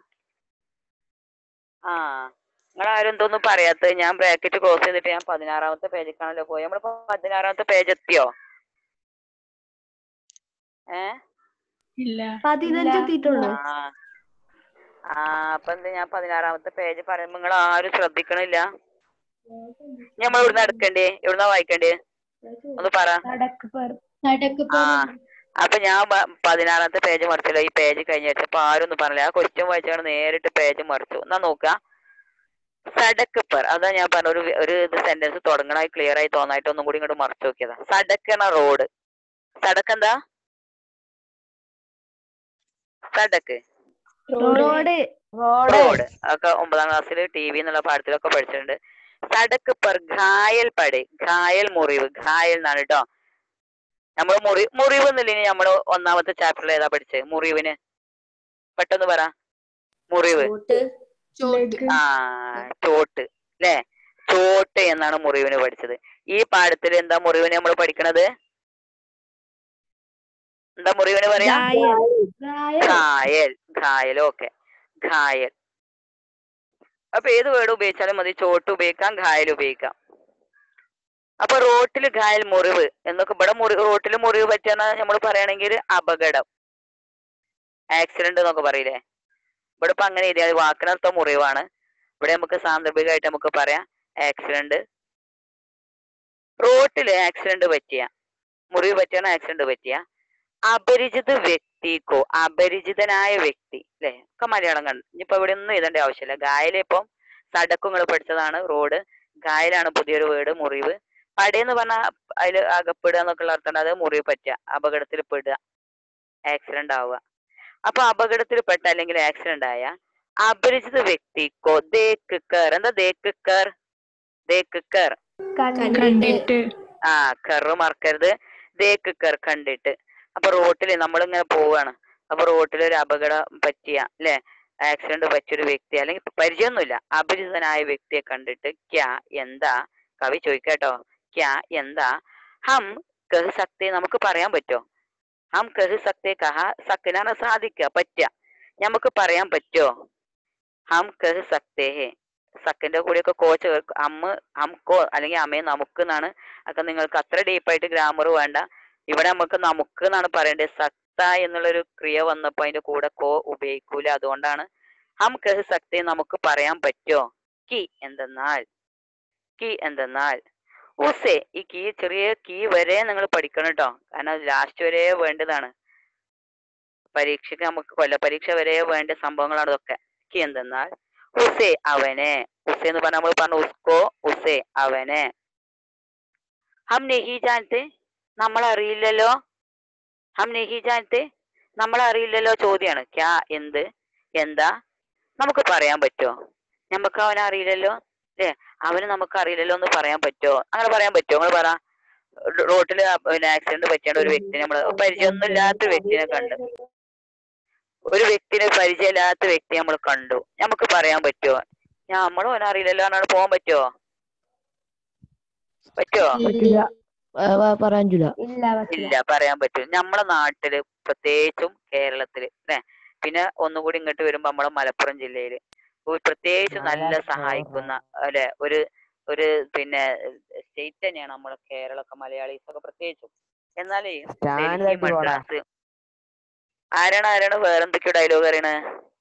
ആ നിങ്ങൾ ആരും എന്തോന്നും പറയാത്തത് ഞാൻ ബ്രാക്കറ്റ് ക്ലോസ് ചെയ്തിട്ട് ഞാൻ പതിനാറാമത്തെ പേജിലേക്കാണല്ലോ പോയി നമ്മളിപ്പോ പതിനാറാമത്തെ പേജ് എത്തിയോ ഏ ഇല്ല പതിനഞ്ച് എത്തിയിട്ടുള്ളൂ ആ ആ അപ്പൊ എന്ത് ഞാൻ പതിനാറാമത്തെ പേജ് പറയുമ്പോ നിങ്ങൾ ആരും ശ്രദ്ധിക്കണില്ല നമ്മൾ ഇവിടുന്ന് എടുക്കണ്ടേ എവിടുന്നാ വായിക്കണ്ടേ ഒന്ന് പറ നടക്ക് ആ അപ്പൊ ഞാൻ പ- പതിനാറാമത്തെ പേജ് മറിച്ചല്ലോ ഈ പേജ് കഴിഞ്ഞ വെച്ചപ്പോ ആരും ഒന്നും പറഞ്ഞില്ല ആ ക്വസ്റ്റ്യൻ വായിച്ചാണ് നേരിട്ട് പേജ് മറിച്ചു എന്നാ നോക്ക സടക്ക് പെർ അതാ ഞാൻ പറഞ്ഞ ഒരു വി- ഒരു ഇത് സെന്റൻസ് തുടങ്ങണായി ക്ലിയർ ആയി തോന്നായിട്ട് ഒന്നും കൂടി ഇങ്ങോട്ട് മറിച്ചു നോക്കിയതാ സടക്ക് എന്ന റോഡ് സടക്ക് എന്താ സടക്ക് റോഡ് റോഡ് ഒക്കെ ഒമ്പതാം ക്ലാസ്സിൽ ടി വി എന്നുള്ള പാഠത്തിലൊക്കെ പഠിച്ചിട്ടുണ്ട് സടക്ക് പെർ ഘായൽ പട് ഘായൽ മുറിവ് ഘായൽ എന്നാണ് കേട്ടോ നമ്മൾ മുറി മുറിവ് എന്നില്ലെങ്കിൽ നമ്മൾ ഒന്നാമത്തെ ചാപ്റ്ററിൽ ഏതാ പഠിച്ചത് മുറിവിന് പെട്ടെന്ന് പറ മുറിവ് ചോട്ട് ആ ചോട്ട് അല്ലേ ചോട്ട് എന്നാണ് മുറിവിന് പഠിച്ചത് ഈ പാഠത്തിൽ എന്താ മുറിവിന് നമ്മൾ പഠിക്കണത് എന്താ മുറിവിന് പറയാ ഘായൽ ഘായൽ ഓക്കെ ഘായൽ അപ്പൊ ഏത് വേർഡ് ഉപയോഗിച്ചാലും മതി ചോട്ട് ഉപയോഗിക്കാം ഘായൽ ഉപയോഗിക്കാം അപ്പൊ റോട്ടിൽ ഘായൽ മുറിവ് എന്നൊക്കെ ഇവിടെ മുറി റോട്ടിൽ മുറിവ് പറ്റുന്ന നമ്മൾ പറയുകയാണെങ്കിൽ അപകടം ആക്സിഡന്റ് എന്നൊക്കെ പറയില്ലേ ഇവിടെ ഇപ്പൊ അങ്ങനെ എഴുതിയാൽ വാക്കിനർത്ഥം മുറിവാണ് ഇവിടെ നമുക്ക് സാന്ദർഭികമായിട്ട് നമുക്ക് പറയാം ആക്സിഡന്റ് റോട്ടില് ആക്സിഡന്റ് പറ്റിയ മുറിവ് പറ്റിയാണ് ആക്സിഡന്റ് പറ്റിയ അപരിചിത വ്യക്തിക്കോ അപരിചിതനായ വ്യക്തി അല്ലെ ഒക്കെ മലയാളം കണ്ടു ഇനിയിപ്പോ ഇവിടെ ഒന്നും എഴുതേണ്ട ആവശ്യമില്ല ഗായല ഇപ്പം സടക്കുങ്ങൾ പഠിച്ചതാണ് റോഡ് ഗായലാണ് പുതിയൊരു വേർഡ് മുറിവ് പടയെന്ന് പറഞ്ഞാൽ അതിൽ അകപ്പെടുക എന്നൊക്കെ ഉള്ള അർത്ഥം അത് മുറിവ് പറ്റുക അപകടത്തിൽ പെടുക ആക്സിഡന്റ് ആവുക അപ്പൊ അപകടത്തിൽ പെട്ട അല്ലെങ്കിൽ ആക്സിഡന്റ് ആയ അപരിചിത വ്യക്തിക്കോ ദേക്ക് കർ എന്താ ദേക്ക് കർ ദേക്ക് കർ കണ്ടിട്ട് ആ കറ് മറക്കരുത് ദേക്ക് കർ കണ്ടിട്ട് അപ്പൊ റോട്ടിൽ നമ്മളിങ്ങനെ പോവാണ് അപ്പൊ റോട്ടിൽ ഒരു അപകടം പറ്റിയ അല്ലെ ആക്സിഡന്റ് പറ്റിയൊരു വ്യക്തി അല്ലെങ്കിൽ പരിചയമൊന്നുമില്ല അപരിചിതനായ വ്യക്തിയെ കണ്ടിട്ട് ക്യാ എന്താ കവി ചോദിക്കാട്ടോ ക്യാ എന്താ ഹം കഹ് സക്തെ നമുക്ക് പറയാൻ പറ്റോ ഹം കഹ് സക്തെ കഹ സക്കിനാണ് സാധിക്കുക പറ്റുക നമുക്ക് പറയാൻ പറ്റോ ഹം കഹ് സക്തേ ഹേ സക്കിന്റെ കൂടെയൊക്കെ കോ ചേർക്കും അമ്മ ഹംകോ അല്ലെങ്കിൽ അമ്മയെ നമുക്ക് എന്നാണ് ഒക്കെ നിങ്ങൾക്ക് അത്ര ഡീപ്പായിട്ട് ഗ്രാമർ വേണ്ട ഇവിടെ നമുക്ക് നമുക്ക് എന്നാണ് പറയേണ്ടത് സക്ത എന്നുള്ളൊരു ക്രിയ വന്നപ്പോ അതിന്റെ കൂടെ കോ ഉപയോഗിക്കൂല അതുകൊണ്ടാണ് ഹം കഹ് സക്തെ നമുക്ക് പറയാൻ പറ്റോ കി എന്തെന്നാൽ കി എന്തെന്നാൽ ഉസേ ഈ കീ ചെറിയ കീ വരെ നിങ്ങൾ പഠിക്കണം കേട്ടോ കാരണം ലാസ്റ്റ് വരെ വേണ്ടതാണ് പരീക്ഷയ്ക്ക് നമുക്ക് കൊല്ല പരീക്ഷ വരെ വേണ്ട സംഭവങ്ങളാണ് ഇതൊക്കെ കി എന്തെന്നാൽ ഉസേ അവനെ ഉസേ എന്ന് പറഞ്ഞാൽ നമ്മൾ പറഞ്ഞു ഉസ്കോ ഉസേ അവനെ ഹം നെഹി ജാനത്തെ നമ്മൾ അറിയില്ലല്ലോ ഹം നെഹി ജാനത്തെ നമ്മൾ അറിയില്ലല്ലോ ചോദ്യാണ് ക്യാ എന്ത് എന്താ നമുക്ക് പറയാൻ പറ്റുമോ നമുക്ക് അവനെ അറിയില്ലല്ലോ അല്ലേ അവന് നമുക്ക് അറിയില്ലല്ലോ എന്ന് പറയാൻ പറ്റുമോ അങ്ങനെ പറയാൻ പറ്റുമോ നിങ്ങൾ പറ റോട്ടിൽ പിന്നെ ആക്സിഡന്റ് പറ്റിയ ഒരു വ്യക്തിനെ നമ്മൾ പരിചയമൊന്നും ഇല്ലാത്ത വ്യക്തിനെ കണ്ടു ഒരു വ്യക്തിനെ പരിചയമില്ലാത്ത വ്യക്തി നമ്മൾ കണ്ടു നമുക്ക് പറയാൻ പറ്റുമോ നമ്മളും അവനെ അറിയില്ലല്ലോ എന്നാണ് പോകാൻ പറ്റുമോ പറ്റുമോ പറ്റില്ല ആ, പ- പറയാൻ പറ്റില്ല ഇല്ല പറ്റില്ല ഇല്ല പറയാൻ പറ്റും നമ്മളെ നാട്ടില് പ്രത്യേകിച്ചും കേരളത്തില് ല്ലേ പിന്നെ ഒന്നുകൂടി ഇങ്ങോട്ട് വരുമ്പോ നമ്മളെ മലപ്പുറം ജില്ലയില് ഒരു പ്രത്യേകിച്ചും നല്ല മലപ്പുറം. സഹായിക്കുന്ന അല്ലെ ഒരു ഒരു പിന്നെ സ്റ്റേറ്റ് തന്നെയാണ് നമ്മളെ കേരളമൊക്കെ മലയാളീസ് ഒക്കെ പ്രത്യേകിച്ചും എന്നാലേ സ്റ്റാൻഡ് ഡൽഹി തട്ടി പോടാ മദ്രാസ് ആരാണ് ആരാണ് വേറെന്തൊക്കെയോ ഡയലോഗ് അറിയണേ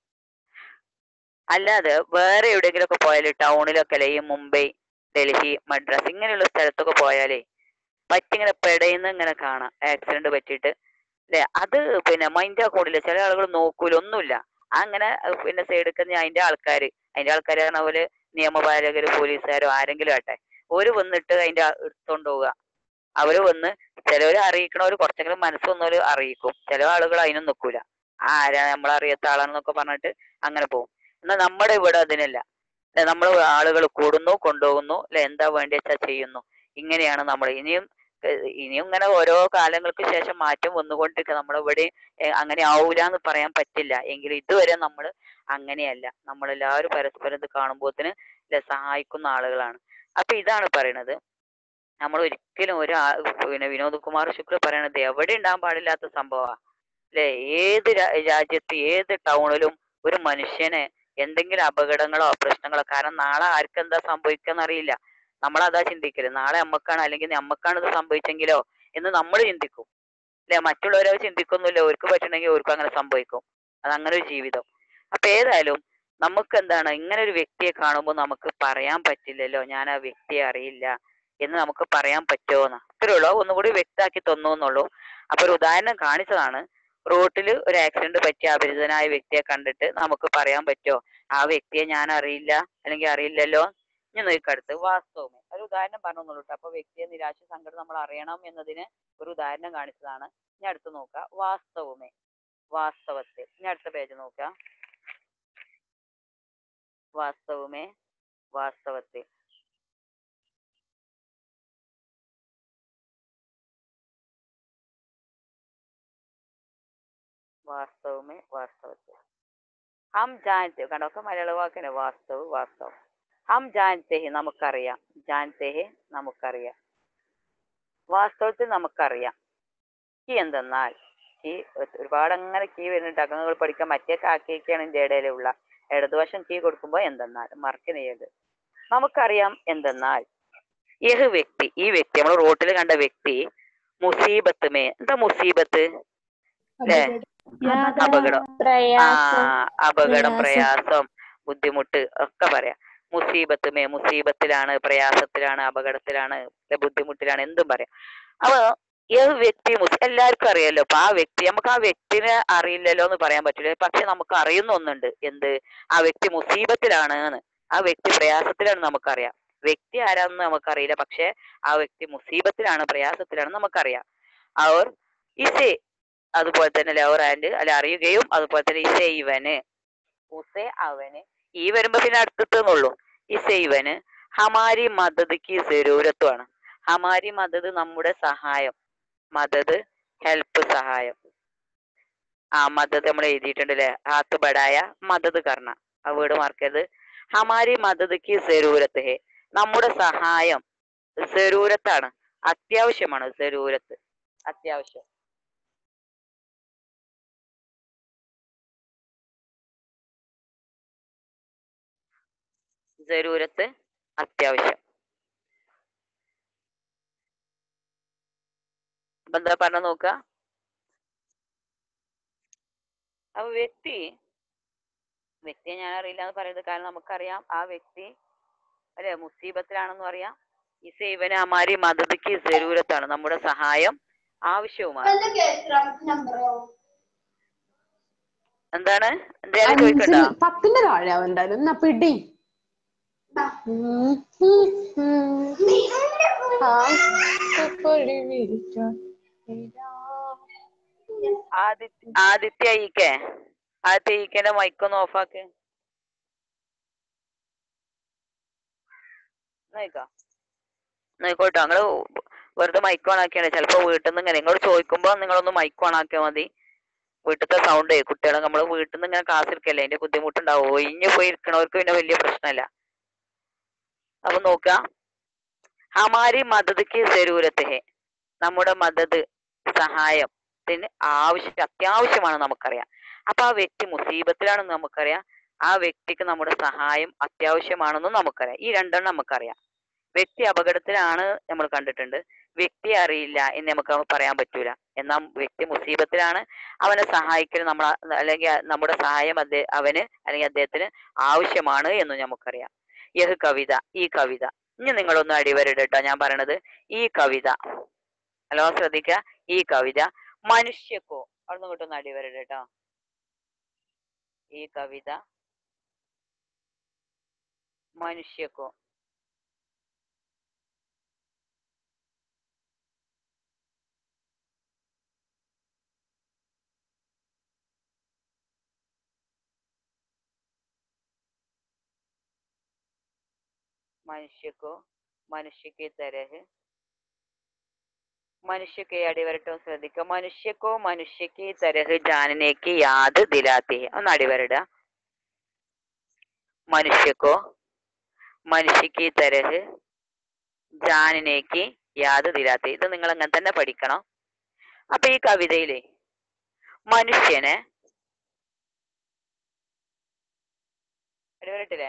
അല്ലാതെ വേറെ എവിടെയെങ്കിലും ഒക്കെ പോയാല് ടൗണിലൊക്കെ അല്ലെ ഈ മുംബൈ ഡൽഹി മദ്രാസ് ഇങ്ങനെയുള്ള സ്ഥലത്തൊക്കെ പോയാലേ പറ്റിങ്ങനെ പെടയുന്ന ഇങ്ങനെ കാണാം ആക്സിഡന്റ് പറ്റിയിട്ട് അല്ലെ അത് പിന്നെ മൈൻഡ് ആക്കൂടില്ല ചില ആളുകൾ നോക്കൂല ഒന്നുമില്ല അങ്ങനെ അഹ് പിന്നെ സൈഡിൽ അതിന്റെ ആൾക്കാര് അതിന്റെ ആൾക്കാര് പറഞ്ഞ പോലെ നിയമപാലകര് പോലീസുകാരോ ആരെങ്കിലും ആട്ടെ ഓര് വന്നിട്ട് അതിന്റെ ആ- എടുത്തോണ്ട് പോവുക അവര് വന്ന് ചിലവര് അറിയിക്കണവര് കുറച്ചെങ്കിലും മനസ്സൊന്നൊരു അറിയിക്കും ചില ആളുകൾ അതിനും നിൽക്കൂല ആരാ നമ്മളറിയാത്ത ആളാണെന്നൊക്കെ പറഞ്ഞിട്ട് അങ്ങനെ പോകും എന്നാൽ നമ്മുടെ ഇവിടെ അതിനല്ല നമ്മൾ ആളുകൾ കൂടുന്നു കൊണ്ടുപോകുന്നു അല്ലെ എന്താ വേണ്ടി വെച്ചാൽ ചെയ്യുന്നു ഇങ്ങനെയാണ് നമ്മൾ ഇനിയും ഏഹ് ഇനിയും ഇങ്ങനെ ഓരോ കാലങ്ങൾക്ക് ശേഷം മാറ്റം വന്നുകൊണ്ടിരിക്കുക നമ്മളിവിടെ അങ്ങനെ ആവൂല എന്ന് പറയാൻ പറ്റില്ല എങ്കിലും ഇതുവരെ നമ്മൾ അങ്ങനെയല്ല നമ്മളെല്ലാവരും പരസ്പരം ഇത് കാണുമ്പോത്തിന് സഹായിക്കുന്ന ആളുകളാണ് അപ്പൊ ഇതാണ് പറയണത് നമ്മൾ ഒരിക്കലും ഒരു ആ- പിന്നെ വിനോദ് കുമാർ ശുക്ല പറയണത് എവിടെ ഉണ്ടാകാൻ പാടില്ലാത്ത സംഭവമാണ് അല്ലെ ഏത് രാ- രാജ്യത്ത് ഏത് ടൗണിലും ഒരു മനുഷ്യന് എന്തെങ്കിലും അപകടങ്ങളോ പ്രശ്നങ്ങളോ കാരണം നാളെ ആർക്ക് എന്താ സംഭവിക്കാന്ന് അറിയില്ല നമ്മൾ അതാ ചിന്തിക്കല് നാളെ നമ്മക്കാണ് അല്ലെങ്കിൽ നമ്മക്കാണ് ഇത് സംഭവിച്ചെങ്കിലോ എന്ന് നമ്മൾ ചിന്തിക്കും അല്ലെ മറ്റുള്ളവരെ ചിന്തിക്കൊന്നുമില്ല അവർക്ക് പറ്റണമെങ്കിൽ അവർക്ക് അങ്ങനെ സംഭവിക്കും അത് അങ്ങനെ ഒരു ജീവിതം അപ്പൊ ഏതായാലും നമുക്ക് എന്താണ് ഇങ്ങനെ ഒരു വ്യക്തിയെ കാണുമ്പോൾ നമുക്ക് പറയാൻ പറ്റില്ലല്ലോ ഞാൻ ആ വ്യക്തിയെ അറിയില്ല എന്ന് നമുക്ക് പറയാൻ പറ്റുമോന്ന് അത്രേ ഉള്ളൂ ഒന്നുകൂടി വ്യക്തമാക്കി തന്നു എന്നുള്ളൂ അപ്പൊ ഒരു ഉദാഹരണം കാണിച്ചതാണ് റോട്ടിൽ ഒരു ആക്സിഡന്റ് പറ്റിയ അപരിചിതനായ വ്യക്തിയെ കണ്ടിട്ട് നമുക്ക് പറയാൻ പറ്റുമോ ആ വ്യക്തിയെ ഞാൻ അറിയില്ല അല്ലെങ്കിൽ അറിയില്ലല്ലോ ഞാൻ നോക്കടുത്ത് വാസ്തവമേ ഒരു ഉദാഹരണം പറഞ്ഞു കേട്ടോ അപ്പൊ വ്യക്തിയെ നിരാശ സങ്കടം നമ്മൾ അറിയണം എന്നതിന് ഒരു ഉദാഹരണം കാണിച്ചതാണ് ഞാൻ അടുത്ത് നോക്കാം വാസ്തവമേ വാസ്തവത്തിൽ ഞാൻ അടുത്ത പേജ് നോക്കാം വാസ്തവമേ വാസ്തവത്തിൽ വാസ്തവമേ വാസ്തവത്തിൽ ഹം ജാനത്തെ കണ്ടോ മലയാള വാക്കിന് വാസ്തവ് വാസ്തവം ഹം ജാനത്തെ ഹി നമുക്കറിയാം ജാനത്തെ ഹി നമുക്കറിയാം വാസ്തവത്തിൽ നമുക്കറിയാം കീ എന്തെന്നാൽ കീ ഒരുപാട് അങ്ങനെ കീ വരുന്നുണ്ട് അക്കങ്ങൾ പഠിക്കാൻ മറ്റേ കാക്കയ്ക്കാണ് ഇതിന്റെ ഇടയിലുള്ള ഇടതുവശം കീ കൊടുക്കുമ്പോൾ എന്തെന്നാൽ മറക്കു ചെയ്ത് നമുക്കറിയാം എന്തെന്നാൽ ഏഹ് വ്യക്തി ഈ വ്യക്തി നമ്മൾ റോട്ടിൽ കണ്ട വ്യക്തി മുസീബത്ത് മേ എന്താ മുസീബത്ത് അല്ലേ അപകടം ആ പ്രയാസം അപകടം പ്രയാസം. പ്രയാസം ബുദ്ധിമുട്ട് ഒക്കെ പറയാം മുസീബത്ത് മേ മുസീബത്തിലാണ് പ്രയാസത്തിലാണ് അപകടത്തിലാണ് ലെ ബുദ്ധിമുട്ടിലാണ് എന്തും പറയാം അപ്പൊ ഏത് വ്യക്തി മുസ് എല്ലാവർക്കും അറിയാലോ അപ്പൊ ആ വ്യക്തി നമുക്ക് ആ വ്യക്തിനെ അറിയില്ലല്ലോ എന്ന് പറയാൻ പറ്റില്ല പക്ഷെ നമുക്ക് അറിയുന്ന ഒന്നുണ്ട് എന്ത് ആ വ്യക്തി മുസീബത്തിലാണ് എന്ന് ആ വ്യക്തി പ്രയാസത്തിലാണ് നമുക്കറിയാം വ്യക്തി ആരാന്ന് നമുക്കറിയില്ല പക്ഷെ ആ വ്യക്തി മുസീബത്തിലാണ് പ്രയാസത്തിലാണ് നമുക്കറിയാം അവർ ഇസേ അതുപോലെ തന്നെ ലവർ ആൻഡ് അല്ല അറിയുകയും അതുപോലെ തന്നെ ഇസേ ഇവന് ഉസേ അവന് ഈ വരുമ്പോ പിന്നെ അടുത്തെന്നുള്ളൂ ഇസേ ഇവന് ഹമാരി മദത് കി ജരൂരത്തുമാണ് ഹമാരി മദത് നമ്മുടെ സഹായം മദത് ഹെൽപ്പ് സഹായം ആ മദത് നമ്മൾ എഴുതിയിട്ടുണ്ട് അല്ലെ ഹാത്ത് ബടായ മദത് കർണ ആ വീട് മാർക്കരുത് ഹമാരി മദത് കി ജരൂരത്ത് ഹേ നമ്മുടെ സഹായം ജരൂരത്താണ് അത്യാവശ്യമാണ് ജരൂരത്ത് അത്യാവശ്യം ജരൂരത്ത് അത്യാവശ്യം അപ്പൊ എന്താ പറഞ്ഞ നോക്ക അപ്പൊ വ്യക്തി വ്യക്തിയെ ഞാൻ അറിയില്ല എന്ന് പറയുന്നത് കാരണം നമുക്കറിയാം ആ വ്യക്തി അല്ലെ മുസീബത്തിലാണെന്ന് അറിയാം ഈ സേവന അമാരി മദതിക്ക് ജരൂരത്താണ് നമ്മുടെ സഹായം ആവശ്യവുമാണ് എന്താണ് എന്തേലും ചോദിക്കണ്ടോ അഞ്ചിൽ പത്തിന്റെ താഴെയാവും എന്തായാലും എന്നാ പിടി ആദിത്യ ആദിത്യ ഈക്കെ ആദിത്യ ഈക്കന്റെ മൈക്കൊന്ന് ഓഫാക്ക് നോക്കാം നോക്കോട്ടോ നിങ്ങള് വെറുതെ മൈക്ക് ഓൺ ആക്കിയാണ് ചിലപ്പോ വീട്ടിൽ നിന്ന് ഇങ്ങനെ നിങ്ങളോട് ചോദിക്കുമ്പോ നിങ്ങളൊന്ന് മൈക്ക് ഓൺ ആക്കിയാൽ മതി വീട്ടിലത്തെ സൗണ്ട് കുട്ടികളെ നമ്മള് വീട്ടിൽ നിന്ന് ഇങ്ങനെ ക്ലാസ് എടുക്കല്ലേ അതിന്റെ ബുദ്ധിമുട്ടുണ്ടാവും ഒഴിഞ്ഞു പോയി ഇരിക്കണവർക്ക് പിന്നെ വലിയ പ്രശ്നമല്ല അപ്പൊ നോക്ക ഹമാരി മദത്ക്ക് ജരൂരത്ത് ഹെ നമ്മുടെ മദത് സഹായത്തിന് ആവശ്യം അത്യാവശ്യമാണ് നമുക്കറിയാം അപ്പൊ ആ വ്യക്തി മുസീബത്തിലാണെന്ന് നമുക്കറിയാം ആ വ്യക്തിക്ക് നമ്മുടെ സഹായം അത്യാവശ്യമാണെന്നും നമുക്കറിയാം ഈ രണ്ടെണ്ണം നമുക്കറിയാം വ്യക്തി അപകടത്തിലാണ് നമ്മൾ കണ്ടിട്ടുണ്ട് വ്യക്തിയെ അറിയില്ല എന്ന് നമുക്ക് പറയാൻ പറ്റൂല എന്നാൽ വ്യക്തി മുസീബത്തിലാണ് അവനെ സഹായിക്കൽ നമ്മൾ അല്ലെങ്കിൽ നമ്മുടെ സഹായം അദ്ദേഹ അവന് അല്ലെങ്കിൽ അദ്ദേഹത്തിന് ആവശ്യമാണ് എന്ന് നമുക്കറിയാം യഹ് കവിത ഈ കവിത ഇനി നിങ്ങളൊന്ന് അടിവരട്ടോ ഞാൻ പറയണത് ഈ കവിത ഹലോ ശ്രദ്ധിക്ക ഈ കവിത മനുഷ്യക്കോ അവിടുന്ന് കിട്ടുന്ന അടിവരട്ടോ ഈ കവിത മനുഷ്യക്കോ മനുഷ്യക്കോ മനുഷ്യക്ക് തരഹ് മനുഷ്യക്ക് അടിവരട്ടോ ശ്രദ്ധിക്കുക മനുഷ്യക്കോ മനുഷ്യക്ക് തരഹ് ജാനനേക്ക് യാത് ദിലാത്തി ഒന്ന് അടിവരട മനുഷ്യക്കോ മനുഷ്യക്ക് തരഹ് ജാനനേക്ക് യാത് ദിലാത്തി ഇത് നിങ്ങൾ അങ്ങനെ തന്നെ പഠിക്കണം അപ്പൊ ഈ കവിതയിലെ മനുഷ്യനെ അടിവരട്ടില്ലേ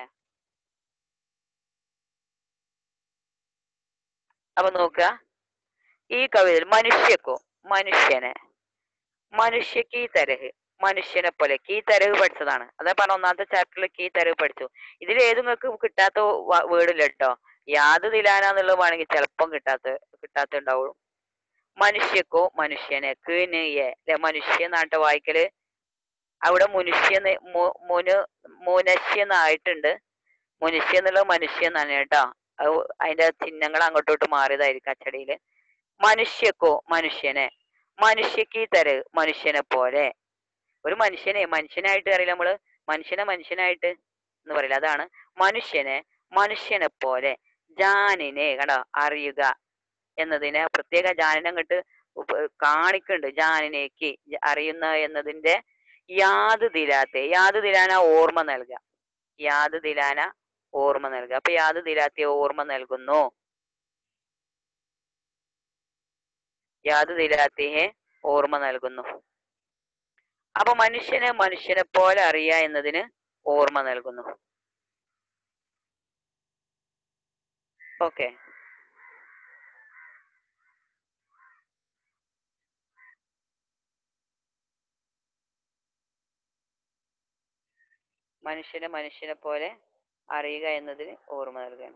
അപ്പൊ നോക്കുക ഈ കവിതയിൽ മനുഷ്യക്കോ മനുഷ്യനെ മനുഷ്യക്ക് ഈ തരഹ് മനുഷ്യനെ പോലെ കീ തരവ് പഠിച്ചതാണ് അതാ പറഞ്ഞ ഒന്നാമത്തെ ചാപ്റ്ററിൽ കീ തരവ് പഠിച്ചു ഇതിൽ ഏത് നിങ്ങൾക്ക് കിട്ടാത്ത വേർഡില്ല കേട്ടോ യാത് ദിലാന എന്നുള്ളത് വേണമെങ്കിൽ ചിലപ്പം കിട്ടാത്ത കിട്ടാത്ത ഉണ്ടാവുള്ളൂ മനുഷ്യക്കോ മനുഷ്യനെ കിന് എ ല്ലേ മനുഷ്യ നാട്ട വായിക്കല് അവിടെ മുനുഷ്യന്ന് മു- മുനു മുനശ്യന്നായിട്ടുണ്ട് മുനുഷ്യ എന്നുള്ളത് മനുഷ്യ എന്നാണ് കേട്ടോ അത് അതിന്റെ ചിഹ്നങ്ങൾ അങ്ങോട്ടോട്ട് മാറിയതായിരിക്കും അച്ചടിയില് മനുഷ്യക്കോ മനുഷ്യനെ മനുഷ്യക്ക് ഈ തര മനുഷ്യനെ പോലെ ഒരു മനുഷ്യനെ മനുഷ്യനായിട്ട് അറിയില്ല നമ്മള് മനുഷ്യനെ മനുഷ്യനായിട്ട് എന്ന് പറയില്ല അതാണ് മനുഷ്യനെ മനുഷ്യനെ പോലെ ജാനിനെ കണ്ടോ അറിയുക എന്നതിനെ പ്രത്യേക ജാനിനെ അങ്ങോട്ട് കാണിക്കുന്നുണ്ട് ജാനിനേക്ക് ജ- അറിയുന്ന എന്നതിന്റെ യാത് ദിലാത്തെ യാത് ദിലാന ഓർമ്മ നൽകുക യാത് ദിലാന ഓർമ്മ നൽകുക അപ്പൊ യാത് ദിലാത്തെ ഓർമ്മ നൽകുന്നു യാത് ദിലാത്തിയെ ഓർമ്മ നൽകുന്നു അപ്പൊ മനുഷ്യനെ മനുഷ്യനെ പോലെ അറിയുക എന്നതിന് ഓർമ്മ നൽകുന്നു ഓക്കെ മനുഷ്യനെ മനുഷ്യനെ പോലെ അറിയുക എന്നതിന് ഓർമ്മ നൽകുകയാണ്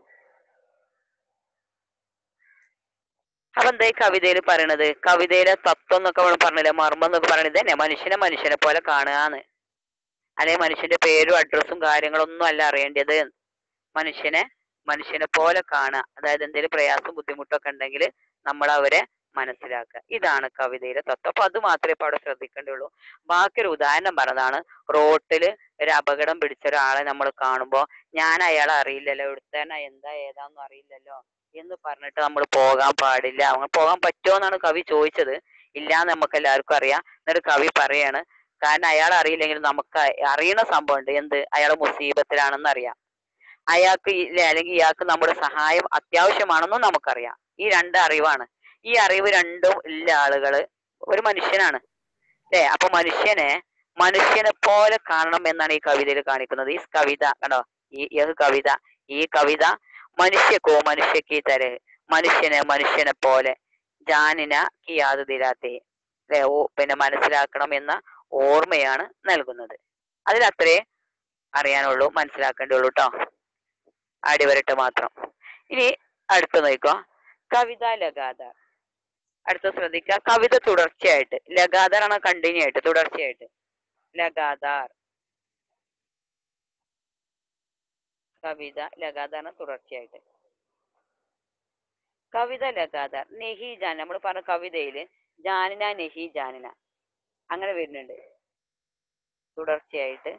അപ്പൊ എന്താ ഈ കവിതയിൽ പറയണത് കവിതയിലെ തത്വം എന്നൊക്കെ നമ്മൾ പറഞ്ഞില്ലേ മർമ്മം എന്നൊക്കെ പറയണത് തന്നെ മനുഷ്യനെ മനുഷ്യനെ പോലെ കാണുകന്ന് അല്ലെങ്കിൽ മനുഷ്യന്റെ പേരും അഡ്രസ്സും കാര്യങ്ങളൊന്നും അല്ല അറിയേണ്ടത് മനുഷ്യനെ മനുഷ്യനെ പോലെ കാണുക അതായത് എന്തെങ്കിലും പ്രയാസം ബുദ്ധിമുട്ടൊക്കെ ഉണ്ടെങ്കിൽ നമ്മൾ അവരെ മനസ്സിലാക്കുക ഇതാണ് കവിതയിലെ തത്വം അപ്പൊ അത് മാത്രമേ ഇപ്പൊ അവിടെ ശ്രദ്ധിക്കേണ്ടുള്ളൂ ബാക്കി ഒരു ഉദാഹരണം പറഞ്ഞതാണ് റോട്ടില് ഒരു അപകടം പിടിച്ച ഒരാളെ നമ്മൾ കാണുമ്പോ ഞാൻ അയാളെ അറിയില്ലല്ലോ ഇവിടുത്തേന എന്താ ഏതാന്നും അറിയില്ലല്ലോ എന്ന് പറഞ്ഞിട്ട് നമ്മൾ പോകാൻ പാടില്ല അങ്ങനെ പോകാൻ പറ്റുമോ എന്നാണ് കവി ചോദിച്ചത് ഇല്ലാന്ന് നമുക്ക് എല്ലാവർക്കും അറിയാം എന്നിട്ട് കവി പറയാണ് കാരണം അയാൾ അറിയില്ലെങ്കിൽ നമുക്ക് അറിയണ സംഭവം ഉണ്ട് എന്ത് അയാൾ മുസീബത്തിലാണെന്ന് അറിയാം അയാൾക്ക് ഇല്ല അല്ലെങ്കിൽ ഇയാൾക്ക് നമ്മുടെ സഹായം അത്യാവശ്യമാണെന്നും നമുക്കറിയാം ഈ രണ്ട് അറിവാണ് ഈ അറിവ് രണ്ടും ഉള്ള ആളുകള് ഒരു മനുഷ്യനാണ് അല്ലേ അപ്പൊ മനുഷ്യനെ മനുഷ്യനെ പോലെ കാണണം എന്നാണ് ഈ കവിതയിൽ കാണിക്കുന്നത് ഈ കവിത കണ്ടോ ഈ ഈ കവിത ഈ കവിത മനുഷ്യക്കോ മനുഷ്യക്ക് തരേ മനുഷ്യനെ മനുഷ്യനെ പോലെ ജാനിന കി യാത് ദിലാത്തെ അല്ലെ ഓ പിന്നെ മനസ്സിലാക്കണം എന്ന ഓർമ്മയാണ് നൽകുന്നത് അതിലത്രേ അറിയാനുള്ളൂ മനസ്സിലാക്കേണ്ടുള്ളൂ കേട്ടോ അടിവരട്ട് മാത്രം ഇനി അടുത്ത നോക്കോ കവിത ലഗാതാർ അടുത്ത ശ്രദ്ധിക്കുക കവിത തുടർച്ചയായിട്ട് ലഗാതാർ ആണ് കണ്ടിന്യൂ ആയിട്ട് തുടർച്ചയായിട്ട് ലഗാതാർ കവിത ലഗാതാർ ആണ് തുടർച്ചയായിട്ട് കവിത ലഗാതാർ നെഹി ജാൻ നമ്മൾ പറഞ്ഞ കവിതയില് ജാനിന നെഹി ജാനിന അങ്ങനെ വരുന്നുണ്ട് തുടർച്ചയായിട്ട്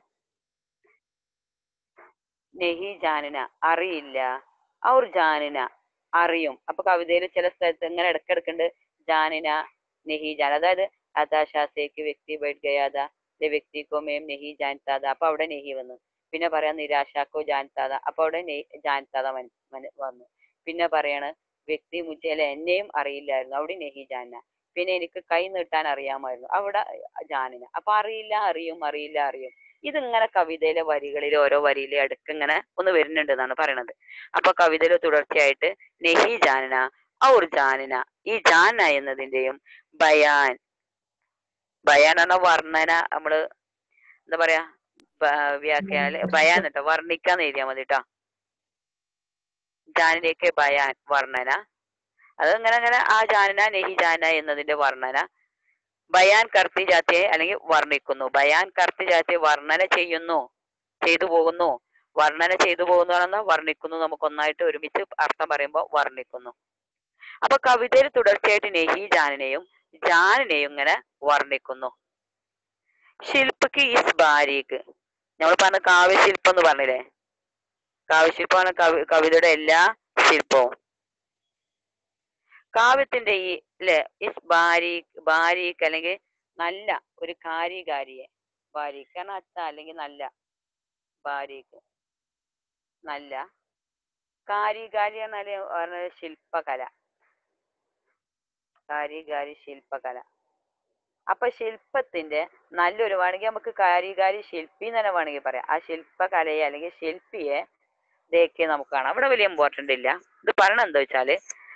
നെഹി ജാനിന അറിയില്ല ഔർ ജാനിന അറിയും അപ്പൊ കവിതയിൽ ചില സ്ഥലത്ത് ഇങ്ങനെ ഇടക്കിടക്കുണ്ട് ജാനിന നെഹി ജാൻ അതായത് അതാശാസേക്ക് വ്യക്തി ബൈഠ് ഗയാത വ്യക്തിക്കോ മേം നെഹി ജാൻതാത അപ്പൊ അവിടെ നെഹി വന്നു പിന്നെ പറയാം നിരാശാക്കോ ജാൻതാത അപ്പൊ അവിടെ നെ- ജാൻതാത മന- മന- വന്നു പിന്നെ പറയാണ് വ്യക്തി മുജെ അല്ലെ എന്നെയും അറിയില്ലായിരുന്നു അവിടെ നെഹി ജാന പിന്നെ എനിക്ക് കൈ നീട്ടാൻ അറിയാമായിരുന്നു അവിടെ ജാനിന അപ്പൊ അറിയില്ല അറിയും അറിയില്ല അറിയും ഇതിങ്ങനെ കവിതയിലെ വരികളിൽ ഓരോ വരിയിലെ അടുക്ക് ഇങ്ങനെ ഒന്ന് വരുന്നുണ്ട് എന്നാണ് പറയണത് അപ്പൊ കവിതയിലെ തുടർച്ചയായിട്ട് നെഹി ജാനന ഔർ ജാനന ഈ ജാന എന്നതിന്റെയും ബയാൻ ബയാൻ എന്ന വർണ്ണന നമ്മള് എന്താ പറയാ ബ- വ്യാഖ്യാന ബയാൻ കേട്ടോ വർണ്ണിക്കാന്ന് എഴുതിയാ മതി കേട്ടോ ജാനിലേക്ക് ബയാൻ വർണ്ണന അത് ഇങ്ങനെ അങ്ങനെ ആ ജാനന നെഹി ജാന എന്നതിന്റെ വർണ്ണന ബയാൻ കർത്തി ജാതിയെ അല്ലെങ്കിൽ വർണ്ണിക്കുന്നു ബയാൻ കർത്തി ജാതിയെ വർണ്ണന ചെയ്യുന്നു ചെയ്തു പോകുന്നു വർണ്ണന ചെയ്തു പോകുന്നതാണെന്ന് വർണ്ണിക്കുന്നു നമുക്ക് ഒന്നായിട്ട് ഒരുമിച്ച് അർത്ഥം പറയുമ്പോൾ വർണ്ണിക്കുന്നു അപ്പൊ കവിതയിൽ തുടർച്ചയായിട്ട് നെഹി ജാനിനെയും ജാനിനെയും ഇങ്ങനെ വർണ്ണിക്കുന്നു ശില്പക്ക് ഇസ് ബാരീക്ക് നമ്മൾ പറഞ്ഞ കാവ്യശില്പം എന്ന് പറഞ്ഞില്ലേ കാവ്യശില്പമാണ് കവി കവിതയുടെ എല്ലാ ശില്പവും കാവ്യത്തിന്റെ ഈ അല്ലെ ഈ ബാരീഖ് ബാരീഖ് അല്ലെങ്കിൽ നല്ല ഒരു കാരികാരിയെ ബാരീഖ് കാരണം അച്ഛ അല്ലെങ്കിൽ നല്ല ബാരീഖ് നല്ല കാരികാരി എന്നാല് പറഞ്ഞത് ശില്പകല കാരികാരി ശില്പകല അപ്പൊ ശില്പത്തിന്റെ നല്ലൊരു വേണമെങ്കിൽ നമുക്ക് കാരികാരി ശില്പി എന്ന് തന്നെ വേണമെങ്കിൽ പറയാം ആ ശില്പകലയെ അല്ലെങ്കിൽ ശില്പിയെ ഇതൊക്കെ നമുക്ക് കാണാം ഇവിടെ വലിയ ഇമ്പോർട്ടന്റ് ഇല്ല ഇത് പറയണത് എന്താ വെച്ചാല്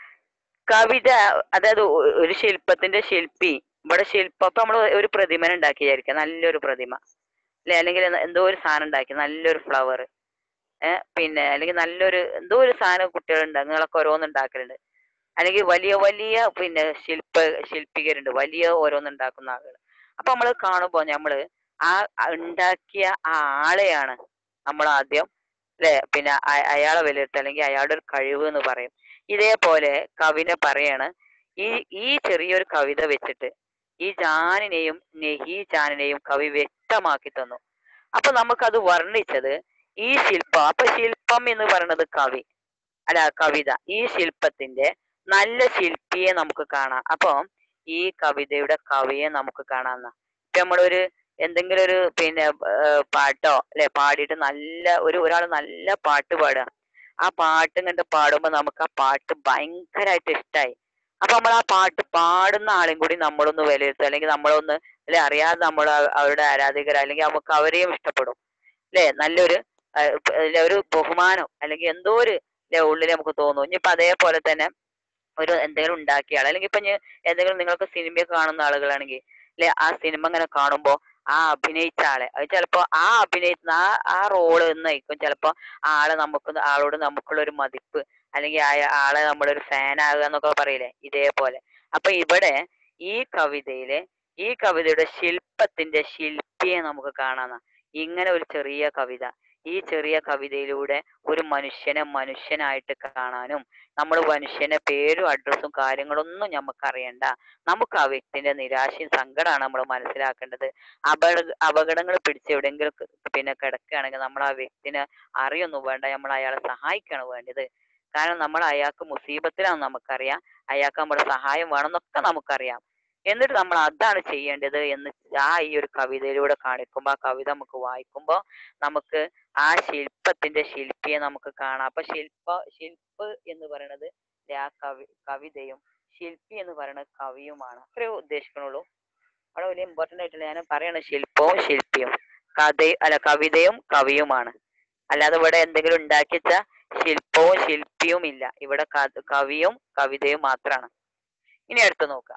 കവിത അതായത് ഒ- ഒരു ശില്പത്തിന്റെ ശില്പി ഇവിടെ ശില്പം ഇപ്പൊ നമ്മൾ ഒരു പ്രതിമ ഉണ്ടാക്കി വിചാരിക്കുക നല്ലൊരു പ്രതിമ അല്ലെ അല്ലെങ്കിൽ എന്ന- എന്തോ ഒരു സാധനം ഉണ്ടാക്കി നല്ലൊരു ഫ്ലവർ ഏഹ് പിന്നെ അല്ലെങ്കിൽ നല്ലൊരു എന്തോ ഒരു സാധനം കുട്ടികളുണ്ട് നിങ്ങളൊക്കെ ഓരോന്ന് ഉണ്ടാക്കലുണ്ട് അല്ലെങ്കിൽ വലിയ വലിയ പിന്നെ ശില്പ ശില്പികരുണ്ട് വലിയ ഓരോന്ന് ഉണ്ടാക്കുന്ന ആളുകൾ അപ്പൊ നമ്മൾ കാണുമ്പോൾ നമ്മള് ആ ആ ഉണ്ടാക്കിയ ആ ആളെയാണ് നമ്മൾ ആദ്യം അല്ലെ പിന്നെ അ- അയാളെ വിലയിരുത്തുക അല്ലെങ്കിൽ അയാളുടെ ഒരു കഴിവ് എന്ന് പറയും ഇതേപോലെ കവിനെ പറയാണ് ഈ ഈ ചെറിയൊരു കവിത വെച്ചിട്ട് ഈ ജാനിനെയും നെഹി ജാനിനെയും കവി വ്യക്തമാക്കി തന്നു അപ്പൊ നമുക്കത് വർണ്ണിച്ചത് ഈ ശില്പം അപ്പൊ ശില്പം എന്ന് പറയുന്നത് കവി അല്ല കവിത ഈ ശില്പത്തിന്റെ നല്ല ശില്പിയെ നമുക്ക് കാണാം അപ്പൊ ഈ കവിതയുടെ കവിയെ നമുക്ക് കാണാന്ന ഇപ്പൊ നമ്മളൊരു എന്തെങ്കിലും ഒരു പിന്നെ ഏർ പാട്ടോ അല്ലെ പാടിയിട്ട് നല്ല ഒരു ഒരാൾ നല്ല പാട്ട് പാടുക ആ പാട്ട് കണ്ട് പാടുമ്പോ നമുക്ക് ആ പാട്ട് ഭയങ്കരമായിട്ട് ഇഷ്ടമായി അപ്പൊ നമ്മൾ ആ പാട്ട് പാടുന്ന ആളെയും കൂടി നമ്മളൊന്ന് വിലയിരുത്തുക അല്ലെങ്കിൽ നമ്മളൊന്ന് അല്ലെ അറിയാതെ നമ്മൾ അവരുടെ ആരാധകർ അല്ലെങ്കിൽ നമുക്ക് അവരെയും ഇഷ്ടപ്പെടും അല്ലെ നല്ലൊരു ആ, ഇപ്പ- അല്ലെ ഒരു ബഹുമാനം അല്ലെങ്കിൽ എന്തോ ഒരു ല്ലേ ഉള്ളിൽ നമുക്ക് തോന്നും ഇനിയിപ്പൊ അതേപോലെ തന്നെ ഒരു എന്തെങ്കിലും ഉണ്ടാക്കിയ ആൾ അല്ലെങ്കിൽ ഇപ്പൊ ഇനി എന്തെങ്കിലും നിങ്ങൾക്ക് സിനിമയൊക്കെ കാണുന്ന ആളുകളാണെങ്കിൽ അല്ലെ ആ സിനിമ ഇങ്ങനെ കാണുമ്പോ ആ അഭിനയിച്ച ആളെ അത് ചിലപ്പോ ആ അഭിനയിക്കുന്ന ആ ആ റോള് എന്നായിരിക്കും ചിലപ്പോ ആ ആളെ നമുക്ക് ആളോട് നമുക്കുള്ള ഒരു മതിപ്പ് അല്ലെങ്കിൽ ആ ആളെ നമ്മളൊരു ഫാൻ ആകുക എന്നൊക്കെ പറയില്ലേ ഇതേപോലെ അപ്പൊ ഇവിടെ ഈ കവിതയില് ഈ കവിതയുടെ ശില്പത്തിന്റെ ശില്പിയെ നമുക്ക് കാണാം ഇങ്ങനെ ഒരു ചെറിയ കവിത ഈ ചെറിയ കവിതയിലൂടെ ഒരു മനുഷ്യനെ മനുഷ്യനായിട്ട് കാണാനും നമ്മൾ മനുഷ്യന്റെ പേരും അഡ്രസ്സും കാര്യങ്ങളൊന്നും നമുക്ക് അറിയണ്ട നമുക്ക് ആ വ്യക്തിന്റെ നിരാശയും സങ്കടമാണ് നമ്മൾ മനസ്സിലാക്കേണ്ടത് അപകട അപകടങ്ങൾ പിടിച്ച് എവിടെയെങ്കിലും ക- പിന്നെ കിടക്കുകയാണെങ്കിൽ നമ്മൾ ആ വ്യക്തിനെ അറിയൊന്നും വേണ്ട നമ്മൾ അയാളെ സഹായിക്കാണ് വേണ്ടത് കാരണം നമ്മൾ അയാൾക്ക് മുസീബത്തിലാണെന്ന് നമുക്കറിയാം അയാൾക്ക് നമ്മുടെ സഹായം വേണമെന്നൊക്കെ നമുക്കറിയാം എന്നിട്ട് നമ്മൾ അതാണ് ചെയ്യേണ്ടത് എന്ന് ആ ഈ ഒരു കവിതയിലൂടെ കാണിക്കുമ്പോൾ ആ കവിത നമുക്ക് വായിക്കുമ്പോൾ നമുക്ക് ആ ശില്പത്തിന്റെ ശില്പിയെ നമുക്ക് കാണാം അപ്പൊ ശില്പ ശില്പ് എന്ന് പറയുന്നത് ദേ ആ കവി കവിതയും ശില്പി എന്ന് പറയുന്നത് കവിയുമാണ് അത്രേ ഉദ്ദേശിക്കണുള്ളൂ അവിടെ വലിയ ഇമ്പോർട്ടന്റ് ആയിട്ടില്ല ഞാൻ പറയണ ശില്പവും ശില്പിയും കഥ അല്ല കവിതയും കവിയുമാണ് അല്ലാതെ ഇവിടെ എന്തെങ്കിലും ഉണ്ടാക്കി വെച്ച ശില്പവും ശില്പിയും ഇല്ല ഇവിടെ ക- കവിയും കവിതയും മാത്രമാണ് ഇനി അടുത്ത് നോക്കാം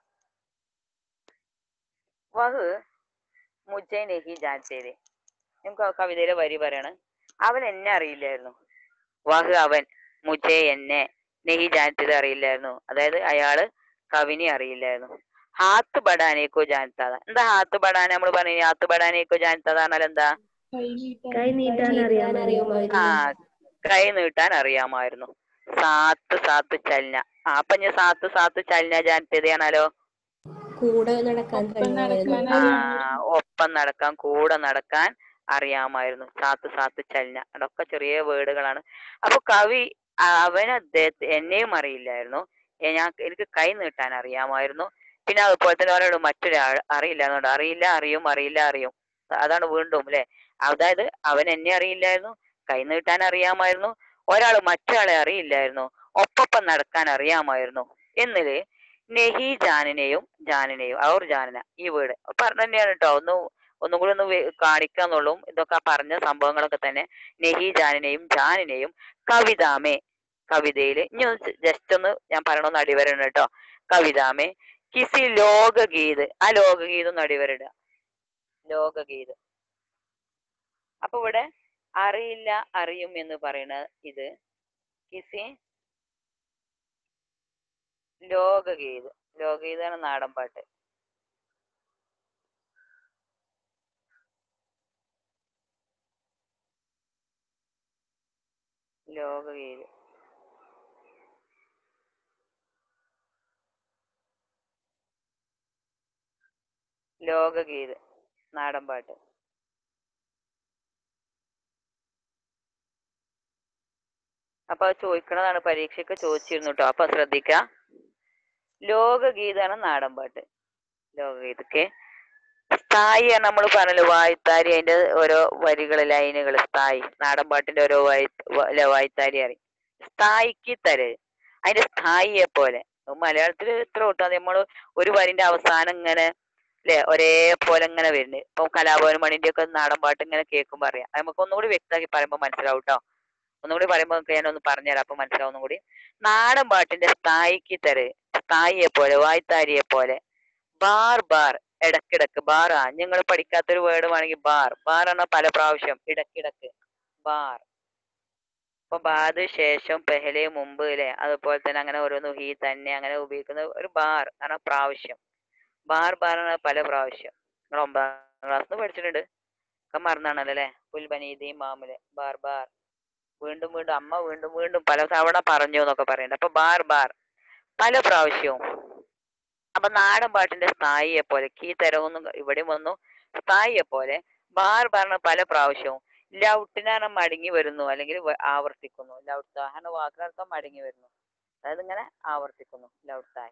വഹ് മുജെ നെഹി ജാൻതേരെ നമുക്ക് ആ കവിതയിലെ വരി പറയാണ് അവൻ എന്നെ അറിയില്ലായിരുന്നു വഹ് അവൻ മുജെ എന്നെ നെഹി ജാൻതത് അറിയില്ലായിരുന്നു അതായത് അയാള് കവിനെ അറിയില്ലായിരുന്നു ഹാത്ത് ബടാനേക്കോ ജാൻതാത എന്താ ഹാത്ത് ബടാന നമ്മൾ പറഞ്ഞു ഹാത്ത് ബടാനേക്കോ ജാൻതാത പറഞ്ഞാൽ എന്താ കൈ നീട്ടാൻ അറിയാമായിരുന്നു ആ കൈ നീട്ടാൻ അറിയാമായിരുന്നു സാത്ത് സാത്ത് ചലന ആ അപ്പൊ ഞാൻ സാത്ത് സാത്ത് ചലന ജാൻതതയാണല്ലോ കൂടെ നടക്കാൻ കഴിയുമായിരുന്നു ആ ഒപ്പം നടക്കാൻ കൂടെ നടക്കാൻ അറിയാമായിരുന്നു സാത്ത് സാത്ത് ചലന അതൊക്കെ ചെറിയ വേർഡുകളാണ് അപ്പൊ കവി അവൻ അദ്ദേഹത്തെ എന്നെയും അറിയില്ലായിരുന്നു എ- ഞാൻ എനിക്ക് കൈ നീട്ടാൻ അറിയാമായിരുന്നു പിന്നെ അതുപോലെ തന്നെ പറയുന്നത് മറ്റൊരാൾ അറിയില്ല എന്നുണ്ട് അറിയില്ല അറിയും അറിയില്ല അറിയും അതാണ് വീണ്ടും അല്ലെ അതായത് അവൻ എന്നെ അറിയില്ലായിരുന്നു കൈ നീട്ടാൻ അറിയാമായിരുന്നു ഒരാൾ മറ്റൊരാളെ അറിയില്ലായിരുന്നു ഒപ്പൊപ്പം നടക്കാൻ അറിയാമായിരുന്നു എന്നില് നെഹി ജാനിനെയും ജാനിനെയും അവർ ജാനന ഈ വീട് പറഞ്ഞ തന്നെയാണ് കേട്ടോ ഒന്ന് ഒന്നും കൂടി ഒന്ന് വെ- കാണിക്കാന്നുള്ളൂ ഇതൊക്കെ ആ പറഞ്ഞ സംഭവങ്ങളൊക്കെ തന്നെ നെഹി ജാനിനെയും ജാനിനെയും കവിതാമേ കവിതയില് ഇനി ജസ്റ്റ് ഒന്ന് ഞാൻ പറയണമെന്ന് അടിവരണം കേട്ടോ കവിതാമേ കിസി ലോകഗീത് ആ ലോകഗീത് ഒന്ന് അടിവരിടുക ലോകഗീത് അപ്പൊ ഇവിടെ അറിയില്ല അറിയും എന്ന് പറയുന്ന ഇത് കിസി ലോകഗീത് ലോകഗീതാണ് നാടൻ പാട്ട് ലോകഗീത് ലോകഗീത് നാടൻ പാട്ട് അപ്പൊ അത് ചോദിക്കണതാണ് പരീക്ഷയ്ക്ക് ചോദിച്ചിരുന്നു കേട്ടോ അപ്പൊ ശ്രദ്ധിക്ക ലോകഗീതാണ് നാടൻ പാട്ട് ലോകഗീതൊക്കെ സ്ഥായി നമ്മൾ പറഞ്ഞല്ലോ വായ്ത്താരി അതിന്റെ ഓരോ വരികൾ ലൈനുകൾ സ്ഥായി നാടൻ പാട്ടിന്റെ ഓരോ വായി വ- ല- വായ്ത്താരി അറിയും സ്ഥായിക്ക് തര് അതിന്റെ സ്ഥായിയെ പോലെ മലയാളത്തിൽ ഇത്ര കൂട്ടാ നമ്മൾ ഒരു വരിന്റെ അവസാനം ഇങ്ങനെ അല്ലെ ഒരേപോലെ ഇങ്ങനെ വരുന്നത് ഇപ്പൊ കലാഭവൻ മണിന്റെ ഒക്കെ നാടൻ പാട്ട് ഇങ്ങനെ കേൾക്കുമ്പോ അറിയാം അത് നമുക്ക് ഒന്നുകൂടി വ്യക്തമാക്കി പറയുമ്പോ മനസ്സിലാവും കേട്ടോ ഒന്നുകൂടി പറയുമ്പോ ഞാൻ ഒന്ന് പറഞ്ഞുതരാം അപ്പൊ മനസ്സിലാവും ഒന്നും കൂടി നാടൻ പാട്ടിന്റെ സ്ഥായിക്ക് തര് സ്ഥായിയെ പോലെ വായ്ത്താരിയെ പോലെ ബാർ ബാർ ഇടക്കിടക്ക് ബാർ ആ നിങ്ങൾ പഠിക്കാത്തൊരു വേർഡ് വേണമെങ്കിൽ ബാർ ബാർ എന്ന പല പ്രാവശ്യം ഇടക്കിടക്ക് ബാർ ഇപ്പൊ ബാദ് ശേഷം പെഹലെ മുമ്പ് അല്ലെ അതുപോലെ തന്നെ അങ്ങനെ ഓരോന്ന് ഹീ തന്നെ അങ്ങനെ ഉപയോഗിക്കുന്ന ഒരു ബാർ കാരണം പ്രാവശ്യം ബാർ ബാർ എന്ന പല പ്രാവശ്യം നിങ്ങൾ ഒമ്പതാം ക്ലാസ് പഠിച്ചിട്ടുണ്ട് ഒക്കെ മറന്നാണല്ലോ അല്ലെ പുൽബനീതി മാമല് ബാർ ബാർ വീണ്ടും വീണ്ടും അമ്മ വീണ്ടും വീണ്ടും പല തവണ പറഞ്ഞു എന്നൊക്കെ പറയുന്നുണ്ട് അപ്പൊ ബാർ ബാർ പല പ്രാവശ്യവും അപ്പൊ നാടൻ പാട്ടിന്റെ സ്ഥായിയെ പോലെ കീ തരവൊന്നും ഇവിടെയും വന്നു സ്ഥായിയെ പോലെ ബാർ ബാറിന് പല പ്രാവശ്യവും ലൗട്ടിനാണ് മടങ്ങി വരുന്നു അല്ലെങ്കിൽ വ- ആവർത്തിക്കുന്നു ലൗട്താഹന വാക്കിനർത്ഥം മടങ്ങി വരുന്നു അതായത് ഇങ്ങനെ ആവർത്തിക്കുന്നു ലൗട്താഹ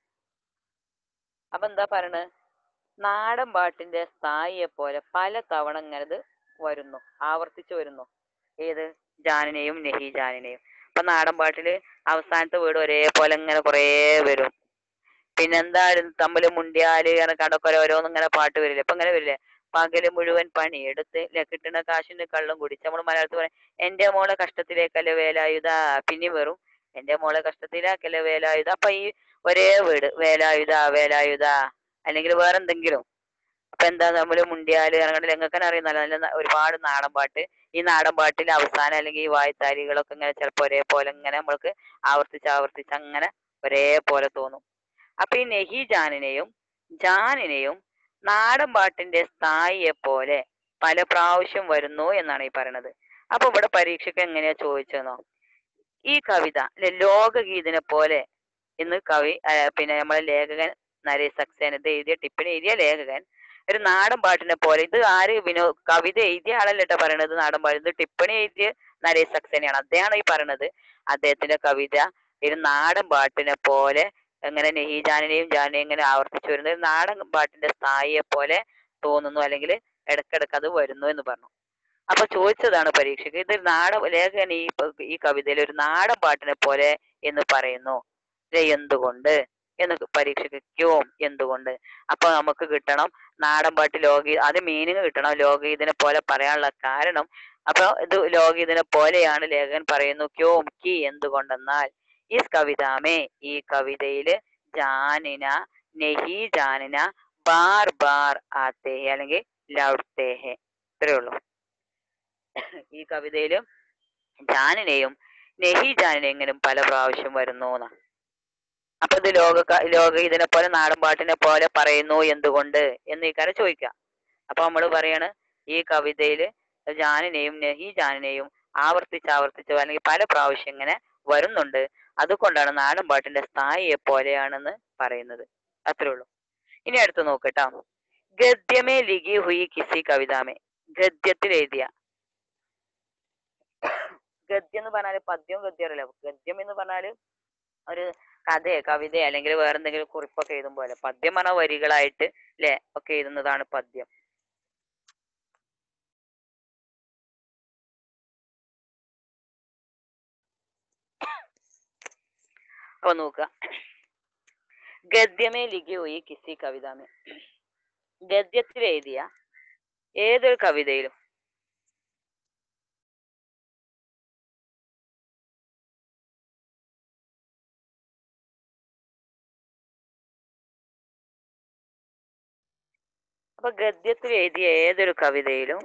അപ്പൊ എന്താ പറയണത് നാടൻ പാട്ടിന്റെ സ്ഥായിയെ പോലെ പല തവണ ഇങ്ങനെ ഇത് വരുന്നു ആവർത്തിച്ചു വരുന്നു ഏത് ജാനിനെയും നെഹി ജാനിനെയും അപ്പൊ നാടൻ പാട്ടില് അവസാനത്തെ വീട് ഒരേപോലെ ഇങ്ങനെ കുറേ വരും പിന്നെന്താ തമ്മില് മുണ്ടിയാല് അങ്ങനെ കടക്കൊര ഓരോന്നും ഇങ്ങനെ പാട്ട് വരില്ലേ അപ്പൊ ഇങ്ങനെ വരില്ലേ പകല് മുഴുവൻ പണിയെടുത്ത് ലെ കിട്ടുന്ന കാശിന് കള്ളും കുടിച്ച് നമ്മൾ മലയാളത്തിൽ പറയും എന്റെ മോളെ കഷ്ടത്തിലേക്കല്ലേ വേലായുധ പിന്നെ വെറും എന്റെ മോളെ കഷ്ടത്തിലാക്കല്ലേ വേലായുധ അപ്പൊ ഈ ഒരേ വീട് വേലായുധ വേലായുധ അല്ലെങ്കിൽ വേറെ എന്തെങ്കിലും അപ്പൊ എന്താ നമ്മള് മുണ്ടിയാല് അങ്ങനെ നിങ്ങൾക്ക് അറിയാം നല്ല നല്ല ന- ഒരുപാട് നാടൻ പാട്ട് ഈ നാടൻ പാട്ടിൽ അവസാനം അല്ലെങ്കിൽ ഈ വായ്ത്താരികളൊക്കെ ഇങ്ങനെ ചിലപ്പോ ഒരേപോലെ ഇങ്ങനെ നമ്മൾക്ക് ആവർത്തിച്ച് ആവർത്തിച്ച് അങ്ങനെ ഒരേപോലെ തോന്നും അപ്പൊ ഈ നെഹി ജാനിനെയും ജാനിനെയും നാടൻ പാട്ടിന്റെ സ്ഥായിയെ പോലെ പല പ്രാവശ്യം വരുന്നു എന്നാണ് ഈ പറയണത് അപ്പൊ ഇവിടെ പരീക്ഷയ്ക്ക് എങ്ങനെയാ ചോദിച്ചെന്നോ ഈ കവിത അല്ലെ ലോകഗീതിനെ പോലെ ഇന്ന് കവി ആ, പിന്നെ നമ്മളെ ലേഖകൻ നരേഷ് സക്സേന ഇത് എഴുതിയ ടിപ്പിന് എഴുതിയ ലേഖകൻ ഒരു നാടൻ പാട്ടിനെ പോലെ ഇത് ആര് വിനോ കവിത എഴുതിയ ആളല്ല കേട്ടോ പറയണത് നാടൻ പാട്ട് ഇത് ടിപ്പണി എഴുതിയ നരേഷ് സക്സേനയാണ് അദ്ദേഹമാണ് ഈ പറയണത് അദ്ദേഹത്തിന്റെ കവിത ഒരു നാടൻ പാട്ടിനെ പോലെ എങ്ങനെ നെഹി ജാനിനെയും ജാനിനെയും ഇങ്ങനെ ആവർത്തിച്ചു വരുന്നത് ഒരു നാടൻ പാട്ടിന്റെ സ്ഥായിയെ പോലെ തോന്നുന്നു അല്ലെങ്കിൽ ഇടക്കിടക്ക് അത് വരുന്നു എന്ന് പറഞ്ഞു അപ്പൊ ചോദിച്ചതാണ് പരീക്ഷയ്ക്ക് ഇത് നാടൻ ലേഖകൻ ഈ പ- ഈ കവിതയിൽ ഒരു നാടൻ പാട്ടിനെ പോലെ എന്ന് പറയുന്നു ഇത് എന്തുകൊണ്ട് എന്ന് പരീക്ഷയ്ക്ക് ക്യോം എന്തുകൊണ്ട് അപ്പൊ നമുക്ക് കിട്ടണം നാടൻ പാട്ട് ലോക അത് മീനിങ് കിട്ടണം ലോകഗീതിനെ പോലെ പറയാനുള്ള കാരണം അപ്പൊ ഇത് ലോകഗീതിനെ പോലെയാണ് ലേഖകൻ പറയുന്നു ക്യോം കി എന്തുകൊണ്ടെന്നാൽ ഈ കവിതാമേ ഈ കവിതയില് ജാനിന നെഹി ജാനിന ബാർ ബാർ ആത്തേ ഹെ അല്ലെങ്കിൽ ലൗട്തേ ഹെ ഇത്രയേ ഉള്ളൂ ഈ കവിതയില് ജാനിനെയും നെഹി ജാനിനെങ്കിലും പല പ്രാവശ്യം വരുന്നു എന്നാ അപ്പൊ ഇത് ലോക ക- ലോക ഇതിനെ പോലെ നാടൻ പാട്ടിനെ പോലെ പറയുന്നു എന്തുകൊണ്ട് എന്ന് ഈ കാര്യം ചോദിക്കാം അപ്പൊ നമ്മൾ പറയാണ് ഈ കവിതയില് ജാനിനെയും നെഹി ജാനിനെയും ആവർത്തിച്ച് ആവർത്തിച്ച് അല്ലെങ്കിൽ പല പ്രാവശ്യം ഇങ്ങനെ വരുന്നുണ്ട് അതുകൊണ്ടാണ് നാടൻ പാട്ടിന്റെ സ്ഥായിയെ പോലെയാണെന്ന് പറയുന്നത് അത്രേ ഉള്ളൂ ഇനി അടുത്ത് നോക്കട്ടാ ഗദ്യമേ ലിഖി ഹുയി കിസി കവിതാമേ ഗദ്യത്തിൽ എഴുതിയ ഗദ്യം എന്ന് പറഞ്ഞാല് പദ്യവും ഗദ്യം അറിയില്ല ഗദ്യം എന്ന് പറഞ്ഞാല് ഒരു കഥയോ കവിതയോ അല്ലെങ്കിൽ വേറെ എന്തെങ്കിലും കുറിപ്പൊക്കെ എഴുതും പോലെ പദ്യം പറഞ്ഞ വരികളായിട്ട് ല്ലേ ഒക്കെ എഴുതുന്നതാണ് പദ്യം അപ്പൊ നോക്കുക ഗദ്യമേ ലിഖി ഹുയി കിസി കവിതാമേ ഗദ്യത്തിൽ എഴുതിയ ഏതൊരു കവിതയിലും അപ്പൊ ഗദ്യത്തിൽ എഴുതിയ ഏതൊരു കവിതയിലും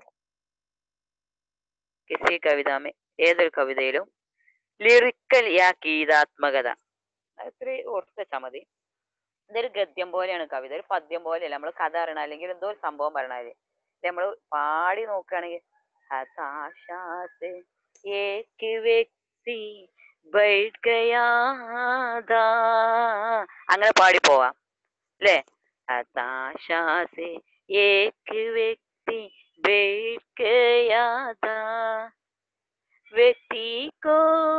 കിസി കവിതാമേ ഏതൊരു കവിതയിലും ലിറിക്കൽ യാ ഗീതാത്മകത അത്ര ഓർത്ത് വെച്ചാൽ മതി ഇതൊരു ഗദ്യം പോലെയാണ് കവിത ഒരു പദ്യം പോലെയല്ല നമ്മൾ കഥ അറിയണ അല്ലെങ്കിൽ എന്തോ ഒരു സംഭവം പറയണത് നമ്മൾ പാടി നോക്കുകയാണെങ്കിൽ ഹതാശാ സെ ഏക് വ്യക്തി ബൈഠ് ഗയാ ഥാ. അങ്ങനെ പാടി പോവാം അല്ലേ हताशा से एक व्यक्ति बैठ गया था व्यक्ति को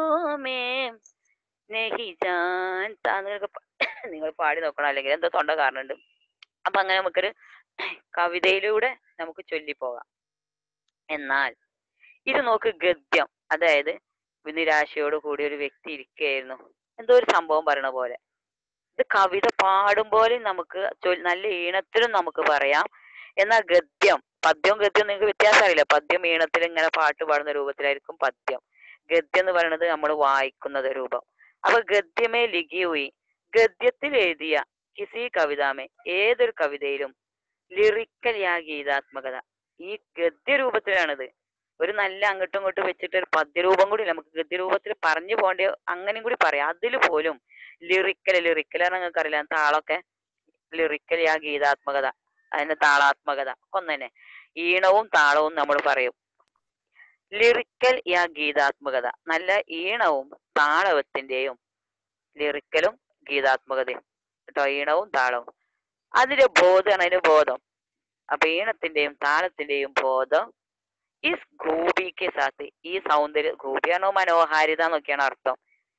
സ്നേഹിച്ചാൻ താന്നൊക്കെ നിങ്ങൾ പാടി നോക്കണം അല്ലെങ്കിൽ എന്തോ തൊണ്ട കാരണുണ്ട് അപ്പൊ അങ്ങനെ നമുക്കൊരു കവിതയിലൂടെ നമുക്ക് ചൊല്ലിപ്പോകാം എന്നാൽ ഇത് നോക്ക് ഗദ്യം അതായത് നിരാശയോട് കൂടി ഒരു വ്യക്തി ഇരിക്കുകയായിരുന്നു എന്തോ ഒരു സംഭവം പറയണ പോലെ ഇത് കവിത പാടും പോലെ നമുക്ക് ചൊൽ- നല്ല ഈണത്തിലും നമുക്ക് പറയാം എന്നാൽ ഗദ്യം പദ്യവും ഗദ്യവും നിങ്ങൾക്ക് വ്യത്യാസം അറിയില്ല പദ്യം ഈണത്തിൽ ഇങ്ങനെ പാട്ട് പാടുന്ന രൂപത്തിലായിരിക്കും പദ്യം ഗദ്യം എന്ന് പറയുന്നത് നമ്മൾ വായിക്കുന്നത് രൂപം അപ്പൊ ഗദ്യമേ ലിഖിയുയി ഗദ്യത്തിൽ എഴുതിയ കിസി കവിതാമേ ഏതൊരു കവിതയിലും ലിറിക്കൽ യാ ഗീതാത്മകത ഈ ഗദ്യരൂപത്തിലാണിത് ഒരു നല്ല അങ്ങോട്ടും ഇങ്ങോട്ടും വെച്ചിട്ട് ഒരു പദ്യരൂപം കൂടി നമുക്ക് ഗദ്യരൂപത്തിൽ പറഞ്ഞു പോകേണ്ട അങ്ങനെയും കൂടി പറയാം അതിൽ പോലും ലിറിക്കൽ ലിറിക്കൽ നിങ്ങൾക്ക് അറിയില്ല താളൊക്കെ ലിറിക്കൽ യാ ഗീതാത്മകത അതിന്റെ താളാത്മകത ഒന്ന് തന്നെ ഈണവും താളവും നമ്മൾ പറയും ലിറിക്കൽ യാ ഗീതാത്മകത നല്ല ഈണവും താളവത്തിന്റെയും ലിറിക്കലും ഗീതാത്മകതയും കേട്ടോ ഈണവും താളവും അതിന്റെ ബോധമാണ് അതിന്റെ ബോധം അപ്പൊ ഈണത്തിന്റെയും താളത്തിന്റെയും ബോധം ഇസ് ഗോപിക്ക് സാത്ത് ഈ സൗന്ദര്യ ഗോപിയാണോ മനോഹാരിത എന്നൊക്കെയാണ് അർത്ഥം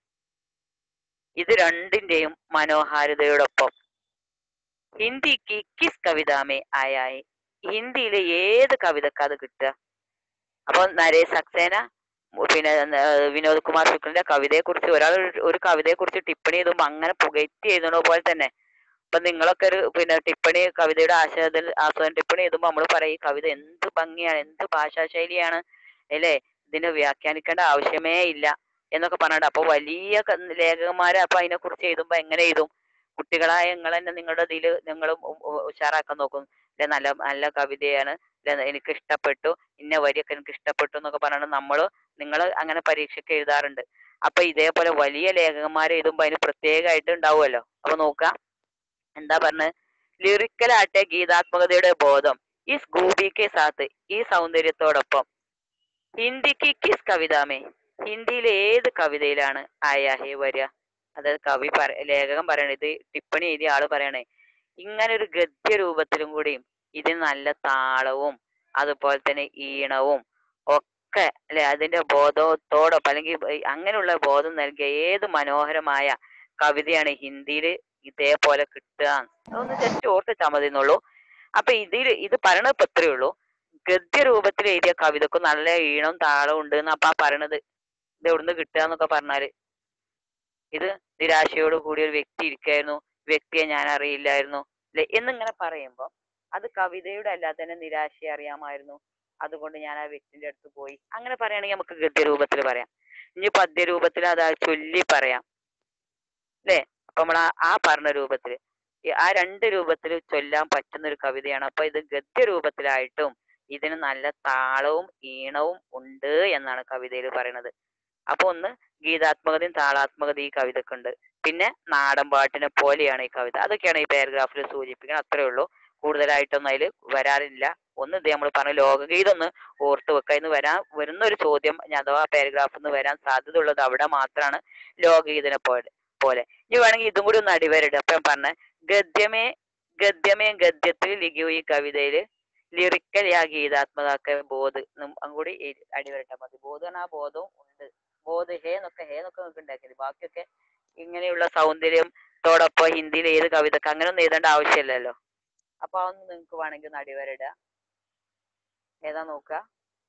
ഇത് രണ്ടിന്റെയും മനോഹാരിതയോടൊപ്പം ഹിന്ദിക്ക് കിസ് കവിതാമേ ആയായി ഹിന്ദിയിലെ ഏത് കവിതക്ക് അത് കിട്ടുക അപ്പൊ നരേഷ് സക്സേന ഉം പിന്നെ ഏർ വിനോദ് കുമാർ ശുക്ലിന്റെ കവിതയെ കുറിച്ച് ഒരാൾ ഒരു കവിതയെ കുറിച്ച് ടിപ്പണി എഴുതുമ്പോ അങ്ങനെ പുകഴ്ത്തി എഴുതണ പോലെ തന്നെ ഇപ്പൊ നിങ്ങളൊക്കെ ഒരു പിന്നെ ടിപ്പണി കവിതയുടെ ആശയത്തിൽ ആസ്വാദന ടിപ്പണി എഴുതുമ്പോ നമ്മൾ പറയും ഈ കവിത എന്ത് ഭംഗിയാണ് എന്ത് ഭാഷാശൈലിയാണ് അല്ലേ ഇതിനെ വ്യാഖ്യാനിക്കേണ്ട ആവശ്യമേ ഇല്ല എന്നൊക്കെ പറഞ്ഞിട്ട് അപ്പൊ വലിയ ക- ലേഖകന്മാരെ അപ്പൊ അതിനെ കുറിച്ച് എഴുതുമ്പോ എങ്ങനെ എഴുതും കുട്ടികളായ നിങ്ങൾ തന്നെ നിങ്ങളുടെ ഇതിൽ നിങ്ങൾ ഉഷാറാക്കാൻ നോക്കും അല്ലെ നല്ല നല്ല കവിതയാണ് അല്ലെ എനിക്ക് ഇഷ്ടപ്പെട്ടു ഇന്ന വരിയൊക്കെ എനിക്ക് ഇഷ്ടപ്പെട്ടു എന്നൊക്കെ പറഞ്ഞിട്ട് നമ്മൾ നിങ്ങൾ അങ്ങനെ പരീക്ഷയ്ക്ക് എഴുതാറുണ്ട് അപ്പൊ ഇതേപോലെ വലിയ ലേഖകന്മാരെ എഴുതുമ്പോ അതിന് പ്രത്യേകമായിട്ട് ഉണ്ടാവുമല്ലോ അപ്പൊ നോക്കാം എന്താ പറഞ്ഞത് ലിറിക്കലാട്ടെ ഗീതാത്മകതയുടെ ബോധം ഈ സ്കൂബിക്ക് സാത്ത് ഈ സൗന്ദര്യത്തോടൊപ്പം ഹിന്ദിക്ക് കിസ് കവിതാമേ ഹിന്ദിയിലെ ഏത് കവിതയിലാണ് ആയാഹേ വരിക അതായത് കവി പറ ലേഖകൻ പറയണേ ഇത് ടിപ്പണി എഴുതിയ ആള് പറയണേ ഇങ്ങനെ ഒരു ഗദ്യ രൂപത്തിലും കൂടിയും ഇതിന് നല്ല താളവും അതുപോലെ തന്നെ ഈണവും ഒക്കെ അല്ലെ അതിന്റെ ബോധത്തോടൊപ്പം അല്ലെങ്കിൽ ഈ അങ്ങനെയുള്ള ബോധം നൽകിയ ഏത് മനോഹരമായ കവിതയാണ് ഹിന്ദിയിൽ ഇതേപോലെ കിട്ടുക ഒന്ന് ജസ്റ്റ് ഓർത്തിച്ചാൽ മതി എന്നുള്ളൂ അപ്പൊ ഇതിൽ ഇത് പറയണത് ഇപ്പൊ ഇത്രയേ ഉള്ളൂ ഗദ്യ രൂപത്തിൽ എഴുതിയ കവിതക്ക് നല്ല ഈണവും താളവും ഉണ്ട് എന്ന് അപ്പൊ പറയണത് ഇത് എവിടുന്ന് കിട്ടുക എന്നൊക്കെ പറഞ്ഞാല് ഇത് നിരാശയോട് കൂടി ഒരു വ്യക്തി ഇരിക്കായിരുന്നു വ്യക്തിയെ ഞാൻ അറിയില്ലായിരുന്നു ല്ലേ എന്നിങ്ങനെ പറയുമ്പോ അത് കവിതയുടെ അല്ലാതെ തന്നെ നിരാശയെ അറിയാമായിരുന്നു അതുകൊണ്ട് ഞാൻ ആ വ്യക്തിന്റെ അടുത്ത് പോയി അങ്ങനെ പറയുകയാണെങ്കിൽ നമുക്ക് ഗദ്യരൂപത്തിൽ പറയാം ഇനി പദ്യരൂപത്തിൽ അത് ആ ചൊല്ലി പറയാം അല്ലേ അപ്പൊ നമ്മൾ ആ ആ പറഞ്ഞ രൂപത്തില് ഈ ആ രണ്ട് രൂപത്തിൽ ചൊല്ലാൻ പറ്റുന്ന ഒരു കവിതയാണ് അപ്പൊ ഇത് ഗദ്യ രൂപത്തിലായിട്ടും ഇതിന് നല്ല താളവും ഈണവും ഉണ്ട് എന്നാണ് കവിതയിൽ പറയുന്നത് അപ്പൊ ഒന്ന് ഗീതാത്മകതയും താളാത്മകതയും ഈ കവിതക്കുണ്ട് പിന്നെ നാടൻ പാട്ടിനെ പോലെയാണ് ഈ കവിത അതൊക്കെയാണ് ഈ പാരഗ്രാഫിൽ സൂചിപ്പിക്കുന്നത് അത്രേ ഉള്ളൂ കൂടുതലായിട്ടൊന്നും അതിൽ വരാറില്ല ഒന്ന് ഇത് നമ്മൾ പറഞ്ഞ ലോകഗീതം ഒന്ന് ഓർത്ത് വെക്കുക ഇന്ന് വരാൻ വരുന്ന ഒരു ചോദ്യം ഇനി അഥവാ പാരഗ്രാഫിൽ നിന്ന് വരാൻ സാധ്യത ഉള്ളത് അവിടെ മാത്രമാണ് ലോകഗീതനെ പോലെ പോലെ ഇനി വേണമെങ്കിൽ ഇതും കൂടി ഒന്ന് അടിവരയിടുക അപ്പൊ ഞാൻ പറഞ്ഞ ഗദ്യമേ ഗദ്യമേ ഗദ്യത്തിൽ ലിഖിയോ ഈ കവിതയില് ലിറിക്കൽ യാ ഗീതാത്മകാക്ക ബോധ് എന്നും കൂടി എഴുതി- അടിവരട്ടാൽ മതി ബോധ് ആ ബോധവും ഉണ്ട് ബോധ് ഹേ എന്നൊക്കെ ഹേ എന്നൊക്കെ നമുക്ക് ഉണ്ടാക്കിയത് ബാക്കിയൊക്കെ ഇങ്ങനെയുള്ള സൗന്ദര്യത്തോടൊപ്പം ഹിന്ദിയിൽ ഏത് കവിതക്ക് അങ്ങനെ ഒന്നും എഴുതേണ്ട ആവശ്യമില്ലല്ലോ അപ്പൊ അതൊന്ന് നിങ്ങൾക്ക് വേണമെങ്കിൽ ഒന്ന് അടിവരയിടുക ഏതാ നോക്കുക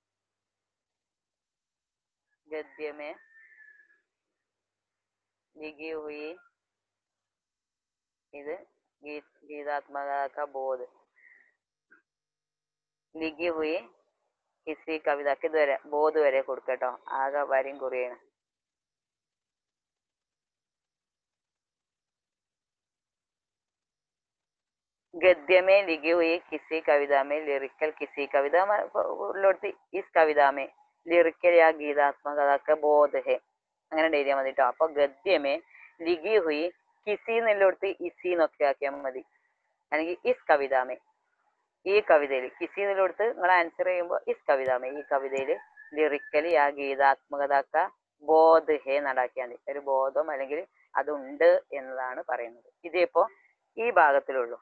ഗദ്യമേ लिखी हुई ഇത് ഗീ- ഗീതാത്മക का बोध लिखी हुई किसी കവിത ഇതുവരെ ബോധ് വരെ കൊടുക്കട്ടോ ആകെ വരിയും കുറിയാണ് गद्य में लिखी हुई किसी कविता में लिरिकल किसी कविता में ഉള്ളിടത്ത് ഇസ് കവിത में लिरिकल या गीतात्मकता का बोध है അങ്ങനെ എഴുതിയാൽ മതി കേട്ടോ അപ്പൊ ഗദ്യമേ ലിഖി ഹുയി കിസി എന്നുള്ളിടത്ത് ഇസി എന്നൊക്കെ ആക്കിയാൽ മതി അല്ലെങ്കിൽ ഇസ് കവിതാമേ ഈ കവിതയിൽ കിസി എന്നുള്ളിടത്ത് നിങ്ങൾ ആൻസർ ചെയ്യുമ്പോൾ ഇസ് കവിതാമേ ഈ കവിതയിൽ ലിറിക്കലി ആ ഗീതാത്മകതാക്ക ബോധ് ഹേ നടാക്കിയാൽ മതി ഒരു ബോധം അല്ലെങ്കിൽ അതുണ്ട് എന്നതാണ് പറയുന്നത് ഇതിപ്പോ ഈ ഭാഗത്തിലുള്ളൂ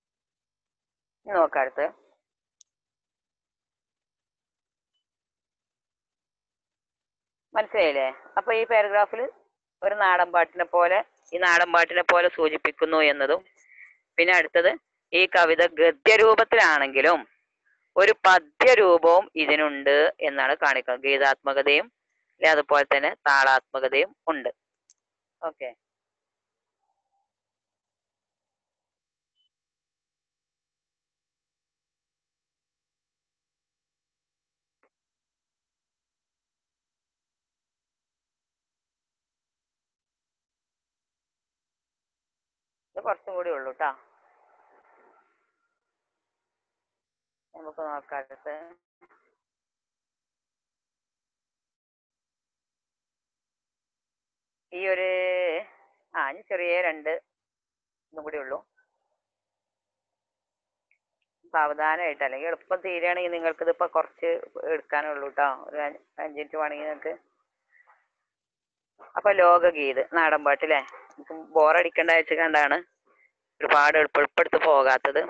ഇനി നോക്കാം അടുത്ത് മനസ്സിലായില്ലേ അപ്പൊ ഈ പാരഗ്രാഫിൽ ഒരു നാടൻ പാട്ടിനെ പോലെ ഈ നാടൻ പാട്ടിനെ പോലെ സൂചിപ്പിക്കുന്നു എന്നതും പിന്നെ അടുത്തത് ഈ കവിത ഗദ്യരൂപത്തിലാണെങ്കിലും ഒരു പദ്യരൂപവും ഇതിനുണ്ട് എന്നാണ് കാണിക്കുന്നത് ഗീതാത്മകതയും അല്ലെ അതുപോലെ തന്നെ താളാത്മകതയും ഉണ്ട് ഓക്കെ ഇത് കുറച്ചും കൂടി ഉള്ളൂ കേട്ടോ നമുക്ക് നോക്കാം അടുത്ത് ഈ ഒരു ആ ഇനി ചെറിയ രണ്ട് ഇതും കൂടി ഉള്ളൂ സാവധാനമായിട്ട് അല്ലെങ്കിൽ എളുപ്പം തീരുകയാണെങ്കിൽ നിങ്ങൾക്ക് ഇതിപ്പോ കുറച്ച് എടുക്കാനുള്ളൂ കേട്ടോ ഒരു അഞ്ച് അഞ്ച് മിനിറ്റ് വേണമെങ്കിൽ നിങ്ങൾക്ക് അപ്പൊ ലോകഗീത് നാടൻ പാട്ടില്ലേ ബോറടിക്കണ്ട വെച്ച് കണ്ടാണ് ഒരുപാട് എളുപ്പെടുത്ത് പോകാത്തത്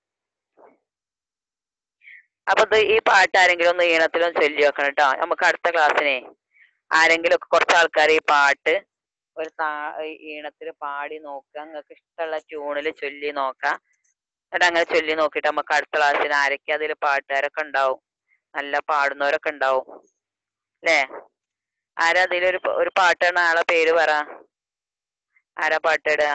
അപ്പൊ ഇത് ഈ പാട്ട് ആരെങ്കിലും ഒന്ന് ഈണത്തിലും ചൊല്ലി വെക്കണം കേട്ടോ നമുക്ക് അടുത്ത ക്ലാസ്സിനെ ആരെങ്കിലും ഒക്കെ കുറച്ച് ആൾക്കാർ ഈ പാട്ട് ഒരു താ ഈണത്തിൽ പാടി നോക്കുക നിങ്ങൾക്ക് ഇഷ്ടമുള്ള ട്യൂണിൽ ചൊല്ലി നോക്കാം എന്നിട്ട് അങ്ങനെ ചൊല്ലി നോക്കിയിട്ട് നമുക്ക് അടുത്ത ക്ലാസ്സിന് ആരൊക്കെ അതിൽ പാട്ടുകാരൊക്കെ ഉണ്ടാവും നല്ല പാടുന്നവരൊക്കെ ഉണ്ടാവും അല്ലേ ആരാ അതിലൊരു പ- ഒരു പാട്ടാണ് ആളെ പേര് പറ ആരാ പാട്ടിടുക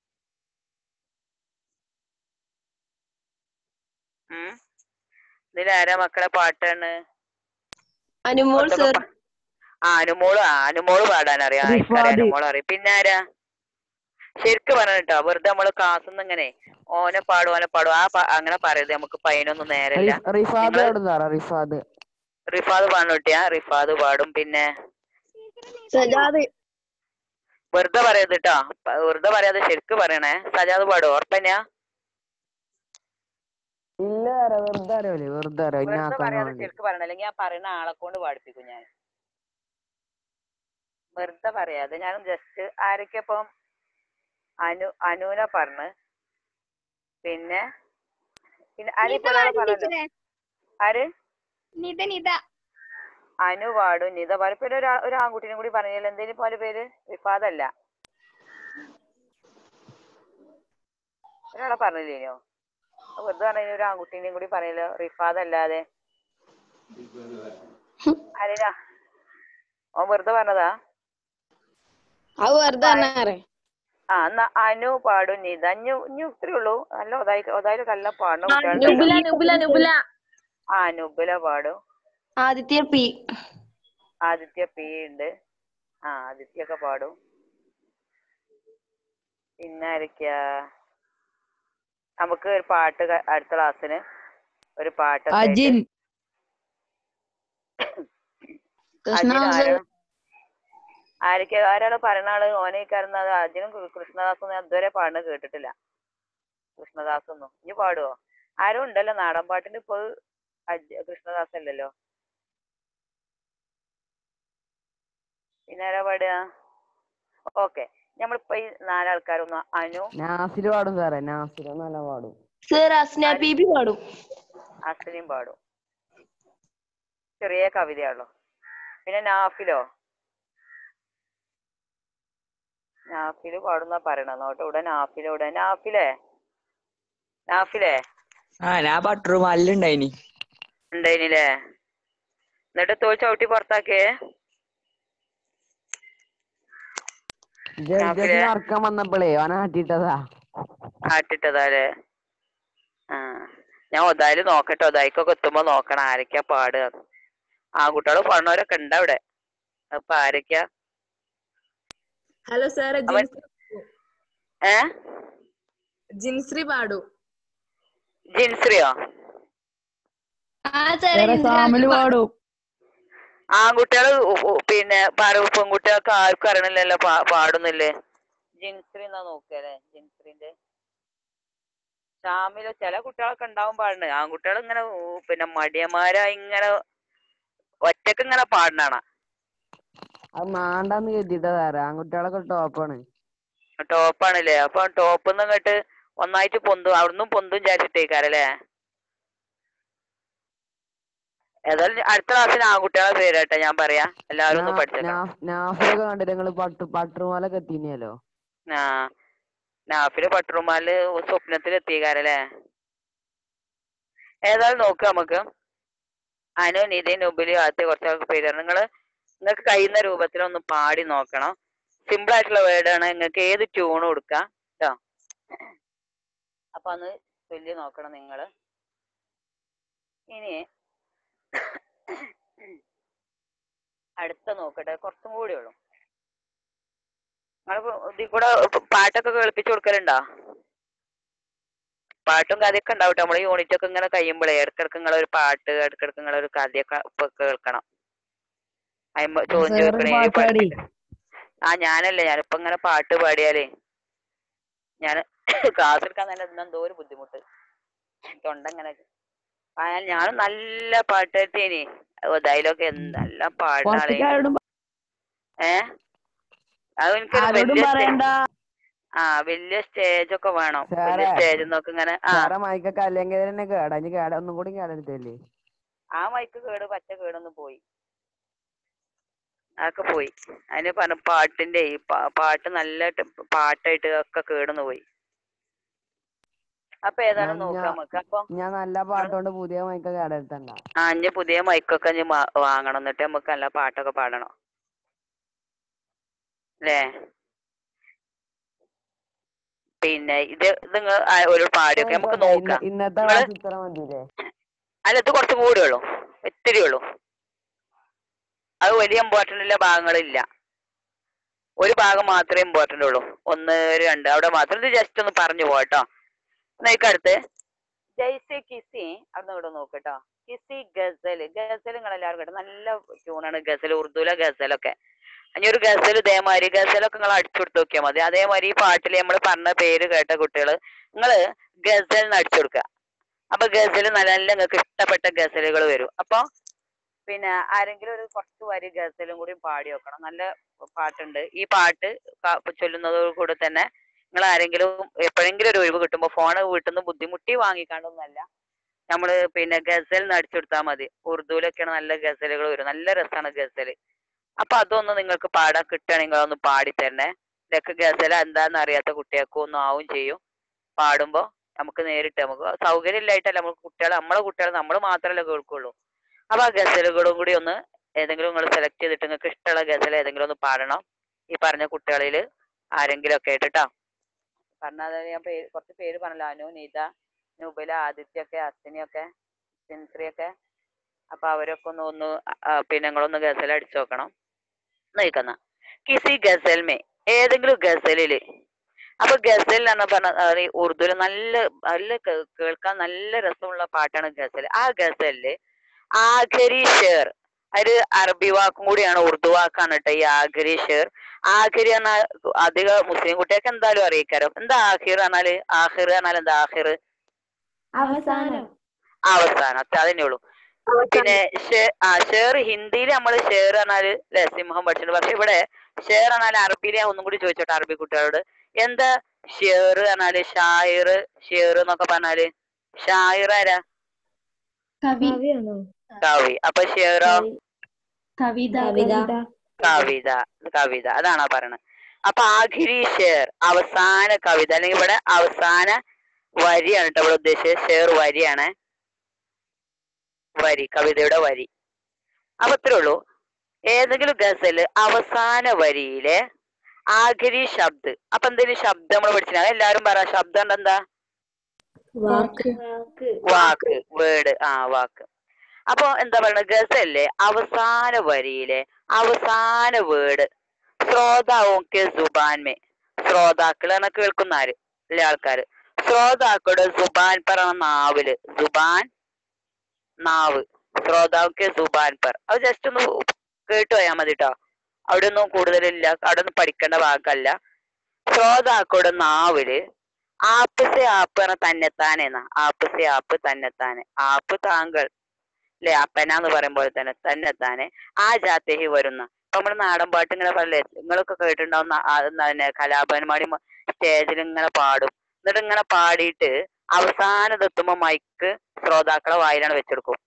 ഉം ഇതിലാരാ മക്കളെ പാട്ടാണ് അനുമോൾ കുറച്ചൊക്കെ സർ പ- ആ അനുമോള് ആ അനുമോള് പാടാൻ അറിയാം എനിക്കറിയാം റിഫാദ്. അനുമോള് അറിയാം പിന്നെ ആരാ ശരിക്ക് പറഞ്ഞിട്ടോ വെറുതെ നമ്മള് ക്ലാസ് ഇങ്ങനെ ഓനെ പാടും ഓനെ പാടും ആ പ- അങ്ങനെ പറയരുത് നമുക്ക് പയ്യനൊന്നും നേരല്ല റിഫ്- റിഫാദ് നിങ്ങള് അവിടെ സാറാ റിഫാദ് റിഫാദ് പാടും കുട്ടിയാ റിഫാദ് പാടും പിന്നെ സജാദ് വെറുതെ പറയരുത് കേട്ടോ വെറുതെ പറയാതെ ശരിക്ക് പറയണേ സജാദ് പാടും ഉറപ്പന്നെയാ ഇല്ല സാറേ വെറുതെ അറിയാലേ വെറുതെ അറിയാം ഇന്നെ വെറുതെ ആക്കാൻ പറയാതെ വേണ്ടി ശരിക്ക് പറയണം അല്ലെങ്കിൽ ഞാൻ പറയുന്ന ആളെ കൊണ്ട് പാടിപ്പിക്കും ഞാൻ വെറുതെ പറയാതെ ഞാൻ ജസ്റ്റ് ആരൊക്കെ ഇപ്പം അനു അനുവിനെ പറഞ്ഞ് പിന്നെ പിന്നെ ആര് ഇപ്പൊ ഒരാളെ പറഞ്ഞല്ലോ ആര് നിത നിത അനു പാടും നിത പാടും പിന്നെ ഒരു ഒരു ആൺകുട്ടീനെ കൂടി പറഞ്ഞല്ലോ എന്തേലും പോലെ പേര് റിഫാദല്ല ഒരാളെ പറഞ്ഞില്ലേനോ അത് വെറുതെ പറഞ്ഞ ഒരു ആൺകുട്ടീനെയും കൂടി പറയല്ലോ റിഫാദ് അല്ലാതെ ആരാ ഓൻ വെറുതെ പറഞ്ഞതാ അത് വെറുതെ പറഞ്ഞാറേ ആ എന്നാ അനു പാടും നിത അഞ്ഞു ഇഞ്ഞു ഇത്രേ ഉള്ളൂ നല്ല ഒതായി ഒതായി നല്ല പാടുന്ന നുബില കുട്ടികളുണ്ട് നുബില നുബില ആ നുബില പാടും ആദിത്യ പി ആദിത്യ പി ഉണ്ട് ആ ആദിത്യ ഒക്കെ പാടും പിന്നെ ആരൊക്കെയാ നമുക്ക് ഒരു പാട്ട് ക- അടുത്ത ക്ലാസ്സിന് ഒരു പാട്ടൊക്കെ ആയിട്ട് അജിൻ അജിൻ ആരാ ആരൊക്കെ ആരാണ് പറയണ ആള് ഓനെ കയറുന്നത് അജിനും കൃ- കൃഷ്ണദാസും ഞാൻ ഇതുവരെ പാടുന്നത് കേട്ടിട്ടില്ല കൃഷ്ണദാസൊന്നും ഇനി പാടുവോ ആരും ഉണ്ടല്ലോ നാടൻ പാട്ടിന് ഇപ്പൊ അജ് കൃഷ്ണദാസ് അല്ലല്ലോ പിന്നെ ആരാ പാടുക ഓക്കെ നമ്മളിപ്പോ ഈ നാലാൾക്കാരൊന്ന് അനു നാസിര് പാടും സാറേ നാസിര് നല്ല പാടും സർ അസ്ന ബീബി പാടും അസ്ലിം പാടും ചെറിയ കവിതയാണല്ലോ പിന്നെ നാഫിലോ നാഫില് പാടുന്ന പറയണത് നോട്ടെ ഇവിടെ നാഫില ഇവിടെ നാഫിലേ നാഫിലേ ആ ഞാൻ ബട്ടർ മല്ലുണ്ടായിനി ഉണ്ടായിനില്ലേ എന്നിട്ട് തോൽ ചവിട്ടി പുറത്താക്കിയേ നാഫിലെ? ജഡ്ജസിന് ഇറക്കാൻ വന്നപ്പോഴേ ഓന ആട്ടിട്ടതാ ആട്ടിട്ടതാല്ലേ ആ ഞാൻ ഒതായില് നോക്കട്ടെ ഒതായിക്കൊക്കെ എത്തുമ്പോ നോക്കണം ആരൊക്കെയാ പാടുക ആൺകുട്ടികള് പാടുന്നവരൊക്കെ ഉണ്ട് അവിടെ അപ്പൊ ആരൊക്കെയാ ഹലോ സാർ അവൻ- ഏ ജിൻശ്രീ പാടും ജിൻശ്രീയോ ആ സാറേ സാമില് പാടും ആൺകുട്ടികള് ഉ- ഉ- പിന്നെ പറ- പെൺകുട്ടികൾക്ക് ആർക്കും അറിയണില്ലല്ലോ പാ പാടുന്നില്ലേ ജിൻശ്രീ എന്നാ നോക്കിയല്ലേ ജിൻശ്രീന്റെ ഷാമില് ചില കുട്ടികളൊക്കെ ഉണ്ടാവും പാടുന്നത് ആൺകുട്ടികൾ ഇങ്ങനെ ഊ- പിന്നെ മടിയന്മാരായി ഇങ്ങനെ ഒറ്റക്ക് ഇങ്ങനെ പാടണാണ് അത് മാണ്ടാന്ന് കരുതിട്ടാ സാറേ ആൺകുട്ടികളൊക്കെ ടോപ്പാണ് ടോപ്പാണല്ലേ അപ്പൊ ടോപ്പ് ഇങ്ങോട്ട് ഒന്നായിട്ട് പൊന്തും അവിടുന്ന് പൊന്തും വിചാരിച്ചിട്ടേക്കാരല്ലേ ഏതായാലും അടുത്ത ക്ലാസ്സിൽ ആൺകുട്ടികളെ പേരാട്ടെ ഞാൻ പറയാ എല്ലാവരും ഒന്ന് പഠിച്ചേക്കണം നാഫിലൊക്കെ കണ്ടിട്ട് നിങ്ങള് പട്ടു പട്ടുമാലൊക്കെ എത്തിനെയല്ലോ ആ നാഫില് പട്ടുറുമാല് സ്വപ്നത്തിൽ എത്തിക്കാരല്ലേ ഏതായാലും നോക്കാം നമുക്ക് അനു നിധി നുബിലി ആദ്യത്തെ കുറച്ച് പേര് നിങ്ങള് നിങ്ങൾക്ക് കഴിയുന്ന രൂപത്തിൽ ഒന്ന് പാടി നോക്കണം സിമ്പിൾ ആയിട്ടുള്ള വേർഡ് ആണ് നിങ്ങൾക്ക് ഏത് ട്യൂണും കൊടുക്കാം കേട്ടോ അപ്പൊ ഒന്ന് ചൊല്ലി നോക്കണം നിങ്ങള് ഇനി അടുത്ത നോക്കട്ടെ കുറച്ചും കൂടി ഉള്ളു നിങ്ങൾ ഇതിൽ കൂടെ പാട്ടൊക്കെ കേൾപ്പിച്ചു കൊടുക്കലുണ്ടോ പാട്ടും കഥയൊക്കെ ഉണ്ടാവും നമ്മള് യൂണിറ്റ് ഒക്കെ ഇങ്ങനെ കഴിയുമ്പോഴേ ഇടക്കിടക്ക് നിങ്ങളെ ഒരു പാട്ട് ഇടക്കിടക്ക് നിങ്ങളെ ഒരു കഥയൊക്കെ ഇപ്പൊ കേൾക്കണം അയ്മ ചോദിച്ചു വെക്കണേ ഈ പാടി പഠിപ്പിക്ക- ആ ഞാനല്ലേ ഞാനിപ്പോ ഇങ്ങനെ പാട്ട് പാടിയാലേ ഞാൻ ക്ലാസ് എടുക്കാൻ തന്നെ ഇന്ന് എന്തോ ഒരു ബുദ്ധിമുട്ട് തൊണ്ട ഇങ്ങനെ ആ ഞാനും നല്ല പാട്ടേനി ഡയലോഗ് നല്ല പാടുന്ന ആളെ ആരോടും ഏ അത് എനിക്കൊരു ആരോടും വലിയ സ്റ്റേ- പറയണ്ട ആ വലിയ സ്റ്റേജ് ഒക്കെ വേണം വലിയ സാറേ. സ്റ്റേജ് നോക്ക് ഇങ്ങനെ ആ സാറെ മൈക്കൊക്കെ അല്ലെങ്കിൽ തന്നെ കേടാ ഇനി കേട ഒന്നും കൂടി കേടെടുത്തല്ലേ ആ മൈക്ക് കേട് പച്ച കേടൊന്ന് പോയി അതൊക്കെ പോയി അതിന് പറഞ്ഞ പാട്ടിന്റെ ഈ പാ- പാട്ട് നല്ല പാട്ടായിട്ട് ഒക്കെ കേടൊന്ന് പോയി അപ്പൊ ഏതായാലും ഞാൻ- നോക്കാം ഞാൻ- നമുക്ക് അപ്പൊ ഞാൻ നല്ല പാട്ടോണ്ട് പുതിയ മൈക്ക് കേടെടുത്തണ്ട ആ ഇനി പുതിയ മൈക്കൊക്കെ ഇനി മാ- വാങ്ങണം എന്നിട്ട് നമുക്ക് നല്ല പാട്ടൊക്കെ പാടണം അല്ലേ പിന്നെ ഇത് നിങ്ങൾ ഒരു പാടിയൊക്കെ നമുക്ക് നോക്കാം ഇന്നത്തെ നിങ്ങള് ക്ലാസ് ഇത്ര മതിയില്ലേ അല്ല ഇത് കുറച്ചും കൂടി ഉള്ളൂ ഇത്തിരി ഉള്ളൂ അത് വലിയ ഇമ്പോർട്ടൻ്റ് ഉള്ള ഭാഗങ്ങളില്ല ഒരു ഭാഗം മാത്രമേ ഇമ്പോർട്ടൻ്റ് ഉള്ളൂ ഒന്ന് രണ്ട് അവിടെ മാത്രം ഇത് ജസ്റ്റ് ഒന്ന് പറഞ്ഞു പോട്ടോ അടുത്ത് ജയ്സി കിസി അവിടെ ഇവിടെ നോക്കട്ടോ കിസി ഗസൽ ഗസൽ നിങ്ങൾ എല്ലാവരും കേട്ടോ നല്ല ട്യൂണാണ് ഗസൽ ഉറുദുല ഗസലൊക്കെ ഇനി ഒരു ഗസൽ ഇതേമാതിരി ഗസലൊക്കെ നിങ്ങൾ അടിച്ചു കൊടുത്ത് നോക്കിയാൽ മതി അതേമാതിരി ഈ പാട്ടിൽ നമ്മൾ പറഞ്ഞ പേര് കേട്ട കുട്ടികൾ നിങ്ങൾ ഗസൽ എന്ന് അടിച്ചു കൊടുക്കുക അപ്പൊ ഗസൽ നല്ല നല്ല നിങ്ങൾക്ക് ഇഷ്ടപ്പെട്ട ഗസലുകൾ വരും അപ്പൊ പിന്നെ ആരെങ്കിലും ഒരു കുറച്ച് വരി ഗസലും കൂടി പാടി വെക്കണം നല്ല പാട്ടുണ്ട് ഈ പാട്ട് ക- ചൊല്ലുന്നതോട് കൂടെ തന്നെ നിങ്ങൾ ആരെങ്കിലും എപ്പോഴെങ്കിലും ഒരു ഒഴിവ് കിട്ടുമ്പോൾ ഫോൺ വീട്ടിൽ നിന്ന് ബുദ്ധിമുട്ടി വാങ്ങിക്കാണ്ടൊന്നല്ല നമ്മള് പിന്നെ ഗസൽ അടിച്ചു കൊടുത്താൽ മതി ഉറുദുവിലൊക്കെയാണ് നല്ല ഗസലുകൾ വരും നല്ല രസമാണ് ഗസൽ അപ്പൊ അതൊന്ന് നിങ്ങൾക്ക് പാടാൻ കിട്ടുകയാണെങ്കിൽ അതൊന്ന് പാടി തരണേ ഇതൊക്കെ ഗസൽ എന്താന്ന് അറിയാത്ത കുട്ടികൾക്കും ഒന്നും ആവും ചെയ്യും പാടുമ്പോ നമുക്ക് നേരിട്ട് നമുക്ക് സൗകര്യം ഇല്ലായിട്ടല്ല നമുക്ക് കുട്ടികൾ നമ്മളെ കുട്ടികൾ നമ്മൾ മാത്രമല്ലേ കേൾക്കുള്ളൂ അപ്പൊ ആ ഗസലുകളും കൂടി ഒന്ന് ഏതെങ്കിലും നിങ്ങൾ സെലക്ട് ചെയ്തിട്ട് നിങ്ങൾക്ക് ഇഷ്ടമുള്ള ഗസൽ ഏതെങ്കിലും ഒന്ന് പാടണം ഈ പറഞ്ഞ കുട്ടികളിൽ ആരെങ്കിലും ഒക്കെ ആയിട്ട് ട്ടോ പറഞ്ഞാൽ ഞാൻ പേര് കുറച്ച് പേര് പറഞ്ഞല്ലോ അനു നീത നുബല ആദിത്യ ഒക്കെ അശ്വിനി ഒക്കെ സിൻശ്രീ ഒക്കെ അപ്പൊ അവരൊക്കെ ഒന്ന് ഒന്ന് ആ, പിന്നെ നിങ്ങളൊന്ന് ഗസൽ അടിച്ചു നോക്കണം നോക്കുന്ന കിസി ഗസൽ മേ ഏതെങ്കിലും ഗസലില് അപ്പൊ ഗസൽ എന്ന് പറഞ്ഞ ഉറുദുവിൽ നല്ല നല്ല കേ- കേൾക്കാൻ നല്ല രസമുള്ള പാട്ടാണ് ഗസൽ ആ ഗസലില് ആഖരി ഷേർ ഒരു അറബി വാക്കും കൂടിയാണ് ഉറുദു വാക്കാണ് കേട്ടോ ഈ ആഖരി ഷേർ ആഖരി എന്നാൽ അധിക മുസ്ലിം കുട്ടികൾക്ക് എന്തായാലും അറിയിക്കാരോ എന്താ ആഖിർ പറഞ്ഞാല് ആഹിർ പറഞ്ഞാൽ എന്താ ആഹിർ അവസാനം അവസാനം അത്ര അതന്നെ ഉള്ളൂ പിന്നെ ഷേ- ആ ഷേർ ഹിന്ദിയിൽ നമ്മൾ ഷേർ പറഞ്ഞാല് അല്ലെ സിംഹം പഠിച്ചിട്ടുണ്ട് പക്ഷെ ഇവിടെ ഷേർ പറഞ്ഞാൽ അറബിയിൽ ഞാൻ ഒന്നും കൂടി ചോദിച്ചോട്ടെ അറബി കുട്ടികളോട് എന്താ ഷേർ പറഞ്ഞാല് ഷായർ ഷേർ എന്നൊക്കെ പറഞ്ഞാല് ഷായർ ആരാ കവി കവി അപ്പൊ ഷേറോ കവിത കവിത. കവിത കവിത അതാണോ പറയണത് അപ്പൊ ആഖിരി ഷേർ അവസാന കവിത അല്ലെങ്കിൽ ഇവിടെ അവസാന വരിയാണ് കേട്ടോ ഇവിടെ ഉദ്ദേശിച്ചത് ഷേർ വരിയാണ് വരി കവിതയുടെ വരി അപ്പൊ ഇത്രേ ഉള്ളൂ ഏതെങ്കിലും ഗസല് അവസാന വരിയിലെ ആഖിരി ശബ്ദ് അപ്പൊ എന്തെങ്കിലും ശബ്ദം നമ്മൾ പഠിച്ചില്ല എല്ലാരും പറ ശബ്ദം ഉണ്ട് എന്താ വാക്ക് വാക്ക് വേർഡ് ആ വാക്ക് അപ്പൊ എന്താ പറയുന്നത് ഗസലിലെ അവസാന വരിയിലെ അവസാന വേർഡ് ശ്രോതാവോക്കെ സുബാൻമേ ശ്രോതാക്കളാണ് കേൾക്കുന്ന ആര് അല്ലെ ആൾക്കാര് ശ്രോതാക്കളുടെ സുബാൻ പറ നാവില് സുബാൻ നാവ് ശ്രോതാവൊക്കെ സുബാൻ പർ അത് ജസ്റ്റ് ഒന്ന് കേട്ട് പോയാൽ മതി കേട്ടോ അവിടെ ഒന്നും കൂടുതലില്ല അവിടെ ഒന്നും പഠിക്കേണ്ട ഭാഗമല്ല ശ്രോതാക്കളുടെ നാവില് ആപ്പ് സെ ആപ്പ് പറഞ്ഞ തന്നെത്താനെന്നാ ആപ്പ് സെ ആപ്പ് തന്നെത്താനെ ആപ്പ് താങ്കൾ അല്ലെ അപ്പനാന്ന് പറയും പോലെ തന്നെ തന്നെത്താനെ ആ ജാത്തേഹി വരുന്ന ഇപ്പൊ നമ്മള് നാടൻ പാട്ട് ഇങ്ങനെ പറയല്ലേ നിങ്ങളൊക്കെ കേട്ടിട്ടുണ്ടാവുന്ന ആ പിന്നെ കലാപന്മാരി സ്റ്റേജിൽ ഇങ്ങനെ പാടും എന്നിട്ട് ഇങ്ങനെ പാടിയിട്ട് അവസാനത്തെത്തുമ്പോ മൈക്ക് ശ്രോതാക്കളെ വായിലാണ് വെച്ചെടുക്കും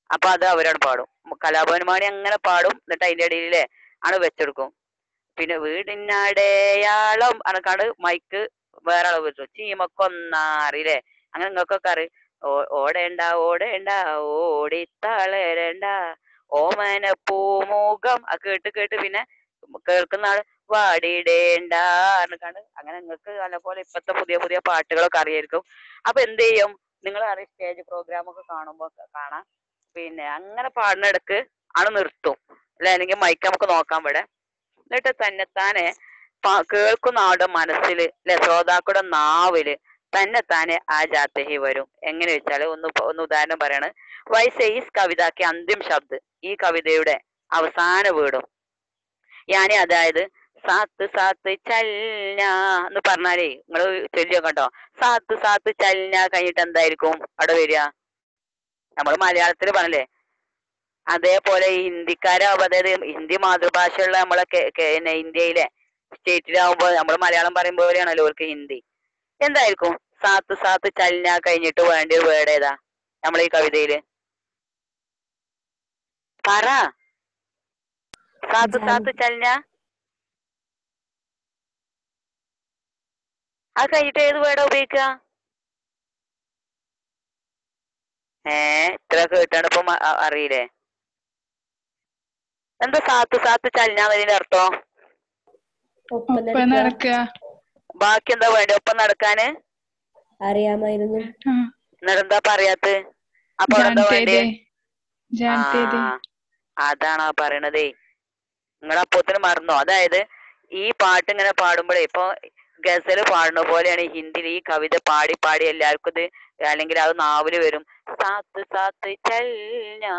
അപ്പൊ അത് അവരാണ് പാടും കലാഭവൻമാണി അങ്ങനെ പാടും എന്നിട്ട് അതിന്റെ ഇടയിലേ ആണ് വെച്ചെടുക്കും പിന്നെ വീടിനടയാളം അനക്കാണ് മൈക്ക് വേറെ ആളെ വെച്ചു ചീമക്കൊന്നാറില്ലേ അങ്ങനെ നിങ്ങൾക്കൊക്കെ അറി ഓ- ഓടേണ്ട ഓടേണ്ട ഓടിത്തളരണ്ട ഓമന പൂമുഖം ആ കേട്ട് കേട്ട് പിന്നെ കേൾക്കുന്ന ആള് വാടിയിടേണ്ട എന്നൊക്കെയാണ് അങ്ങനെ നിങ്ങൾക്ക് നല്ലപോലെ ഇപ്പത്തെ പുതിയ പുതിയ പാട്ടുകളൊക്കെ അറിയായിരിക്കും അപ്പൊ എന്ത് ചെയ്യും നിങ്ങൾ അറിയാം സ്റ്റേജ് പ്രോഗ്രാം ഒക്കെ കാണുമ്പോ കാണാം പിന്നെ അങ്ങനെ പാടുന്നിടക്ക് ആണ് നിർത്തും അല്ലെ അല്ലെങ്കിൽ മൈക്ക് നമുക്ക് നോക്കാം ഇവിടെ എന്നിട്ട് തന്നെത്താനെ പ- കേൾക്കുന്ന ആളുടെ മനസ്സിൽ അല്ലെ ശ്രോതാക്കളുടെ നാവില് തന്നെത്താനെ ആ ജാത്തഹി വരും എങ്ങനെ വെച്ചാല് ഒന്ന് പ- ഒന്ന് ഉദാഹരണം പറയാണ് വൈസൈസ് കവിതാക്കി അന്തിം ശബ്ദ് ഈ കവിതയുടെ അവസാന വീടും ഞാന് അതായത് സാത്ത് സാത്ത് ചൽന എന്ന് പറഞ്ഞാലേ നിങ്ങൾ ചൊല്ലിയോ കേട്ടോ സാത്ത് സാത്ത് ചൽന കഴിഞ്ഞിട്ട് എന്തായിരിക്കും അവിടെ വരിക നമ്മൾ മലയാളത്തിൽ പറഞ്ഞില്ലേ അതേപോലെ ഈ ഹിന്ദിക്കാരാവുമ്പോ അതായത് ഹിന്ദി മാതൃഭാഷയുള്ള നമ്മളെ കേ- കേ- പിന്നെ ഇന്ത്യയിലെ സ്റ്റേറ്റിലാവുമ്പോ നമ്മൾ മലയാളം പറയുമ്പോ പോലെയാണല്ലോ അവർക്ക് ഹിന്ദി എന്തായിരിക്കും സാത്ത് സാത്ത് ചൽന കഴിഞ്ഞിട്ട് വേണ്ട ഒരു വേർഡ് ഏതാ നമ്മളെ ഈ കവിതയില് പറ സാത്ത് സാത്ത് ചൽന ആ കഴിഞ്ഞിട്ട് ഏത് വേർഡാ ഉപയോഗിക്കുക ഏ ഇത്ര കേട്ടാണ് ഇപ്പൊ മ- അ- അറിയില്ലേ എന്താ സാത്ത് സാത്ത് ചലനാന്നതിന്റെ അർത്ഥം ഒപ്പം നടക്കുക ബാക്കി എന്താ വേണ്ടത് ഒപ്പം നടക്കാന് അറിയാമായിരുന്നു ആ എന്നിട്ട് എന്താ പറയാത്ത അപ്പൊ അവിടെ എന്താ ജാൻതേതേ വേണ്ടേ ജാൻതേതേ ആ അതാണ് ആ പറയണതേ നിങ്ങൾ അപ്പോത്തിന് മറന്നോ അതായത് ഈ പാട്ട് ഇങ്ങനെ പാടുമ്പോഴേ ഇപ്പൊ ഗസല് പാടുന്ന പോലെയാണ് ഈ ഹിന്ദിയിൽ ഈ കവിത പാടി പാടി എല്ലാവർക്കും ഇത് അല്ലെങ്കിൽ അത് നാവില് വരും സാത്ത് സാത്ത് ചൽനാ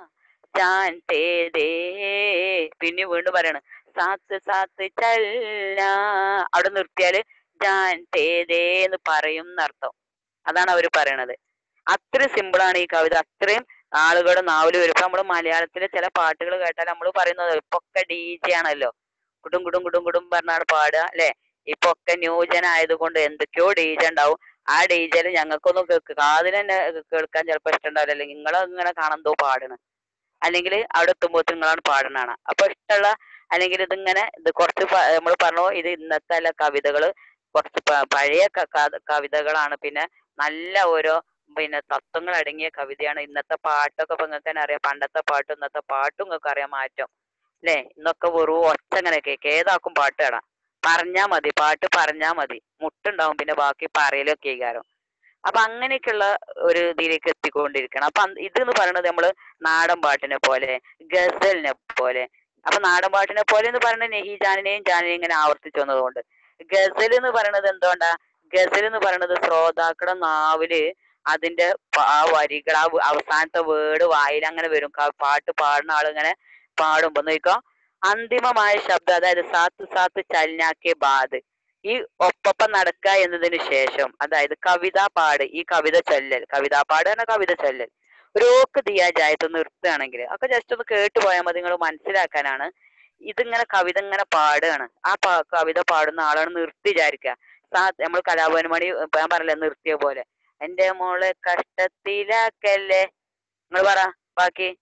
ജാൻതേ ദേ പിന്നെ വീണ്ടും പറയണം സാത്ത് സാത്ത് ചൽനാ അവിടെ നിർത്തിയാല് ജാൻതേ ദേ എന്ന് പറയും എന്നർത്ഥം അതാണ് അവര് പറയണത് അത്രയും സിമ്പിൾ ആണ് ഈ കവിത അത്രയും ആളുകളുടെ നാവില് വരും ഇപ്പൊ നമ്മള് മലയാളത്തിലെ ചില പാട്ടുകൾ കേട്ടാൽ നമ്മൾ പറയുന്നത് ഇപ്പൊ ഒക്കെ ഡി ജെ ആണല്ലോ കുടും കുടും കുടും കുടും പറഞ്ഞാണ് പാടുക അല്ലെ ഇപ്പൊ ഒക്കെ ന്യൂജൻ ആയതുകൊണ്ട് എന്തൊക്കെയോ ഡി ജെ ഉണ്ടാവും ആ ഡി ജെല് ഞങ്ങൾക്കൊന്നും കേൾക്ക് കാതിന് തന്നെ കേൾക്കാൻ ചിലപ്പോ ഇഷ്ടമുണ്ടാവില്ല അല്ലെങ്കിൽ നിങ്ങൾ ഇങ്ങനെ കാണന്തോ പാടണ് അല്ലെങ്കിൽ അവിടെ എത്തുമ്പോ നിങ്ങളാണ് പാടണാണ് അപ്പൊ ഇഷ്ടമുള്ള അല്ലെങ്കിൽ ഇതിങ്ങനെ ഇത് കുറച്ച് നമ്മൾ പറഞ്ഞു ഇത് ഇന്നത്തെ അല്ല കവിതകള് കുറച്ച് പ- പഴയ ക- ക- കവിതകളാണ് പിന്നെ നല്ല ഓരോ പിന്നെ തത്വങ്ങൾ അടങ്ങിയ കവിതയാണ് ഇന്നത്തെ പാട്ടൊക്കെ ഇപ്പൊ നിങ്ങൾക്ക് തന്നെ അറിയാം പണ്ടത്തെ പാട്ടും ഇന്നത്തെ പാട്ടും നിങ്ങൾക്ക് അറിയാം മാറ്റം അല്ലേ ഇന്നൊക്കെ വെറും ഒച്ച അങ്ങനെ കേക്ക് ഏതാക്കും പാട്ട് കാണാം പറഞ്ഞാ മതി പാട്ട് പറഞ്ഞാ മതി മുട്ടുണ്ടാവും പിന്നെ ബാക്കി പറയലൊക്കെ കാരം അപ്പൊ അങ്ങനെയൊക്കെയുള്ള ഒരു ഇതിലേക്ക് എത്തിക്കൊണ്ടിരിക്കണം അപ്പൊ അന്ന് ഇതെന്ന് പറയുന്നത് നമ്മള് നാടൻ പാട്ടിനെ പോലെ ഗസലിനെ പോലെ അപ്പൊ നാടൻ പാട്ടിനെ പോലെ എന്ന് പറയുന്നത് നെഹി ജാനിനെയും ജാനിനെയും ഇങ്ങനെ ആവർത്തിച്ചു വന്നതുകൊണ്ട് ഗസൽ എന്ന് പറയുന്നത് എന്തുകൊണ്ടാ ഗസൽ എന്ന് പറയുന്നത് ശ്രോതാക്കളുടെ നാവില് അതിന്റെ പ- ആ വരികൾ ആ വ- അവസാനത്തെ വേർഡ് വായിൽ അങ്ങനെ വരും ക- പാട്ട് പാടുന്ന ആൾ ഇങ്ങനെ പാടുമ്പോ നോക്കോ അന്തിമമായ ശബ്ദം അതായത് സാത്ത് സാത്ത് ചലനാക്കിയ ബാദ് ഈ ഒപ്പപ്പം നടക്കുക എന്നതിന് ശേഷം അതായത് കവിതാ പാട് ഈ കവിത ചൊല്ലൽ കവിതാ പാട് എന്ന കവിത ചൊല്ലൽ രോക്ക് ദിയാ ജായത്ത് നിർത്തുകയാണെങ്കിൽ ഒക്കെ ജസ്റ്റ് ഒന്ന് കേട്ടു പോയാൽ മതി നിങ്ങൾ മനസ്സിലാക്കാനാണ് ഇതിങ്ങനെ കവിത ഇങ്ങനെ പാടുകയാണ് ആ പാ- കവിത പാടുന്ന ആളാണ് നിർത്തി വിചാരിക്കുക സാ നമ്മൾ കലാഭവൻ മണി ഇപ്പൊ ഞാൻ പറഞ്ഞില്ലേ നിർത്തിയ പോലെ എന്റെ മോളെ കഷ്ടത്തിലാക്കല്ലേ നിങ്ങൾ പറ ബാക്കി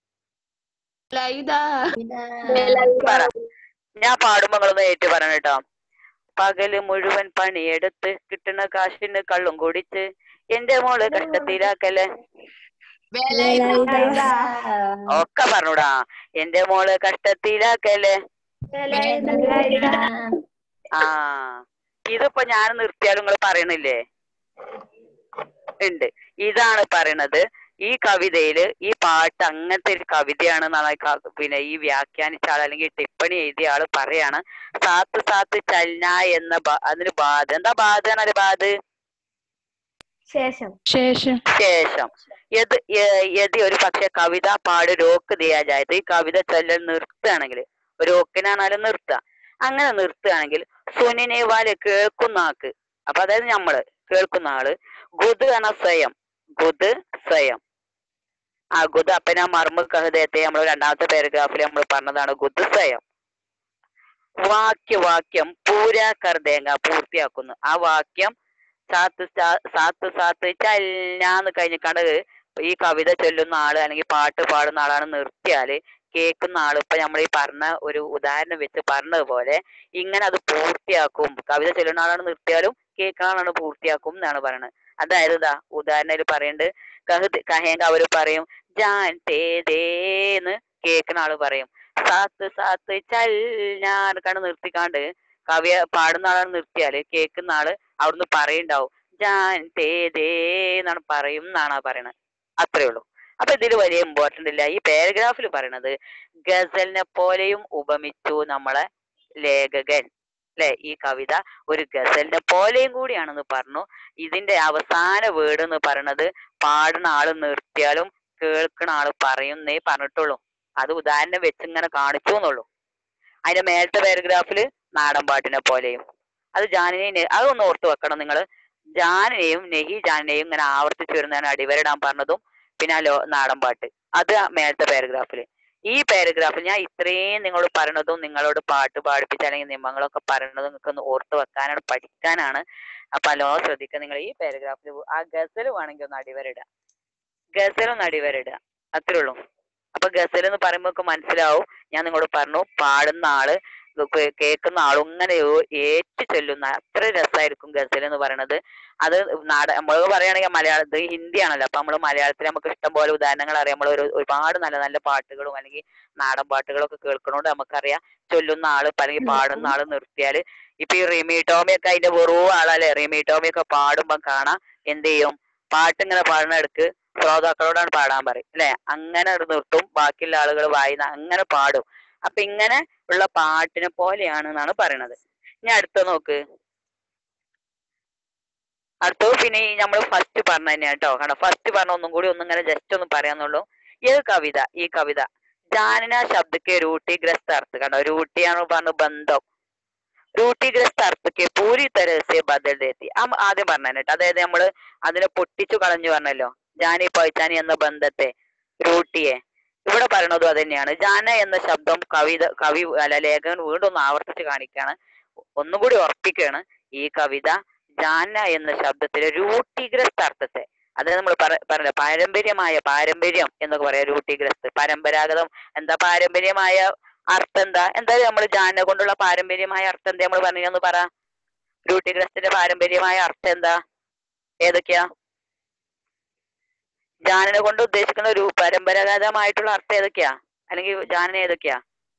പറ ഞാൻ പാടുമ്പോ നിങ്ങളൊന്ന് ഏറ്റു പറയണം കേട്ടോ പകല് മുഴുവൻ പണിയെടുത്ത് കിട്ടുന്ന കാശിന് കള്ളും കുടിച്ച് എന്റെ മോള് കഷ്ടത്തിലാക്കല്ലേ ഒക്കെ പറഞ്ഞൂടാ എന്റെ മോള് കഷ്ടത്തിലാക്കല്ലേ ആ ഇതിപ്പോ ഞാൻ നിർത്തിയാലും നിങ്ങൾ പറയണില്ലേ ഉണ്ട് ഇതാണ് പറയണത് ഈ കവിതയില് ഈ പാട്ട് അങ്ങനത്തെ ഒരു കവിതയാണെന്നാണ് ക- പിന്നെ ഈ വ്യാഖ്യാനിച്ച ആൾ അല്ലെങ്കിൽ ടിപ്പണി എഴുതിയ ആള് പറയാണ് സാത്ത് സാത്ത് ചൽന എന്ന ബ- അതിന് ബാധ എന്താ ബാധ എന്നല്ലേ ബാധ ശേഷം ശേഷം ശേഷം യത് യ- യതി ഒരു പക്ഷെ കവിത പാട് രോക്ക് ദിയാജായത് ഈ കവിത ചൊല്ലൽ നിർത്തുകയാണെങ്കിൽ ഒരു ഓക്കിനാണാലും നിർത്തുക അങ്ങനെ നിർത്തുകയാണെങ്കിൽ സുനിനെ വാല് കേൾക്കുന്ന ആക്ക് അപ്പൊ അതായത് നമ്മള് കേൾക്കുന്ന ആള് ഗുദ് എന്ന സ്വയം ഗുദ് സ്വയം ആ ഗുദ് അപ്പന മർമ്മ കഹദയത്തെ നമ്മൾ രണ്ടാമത്തെ പാരഗ്രാഫിൽ നമ്മൾ പറഞ്ഞതാണ് ഗുദ് സ്വയം വാക്യവാക്യം പൂരാ കർദേങ്ക പൂർത്തിയാക്കുന്നു ആ വാക്യം സാത്ത് സാ- സാത്ത് സാത്ത് ചല്ലാന്ന് കഴിഞ്ഞിക്കാണ്ട് ഈ കവിത ചൊല്ലുന്ന ആള് അല്ലെങ്കിൽ പാട്ട് പാടുന്ന ആളാണ് നിർത്തിയാല് കേൾക്കുന്ന ആള് ഇപ്പൊ നമ്മൾ ഈ പറഞ്ഞ ഒരു ഉദാഹരണം വെച്ച് പറഞ്ഞതുപോലെ ഇങ്ങനെ അത് പൂർത്തിയാക്കും കവിത ചൊല്ലുന്ന ആളാണ് നിർത്തിയാലും കേൾക്കുന്ന ആളാണ് പൂർത്തിയാക്കും എന്നാണ് പറയുന്നത് അതായത് ഇതാ ഉദാഹരണത്തിൽ പറയുന്നുണ്ട് കഹ് കഹേങ്ക അവര് പറയും ജാൻ തേതേന്ന് കേൾക്കുന്ന ആള് പറയും സാത്ത് സാത്ത് ചൽ ഞാൻ കണ്ട് നിർത്തിക്കാണ്ട് കവിയ പാടുന്ന ആളാണ് നിർത്തിയാല് കേൾക്കുന്ന ആള് അവിടുന്ന് പറയുണ്ടാവും ജാൻ തേതേ എന്നാണ് പറയും എന്നാണ് ആ പറയണത് അത്രേ ഉള്ളൂ അപ്പൊ ഇതിൽ വലിയ ഇമ്പോർട്ടന്റ് ഇല്ല ഈ പാരഗ്രാഫിൽ പറയണത് ഗസലിനെ പോലെയും ഉപമിച്ചു നമ്മളെ ലേഖകൻ അല്ലെ ഈ കവിത ഒരു ഗസലിനെ പോലെയും കൂടിയാണെന്ന് പറഞ്ഞു ഇതിന്റെ അവസാന വേർഡ് എന്ന് പറയണത് പാടുന്ന ആള് നിർത്തിയാലും കേൾക്കുന്ന ആള് പറയുന്നേ പറഞ്ഞിട്ടുള്ളൂ അത് ഉദാഹരണം വെച്ച് ഇങ്ങനെ കാണിച്ചു എന്നുള്ളൂ അതിന്റെ മേലത്തെ പാരഗ്രാഫില് നാടൻ പാട്ടിനെ പോലെയും അത് ജാനിനെ അതൊന്ന് ഓർത്ത് വെക്കണം നിങ്ങൾ ജാനിനെയും നെഹി ജാനിനെയും ഇങ്ങനെ ആവർത്തിച്ചു വരുന്നതാണ് അടിവരടാൻ പറഞ്ഞതും പിന്നെ ആ ലോ നാടൻ പാട്ട് അത് ആ മേലത്തെ പാരഗ്രാഫില് ഈ പാരഗ്രാഫിൽ ഞാൻ ഇത്രയും നിങ്ങളോട് പറയണതും നിങ്ങളോട് പാട്ട് പാടിപ്പിച്ച അല്ലെങ്കിൽ നിയമങ്ങളൊക്കെ പറയണതും നിങ്ങൾക്ക് ഒന്ന് ഓർത്ത് വെക്കാനാണ് പഠിക്കാനാണ് അപ്പൊ അല്ലോ ശ്രദ്ധിക്കുക നിങ്ങൾ ഈ പാരഗ്രാഫിൽ ആ ഗസൽ വേണമെങ്കിൽ ഒന്ന് അടിവരയിടുക ഗസൽ ഒന്ന് അടിവരയിടുക അത്രേ ഉള്ളൂ അപ്പൊ ഗസൽ എന്ന് പറയുമ്പോ ഒക്കെ മനസ്സിലാവും ഞാൻ നിങ്ങളോട് പറഞ്ഞു പാടുന്ന ആള് കേ- കേൾക്കുന്ന ആളും ഇങ്ങനെ ഏ- ഏറ്റു ചൊല്ലുന്ന അത്ര രസമായിരിക്കും ഗസൽ എന്ന് പറയണത് അത് നാട നമ്മൾ പറയുകയാണെങ്കിൽ മലയാളം ഇത് ഹിന്ദിയാണല്ലോ അപ്പൊ നമ്മൾ മലയാളത്തിൽ നമുക്ക് ഇഷ്ടം പോലെ ഉദാഹരണങ്ങൾ അറിയാം നമ്മൾ ഒരു ഒരുപാട് നല്ല നല്ല പാട്ടുകളും അല്ലെങ്കിൽ നാടൻ പാട്ടുകളൊക്കെ കേൾക്കണോണ്ട് നമുക്കറിയാം ചൊല്ലുന്ന ആള് ഇപ്പൊ അല്ലെങ്കിൽ പാടുന്ന ആള് നിർത്തിയാല് ഇപ്പൊ ഈ റിമി ടോമി ഒക്കെ അതിന്റെ വെറും ആളല്ലേ റിമി ടോമി ഒക്കെ പാടുമ്പോ കാണാം എന്ത് ചെയ്യും പാട്ട് ഇങ്ങനെ പാടുന്ന ഇടക്ക് ശ്രോതാക്കളോടാണ് പാടാൻ പറയും അല്ലെ അങ്ങനെ ഒരു നിർത്തും ബാക്കിയുള്ള ആളുകൾ വായിന്ന് അങ്ങനെ പാടും അപ്പൊ ഇങ്ങനെ ഉള്ള പാട്ടിനെ പോലെയാണ് എന്നാണ് പറയണത് ഇനി അടുത്ത നോക്ക് അടുത്തത് പിന്നെ ഈ നമ്മൾ ഫസ്റ്റ് പറഞ്ഞ തന്നെയാണ് കേട്ടോ കാരണം ഫസ്റ്റ് പറഞ്ഞ ഒന്നും കൂടി ഒന്നും ഇങ്ങനെ ജസ്റ്റ് ഒന്ന് പറയാന്നുള്ളൂ ഈ കവിത ഈ കവിത ജാനന ശബ്ദക്ക് രൂട്ടിഗ്രസ്ത അർത്ഥ കണ്ടോ രൂട്ടിയാണ് പറഞ്ഞ ബന്ധം രൂട്ടിഗ്രസ്ത അർത്ഥക്ക് പൂരി തരസെ ബദൽ ദേത്തി ആദ്യം പറഞ്ഞു കേട്ടോ അതായത് നമ്മള് അതിനെ പൊട്ടിച്ചു കളഞ്ഞു പറഞ്ഞല്ലോ ജാനി പൈച്ചാനി എന്ന ബന്ധത്തെ റൂട്ടിയെ ഇവിടെ പറയണതും അത് തന്നെയാണ് ജാന എന്ന ശബ്ദം കവിത കവി അല്ല ലേഖകൻ വീണ്ടും ഒന്ന് ആവർത്തിച്ച് കാണിക്കുകയാണ് ഒന്നുകൂടി ഉറപ്പിക്കുകയാണ് ഈ കവിത ജാന എന്ന ശബ്ദത്തിലെ രൂട്ടിഗ്രസ്ത അർത്ഥത്തെ അതായത് നമ്മൾ പറഞ്ഞ പാരമ്പര്യമായ പാരമ്പര്യം എന്നൊക്കെ പറയാം രൂട്ടിഗ്രസ്ത് പരമ്പരാഗതം എന്താ പാരമ്പര്യമായ അർത്ഥം എന്താ എന്താ നമ്മൾ ജാന കൊണ്ടുള്ള പാരമ്പര്യമായ അർത്ഥം എന്താ നമ്മൾ പറഞ്ഞൊന്ന് പറ രൂട്ടിഗ്രസ്തിന്റെ പാരമ്പര്യമായ അർത്ഥം എന്താ ഏതൊക്കെയാ ജാനനെ കൊണ്ട് ഉദ്ദേശിക്കുന്ന ഒരു പരമ്പരാഗതമായിട്ടുള്ള അർത്ഥം ഏതൊക്കെയാ അല്ലെങ്കിൽ ജാനന ഏതൊക്കെയാ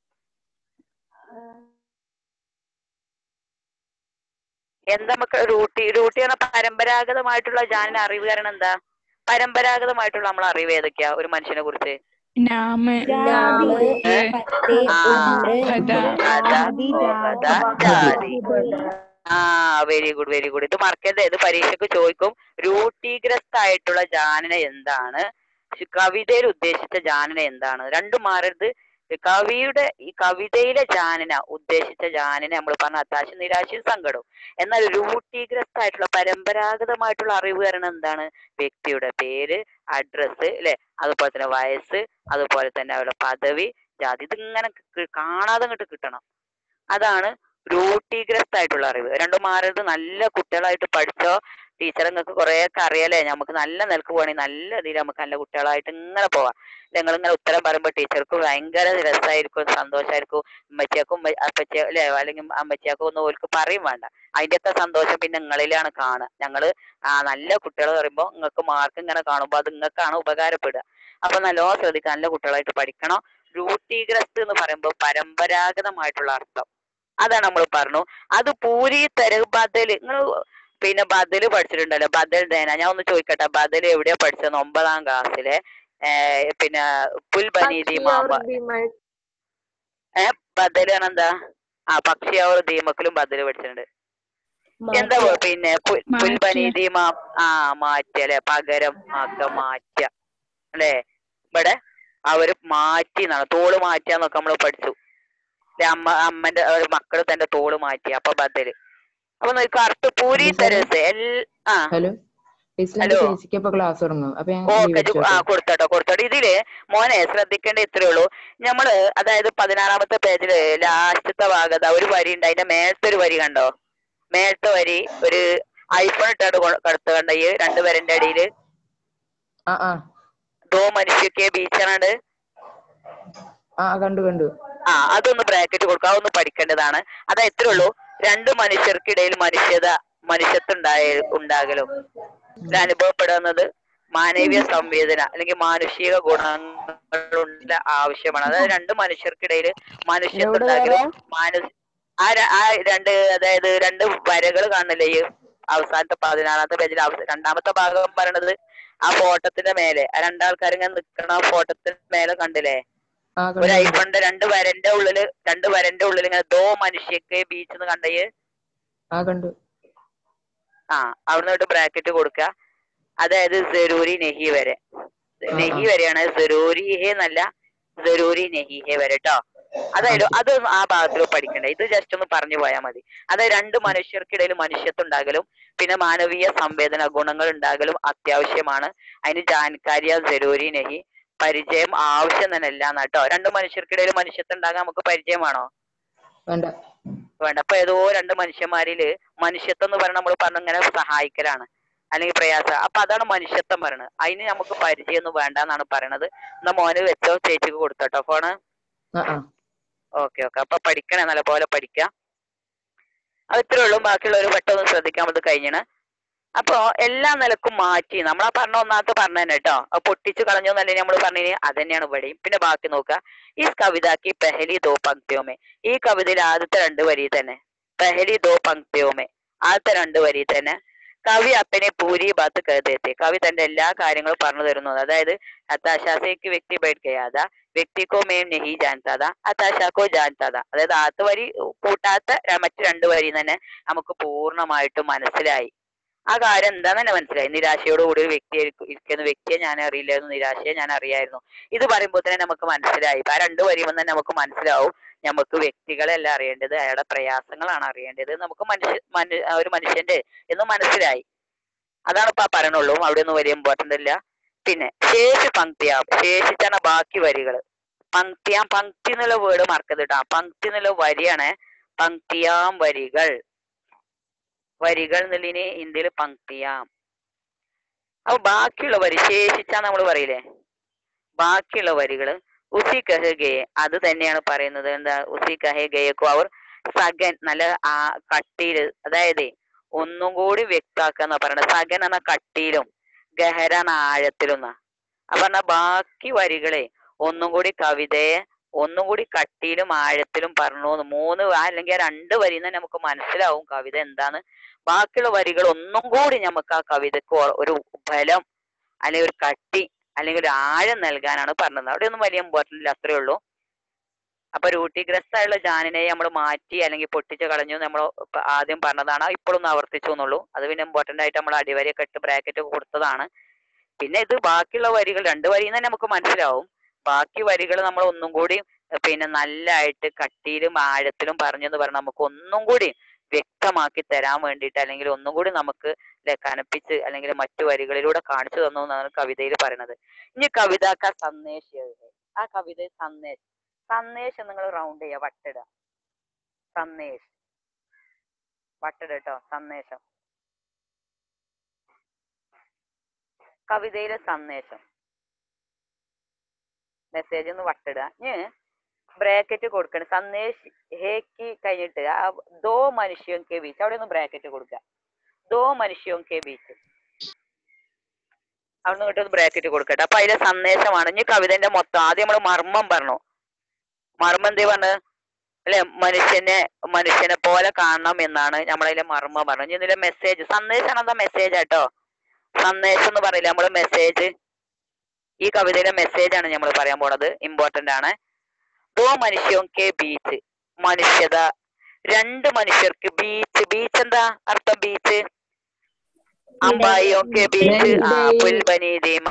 എന്താ നമുക്ക് റൂട്ടി റൂട്ടി എന്ന പരമ്പരാഗതമായിട്ടുള്ള ജാനന അറിവ് കാരണം എന്താ പരമ്പരാഗതമായിട്ടുള്ള നമ്മൾ അറിവ് ഏതൊക്കെയാ ഒരു മനുഷ്യനെ കുറിച്ച് നാമ് നാമ് ഗോത്ര പത്ത് ആ ഉമ്ര് ഗദ ഗദ ഗോഗദ ജാതി ആ വെരി ഗുഡ് വെരി ഗുഡ് ഇത് മറക്കരുത് ഇത് പരീക്ഷയ്ക്ക് ചോദിക്കും രൂട്ടീഗ്രസ്ത ആയിട്ടുള്ള ജാനന എന്താണ് ശ് കവിതയിൽ ഉദ്ദേശിച്ച ജാനന എന്താണ് രണ്ടും മാറരുത് കവിയുടെ ഈ കവിതയിലെ ജാനന ഉദ്ദേശിച്ച ജാനന നമ്മൾ പറഞ്ഞ അത്താശ നിരാശയും സങ്കടവും എന്നാൽ രൂട്ടീഗ്രസ്ത ആയിട്ടുള്ള പരമ്പരാഗതമായിട്ടുള്ള അറിവ് കാരണം എന്താണ് വ്യക്തിയുടെ പേര് അഡ്രസ്സ് അല്ലെ അതുപോലെ തന്നെ വയസ്സ് അതുപോലെ തന്നെ അവരുടെ പദവി ജാതി ഇതിങ്ങനെ കി- കാണാതെ അങ്ങോട്ട് കിട്ടണം അതാണ് രൂട്ടീഗ്രസ്ത ആയിട്ടുള്ള അറിവ് രണ്ടും മാറരുത് നല്ല കുട്ടികളായിട്ട് പഠിച്ചോ ടീച്ചർ നിങ്ങൾക്ക് കുറെ ഒക്കെ അറിയാലേ നമുക്ക് നല്ല നിലക്ക് പോകണമെങ്കിൽ നല്ല ഇതിൽ നമുക്ക് നല്ല കുട്ടികളായിട്ട് ഇങ്ങനെ പോവാം നിങ്ങൾ ഇങ്ങനെ ഉത്തരം പറയുമ്പോൾ ടീച്ചർക്ക് ഭയങ്കര രസമായിരിക്കും സന്തോഷമായിരിക്കും ഉമ്മച്ചിയാക്കും ഉമ്മ- അപ്പച്ചിയ അല്ലെ അല്ലെങ്കിൽ അമ്മച്ചിയാക്കും ഒന്നും ഓർക്ക് പറയും വേണ്ട അതിന്റെയൊക്കെ സന്തോഷം പിന്നെ നിങ്ങളിലാണ് കാണുക ഞങ്ങള് ആ നല്ല കുട്ടികൾ പറയുമ്പോൾ നിങ്ങൾക്ക് മാർക്ക് ഇങ്ങനെ കാണുമ്പോൾ അത് നിങ്ങൾക്കാണ് ഉപകാരപ്പെടുക അപ്പൊ നല്ലോണം ശ്രദ്ധിക്കുക നല്ല കുട്ടികളായിട്ട് പഠിക്കണം രൂട്ടീഗ്രസ്ത് എന്ന് പറയുമ്പോൾ പരമ്പരാഗതമായിട്ടുള്ള അർത്ഥം അതാണ് നമ്മൾ പറഞ്ഞു അത് പൂരി തരവ് ബദല് നിങ്ങൾ പിന്നെ ബദല് പഠിച്ചിട്ടുണ്ടല്ലോ ബദൽ ദേന ഞാൻ ഒന്ന് ചോദിക്കട്ടെ ബദൽ എവിടെയാ പഠിച്ചത് ഒമ്പതാം ക്ലാസ്സിലെ ഏർ പിന്നെ പുൽബനീതി മാമ്പ ഏ ബദല് എന്താ ആ പക്ഷിയാവർ ദീമക്കിലും ബദല് പഠിച്ചിട്ടുണ്ട് എന്താ മാറ്റുക പിന്നെ പു- മാറ്റുക. പുൽബനീതി മാ ആ മാറ്റുക അല്ലെ പകരം ആക്ക മാറ്റുക അല്ലെ ഇവിടെ അവര് മാറ്റി എന്നാണ് തോള് മാറ്റാന്നൊക്കെ നമ്മൾ പഠിച്ചു ല്ലേ, അമ്മ അമ്മന്റെ ഒരു മക്കള് തന്റെ തോള് മാറ്റി അപ്പൊ ബദല് അപ്പൊ നോക്കൂ അർത്ഥ പൂരി ഹലോ സാറേ. തരസ് എൽ ആ ഹലോ ടീച്ചർ ഹലോ. ചേച്ചിക്ക് അപ്പൊ ക്ലാസ് തുടങ്ങും അപ്പൊ ഞാൻ ഓക്കെ ലീവ് ആ എടുത്തോട്ടെ കൊടുത്തോട്ടോ കൊടുത്തോട്ടോ ഇതില് മോനെ ശ്രദ്ധിക്കേണ്ട ഇത്രേ ഉള്ളൂ നമ്മള് അതായത് പതിനാറാമത്തെ പേജില് ലാസ്റ്റത്തെ ഭാഗത്ത് ഒരു വരി ഉണ്ട് അതിന്റെ മേലത്തെ ഒരു വരി കണ്ടോ മേലത്തെ വരി ഒരു ഐഫോൺ ഇട്ടാണ്ട് കൊ- കടുത്ത കണ്ട ഈ രണ്ട് വരന്റെ അടിയില് ആ ആ ദോ മനുഷ്യക്കെ ബീച്ചാണ് ആ കണ്ടു കണ്ടു ആ അതൊന്ന് ബ്രാക്കറ്റ് കൊടുക്കുക അതൊന്ന് പഠിക്കേണ്ടതാണ് അത് എത്രേ ഉള്ളൂ രണ്ട് മനുഷ്യർക്കിടയിൽ മനുഷ്യത മനുഷ്യത്തുണ്ടായ ഉണ്ടാകലും ഇത് അനുഭവപ്പെടുന്നത് മാനവീയ സംവേദന അല്ലെങ്കിൽ മാനുഷിക ഗുണങ്ങളുടെ ആവശ്യമാണ് അതായത് രണ്ട് മനുഷ്യർക്കിടയിൽ മനുഷ്യത്തുണ്ടാകലും മാനസ ആ ര- ആ രണ്ട് അതായത് രണ്ട് വരകൾ കാണില്ലേ ഈ അവസാനത്തെ പതിനാറാമത്തെ പേജിൽ രണ്ടാമത്തെ ഭാഗം പറയണത് ആ ഫോട്ടോത്തിന്റെ മേലെ ആ രണ്ടാൾക്കാരിങ്ങനെ നിക്കണ ഫോട്ടോത്തിന്റെ മേലെ കണ്ടില്ലേ ആ ഒരു കണ്ടു ഐഫോണിന്റെ രണ്ട് വരന്റെ ഉള്ളില് രണ്ട് വരന്റെ ഉള്ളിൽ ഇങ്ങനെ ദോ മനുഷ്യക്ക് ബീച്ച് എന്ന് കണ്ടയ് ആ കണ്ടു ആ അവിടുന്ന് തൊട്ട് ബ്രാക്കറ്റ് കൊടുക്കുക അതായത് ജരൂരി നെഹി വരെ നെഹി വരെയാണ് ജരൂരി ഹേ എന്നല്ല ജരൂരി നെഹി ഹേ വരെ ട്ടോ അതായത് അത് ആ ഭാഗത്തിൽ പഠിക്കണ്ടേ ഇത് ജസ്റ്റ് ഒന്ന് പറഞ്ഞു പോയാൽ മതി അതായത് രണ്ട് മനുഷ്യർക്കിടയിൽ മനുഷ്യത്വം ഉണ്ടാകലും പിന്നെ മാനവീയ സംവേദന ഗുണങ്ങൾ ഉണ്ടാകലും അത്യാവശ്യമാണ് അതിന് ജാൻകാരിയ ജരൂരി നെഹി പരിചയം ആവശ്യം തന്നെ അല്ല കേട്ടോ രണ്ട് മനുഷ്യർക്കിടയിൽ മനുഷ്യത്വം ഉണ്ടാകാൻ നമുക്ക് പരിചയമാണോ വേണ്ട വേണ്ട അപ്പൊ ഏതോ രണ്ട് മനുഷ്യന്മാരില് മനുഷ്യത്വം എന്ന് പറഞ്ഞ നമ്മൾ പറഞ്ഞ ഇങ്ങനെ സഹായിക്കലാണ് അല്ലെങ്കിൽ പ്രയാസം അപ്പൊ അതാണ് മനുഷ്യത്വം പറയണത് അതിന് നമുക്ക് പരിചയം ഒന്നും വേണ്ട എന്നാണ് പറയണത് എന്നാ മോന് വെച്ചോ ചേച്ചിക്ക് കൊടുത്തോട്ടോ ഫോണ് ആ ആ ഓക്കെ ഓക്കെ അപ്പൊ പഠിക്കണേ നല്ല പോലെ പഠിക്കാം അത് ഇത്രേ ഉള്ളൂ ബാക്കിയുള്ളവർ പെട്ടെന്ന് ശ്രദ്ധിക്കാൻ അത് കഴിഞ്ഞാണ് അപ്പൊ എല്ലാ നിലക്കും മാറ്റി നമ്മളാ പറഞ്ഞ ഒന്നാമത്തെ പറഞ്ഞു തന്നെ കേട്ടോ അത് പൊട്ടിച്ച് കളഞ്ഞു എന്നല്ലേ നമ്മൾ പറഞ്ഞിന് അത് തന്നെയാണ് ഇവിടെയും പിന്നെ ബാക്കി നോക്കുക ഈ കവിതാക്ക് പെഹലി ദോ പങ്ക്തിയോമേ ഈ കവിതയിൽ ആദ്യത്തെ രണ്ട് വരി തന്നെ പെഹലി ദോ പങ്ക്തിയോമേ ആദ്യത്തെ രണ്ട് വരി തന്നെ കവി അപ്പനെ പൂരി ബാത്ത് കരുതേത്തെ കവി തന്റെ എല്ലാ കാര്യങ്ങളും പറഞ്ഞു തരുന്നത് അതായത് ഹത്താശാസയ്ക്ക് വ്യക്തി ബൈഠ് ഗയാത വ്യക്തിക്കോ മേം നെഹി ജാൻതാത ഹത്താശാക്കോ ജാൻതാത അതായത് ആദ്യത്തെ വരി കൂട്ടാത്ത ര- മറ്റ് രണ്ട് വരി തന്നെ നമുക്ക് പൂർണ്ണമായിട്ടും മനസ്സിലായി ആ കാര്യം എന്താന്ന് തന്നെ മനസ്സിലായി നിരാശയോടുകൂടി ഒരു വ്യക്തി ഇരിക്ക- ഇരിക്കുന്ന വ്യക്തിയെ ഞാൻ അറിയില്ലായിരുന്നു നിരാശയെ ഞാൻ അറിയായിരുന്നു ഇത് പറയുമ്പോൾ തന്നെ നമുക്ക് മനസ്സിലായി ഇപ്പൊ ആ രണ്ട് വരിയുമ്പോൾ തന്നെ നമുക്ക് മനസ്സിലാവും നമുക്ക് വ്യക്തികളെ അല്ല അറിയേണ്ടത് അയാളുടെ പ്രയാസങ്ങളാണ് അറിയേണ്ടത് നമുക്ക് മനുഷ്യ മനു- ഒരു മനുഷ്യന്റെ എന്ന് മനസ്സിലായി അതാണ് ഇപ്പൊ ആ പറയണുള്ളൂ അവിടെ ഒന്നും വലിയ ഇമ്പോർട്ടന്റ് ഇല്ല പിന്നെ ശേഷി പങ്ക്തിയാം ശേഷിച്ചാണ് ബാക്കി വരികൾ പങ്ക്തിയാം പങ്ക്തി എന്നുള്ള വേർഡ് മറക്കരുത് കേട്ടോ പങ്ക്തി എന്നുള്ള വരിയാണ് പങ്ക്തിയാം വരികൾ വരികൾ എന്നുള്ളതിന് ഹിന്ദിയിൽ പങ്ക്തിയാം അപ്പൊ ബാക്കിയുള്ള വരി ശേഷിച്ചാ നമ്മൾ പറയില്ലേ ബാക്കിയുള്ള വരികള് ഉസി കഹ ഗയെ അത് തന്നെയാണ് പറയുന്നത് എന്താ ഉസി കഹ ഗയക്കോ അവർ സഗൻ നല്ല ആ കട്ടിയില് അതായത് ഒന്നും കൂടി വ്യക്താക്കാന്നാ പറയണത് സഗൻ എന്ന കട്ടിയിലും ഗഹര എന്ന ആഴത്തിലും എന്നാ അപ്പൊ പറഞ്ഞ ബാക്കി വരികളെ ഒന്നും കൂടി കവിതയെ ഒന്നും കൂടി കട്ടിയിലും ആഴത്തിലും പറഞ്ഞു എന്ന് മൂന്ന് വ- അല്ലെങ്കിൽ ആ രണ്ട് വരി തന്നെ നമുക്ക് മനസ്സിലാവും കവിത എന്താന്ന് ബാക്കിയുള്ള വരികൾ ഒന്നും കൂടി നമുക്ക് ആ കവിതക്ക് ഒ- ഒരു ബലം അല്ലെങ്കിൽ ഒരു കട്ടി അല്ലെങ്കിൽ ഒരു ആഴം നൽകാനാണ് പറഞ്ഞത് അവിടെ ഒന്നും വലിയ ഇമ്പോർട്ടൻ്റ് ഇല്ല അത്രേ ഉള്ളൂ അപ്പൊ രൂട്ടിഗ്രസ്തായുള്ള ജാനിനെ നമ്മൾ മാറ്റി അല്ലെങ്കിൽ പൊട്ടിച്ച് കളഞ്ഞു നമ്മൾ ആദ്യം പറഞ്ഞതാണ് ഇപ്പോഴൊന്നും ആവർത്തിച്ചു എന്നുള്ളൂ അത് പിന്നെ ഇമ്പോർട്ടന്റ് ആയിട്ട് നമ്മൾ അടിവരയൊക്കെ ഇട്ട് ബ്രാക്കറ്റ് കൊടുത്തതാണ് പിന്നെ ഇത് ബാക്കിയുള്ള വരികൾ രണ്ട് വരിയിൽ തന്നെ നമുക്ക് മനസ്സിലാവും ബാക്കി വരികൾ നമ്മൾ ഒന്നും കൂടി ഏർ പിന്നെ നല്ലതായിട്ട് കട്ടിയിലും ആഴത്തിലും പറഞ്ഞെന്ന് പറഞ്ഞാൽ നമുക്ക് ഒന്നും കൂടി വ്യക്തമാക്കി തരാൻ വേണ്ടിയിട്ട് അല്ലെങ്കിൽ ഒന്നും കൂടി നമുക്ക് ലെ കനപ്പിച്ച് അല്ലെങ്കിൽ മറ്റു വരികളിലൂടെ കാണിച്ചു തന്നു എന്നാണ് കവിതയിൽ പറയണത് ഇനി കവിതാക്ക സന്ദേശ ആ കവിത സന്ദേശ് സന്ദേശം നിങ്ങൾ റൗണ്ട് ചെയ്യുക വട്ടിടുക സന്ദേശ് വട്ടിട കേട്ടോ സന്ദേശം കവിതയിലെ സന്ദേശം മെസ്സേജ് ഒന്ന് വട്ടിടുക ഇനി ബ്രാക്കറ്റ് കൊടുക്കണം സന്ദേശ് ഹേക്ക് കഴിഞ്ഞിട്ട് ആ ദോ മനുഷ്യം കെ ബീച്ച് അവിടെ ഒന്ന് ബ്രാക്കറ്റ് കൊടുക്കുക ദോ മനുഷ്യം കെ ബീച്ച് അവിടെ നിന്ന് ബ്രാക്കറ്റ് കൊടുക്കട്ടെ അപ്പൊ അതിലെ സന്ദേശമാണ് ഇനി കവിതന്റെ മൊത്തം ആദ്യം നമ്മൾ മർമ്മം പറഞ്ഞു മർമ്മം എന്തേ പറഞ്ഞത് അല്ലെ മനുഷ്യനെ മനുഷ്യനെ പോലെ കാണണം എന്നാണ് നമ്മളതിലെ മർമ്മം പറഞ്ഞത് ഇനി ഇതിലെ മെസ്സേജ് സന്ദേശമാണ് എന്താ മെസ്സേജ് ആട്ടോ സന്ദേശം എന്ന് പറയില്ല നമ്മള് മെസ്സേജ് ഈ കവിതയിലെ മെസ്സേജ് ആണ് നമ്മൾ പറയാൻ പോണത് ഇമ്പോർട്ടന്റ് ആണ് ദോ മനുഷ്യവും കെ ബീച്ച് മനുഷ്യത രണ്ട് മനുഷ്യർക്ക് ബീച്ച് ബീച്ച് എന്താ അർത്ഥം ബീച്ച് അമ്പായിയോ കെ ബീച്ച് ആ പുൽബനീതിയും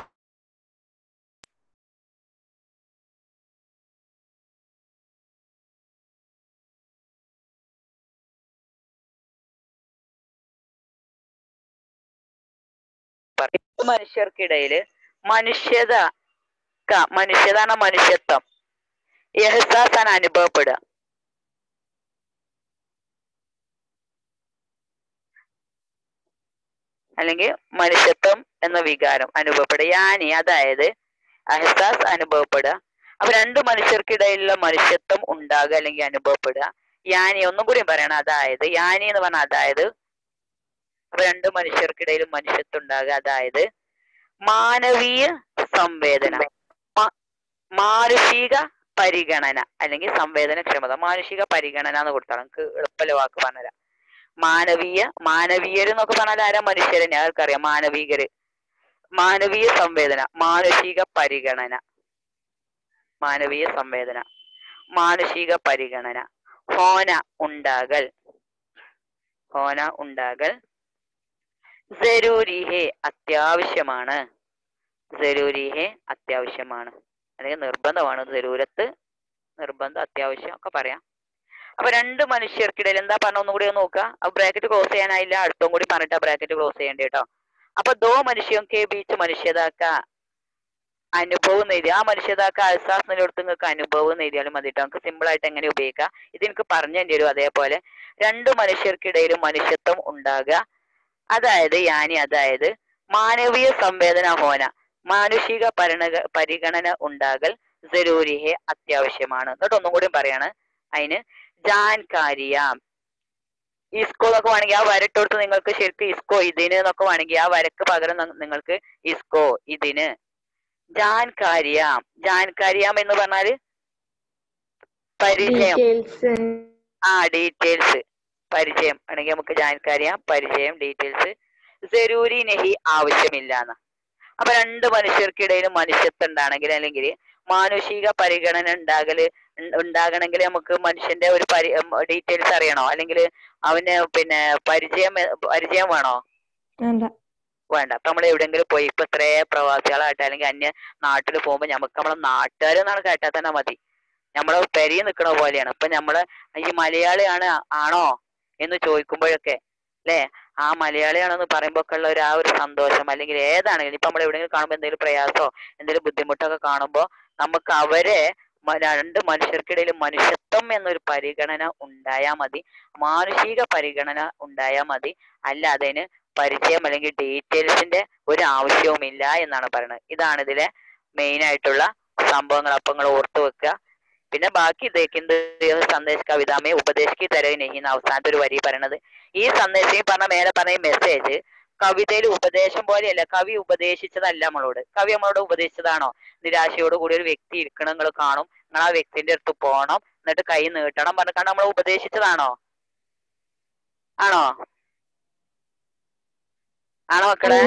പറയും മനുഷ്യർക്കിടയില് മനുഷ്യത ക- മനുഷ്യതാണ് മനുഷ്യത്വം യഹസാസാണ് അനുഭവപ്പെടുക അല്ലെങ്കിൽ മനുഷ്യത്വം എന്ന വികാരം അനുഭവപ്പെടുക യാനി അതായത് അഹസാസ് അനുഭവപ്പെടുക അപ്പൊ രണ്ട് മനുഷ്യർക്കിടയിലുള്ള മനുഷ്യത്വം ഉണ്ടാകുക അല്ലെങ്കിൽ അനുഭവപ്പെടുക യാനി ഒന്നും കൂടി പറയണം അതായത് യാനി എന്ന് പറഞ്ഞാൽ അതായത് അപ്പൊ രണ്ട് മനുഷ്യർക്കിടയിൽ മനുഷ്യത്വം ഉണ്ടാകുക അതായത് മാനവീയ സംവേദന മാ- മാനുഷിക പരിഗണന അല്ലെങ്കിൽ സംവേദനക്ഷമത മാനുഷിക പരിഗണന എന്ന് കൊടുത്താൽ നമുക്ക് എളുപ്പമുള്ള വാക്ക് പറഞ്ഞുതരാം മാനവീയ മാനവീയര് എന്നൊക്കെ പറഞ്ഞാൽ ആരാ മനുഷ്യരെ ഞങ്ങൾക്കറിയാം മാനവികര് മാനവീയ സംവേദന മാനുഷിക പരിഗണന മാനവീയ സംവേദന മാനുഷിക പരിഗണന ഹോന ഉണ്ടാകൽ ഹോന ഉണ്ടാകൽ ജരൂരിഹെ അത്യാവശ്യമാണ് ജരൂരിഹെ അത്യാവശ്യമാണ് അല്ലെങ്കിൽ നിർബന്ധമാണ് ജരൂരത്ത് നിർബന്ധം അത്യാവശ്യം ഒക്കെ പറയാം അപ്പൊ രണ്ട് മനുഷ്യർക്കിടയിൽ എന്താ പറഞ്ഞ ഒന്നും കൂടി ഒന്ന് നോക്കുക അപ്പൊ ബ്രാക്കറ്റ് ക്ലോസ് ചെയ്യാനായില്ല അടുത്തും കൂടി പറഞ്ഞിട്ടാ ബ്രാക്കറ്റ് ക്ലോസ് ചെയ്യേണ്ടി കേട്ടോ അപ്പൊ ദോ മനുഷ്യം കെ ബീച്ച് മനുഷ്യതാക്ക അനുഭവം നേടി ആ മനുഷ്യതാക്ക അൽസാസിനടുത്ത് നിങ്ങൾക്ക് അനുഭവം നേടിയാലും മതി കേട്ടോ നമുക്ക് സിമ്പിൾ ആയിട്ട് എങ്ങനെ ഉപയോഗിക്കാം ഇത് എനിക്ക് പറഞ്ഞു തരേണ്ടി വരും അതേപോലെ രണ്ട് മനുഷ്യർക്കിടയിൽ മനുഷ്യത്വം ഉണ്ടാകുക അതായത് യാനി അതായത് മാനവീയ സംവേദന ഹോന മാനുഷിക പരിണക പരിഗണന ഉണ്ടാകൽ ജരൂരിഹെ അത്യാവശ്യമാണ് എന്നിട്ട് ഒന്നും കൂടി പറയാണ് അതിന് ജാൻകാരിയാം ഇസ്കോ എന്നൊക്കെ വേണമെങ്കിൽ ആ വരട്ട് കൊടുത്ത് നിങ്ങൾക്ക് ശരിക്കും ഇസ്കോ ഇതിന് എന്നൊക്കെ വേണമെങ്കിൽ ആ വരക്ക് പകരം ന- നിങ്ങൾക്ക് ഇസ്കോ ഇതിന് ജാൻകാരിയാം ജാൻകാരിയാം എന്ന് പറഞ്ഞാല് പരിചയം ആ ഡീറ്റെയിൽസ് പരിചയം ആണെങ്കിൽ നമുക്ക് ജാൻകാരിയാം പരിചയം ഡീറ്റെയിൽസ് ജരൂരി നെഹി ആവശ്യമില്ല എന്ന് അപ്പൊ രണ്ട് മനുഷ്യർക്കിടയിൽ മനുഷ്യത്വം ഉണ്ടാണെങ്കിൽ അല്ലെങ്കിൽ മാനുഷിക പരിഗണന ഉണ്ടാകല് ഉണ്ട- ഉണ്ടാകണമെങ്കിൽ നമുക്ക് മനുഷ്യന്റെ ഒരു പരി ഡീറ്റെയിൽസ് അറിയണോ അല്ലെങ്കിൽ അവന് പിന്നെ പരിചയം പരിചയം വേണോ വേണ്ട വേണ്ട അപ്പൊ നമ്മൾ എവിടെയെങ്കിലും പോയി ഇപ്പൊ ഇത്രേ പ്രവാസികളായിട്ട് അല്ലെങ്കിൽ അന്യ നാട്ടിൽ പോകുമ്പോ നമുക്ക് നമ്മളെ നാട്ടുകാർ എന്നാണ് കേട്ടാൽ തന്നെ മതി നമ്മള് പെരിയിൽ നിൽക്കണ പോലെയാണ് ഇപ്പൊ നമ്മള് ഈ മലയാളിയാണ് ആണോ എന്ന് ചോദിക്കുമ്പോഴൊക്കെ അല്ലേ ആ മലയാളിയാണെന്ന് പറയുമ്പോ ഒക്കെ ഉള്ള ഒരു ആ ഒരു സന്തോഷം അല്ലെങ്കിൽ ഏതാണെങ്കിലും ഇപ്പൊ നമ്മൾ എവിടെയെങ്കിലും കാണുമ്പോൾ എന്തെങ്കിലും പ്രയാസോ എന്തെങ്കിലും ബുദ്ധിമുട്ടൊക്കെ കാണുമ്പോ നമുക്ക് അവരെ മ- രണ്ട് മനുഷ്യർക്കിടയിൽ മനുഷ്യത്വം എന്നൊരു പരിഗണന ഉണ്ടായാൽ മതി മാനുഷിക പരിഗണന ഉണ്ടായാൽ മതി അല്ലാതെ അതിന് പരിചയം അല്ലെങ്കിൽ ഡീറ്റെയിൽസിന്റെ ഒരു ആവശ്യവുമില്ല എന്നാണ് പറയുന്നത് ഇതാണ് ഇതിലെ മെയിൻ ആയിട്ടുള്ള സംഭവങ്ങൾ അപ്പൊ നിങ്ങൾ ഓർത്തു വെക്കുക പിന്നെ ബാക്കി ദേക്കിന്ത് സന്ദേശ കവിതാമേ ഉപദേശിക്ക് തരവ് നെഹിന്ന് അവസാനത്തെ ഒരു വരി പറയണത് ഈ സന്ദേശം ഈ പറഞ്ഞ മേലെ പറഞ്ഞ ഈ മെസ്സേജ് കവിതയിൽ ഉപദേശം പോലെയല്ല കവി ഉപദേശിച്ചതല്ല നമ്മളോട് കവി നമ്മളോട് ഉപദേശിച്ചതാണോ നിരാശയോട് കൂടി ഒരു വ്യക്തി ഇരിക്കണം നിങ്ങൾ കാണും നിങ്ങൾ ആ വ്യക്തിന്റെ അടുത്ത് പോകണം എന്നിട്ട് കൈ നീട്ടണം പറഞ്ഞിട്ടാണ് നമ്മൾ ഉപദേശിച്ചതാണോ ആണോ ആണോ മക്കളെ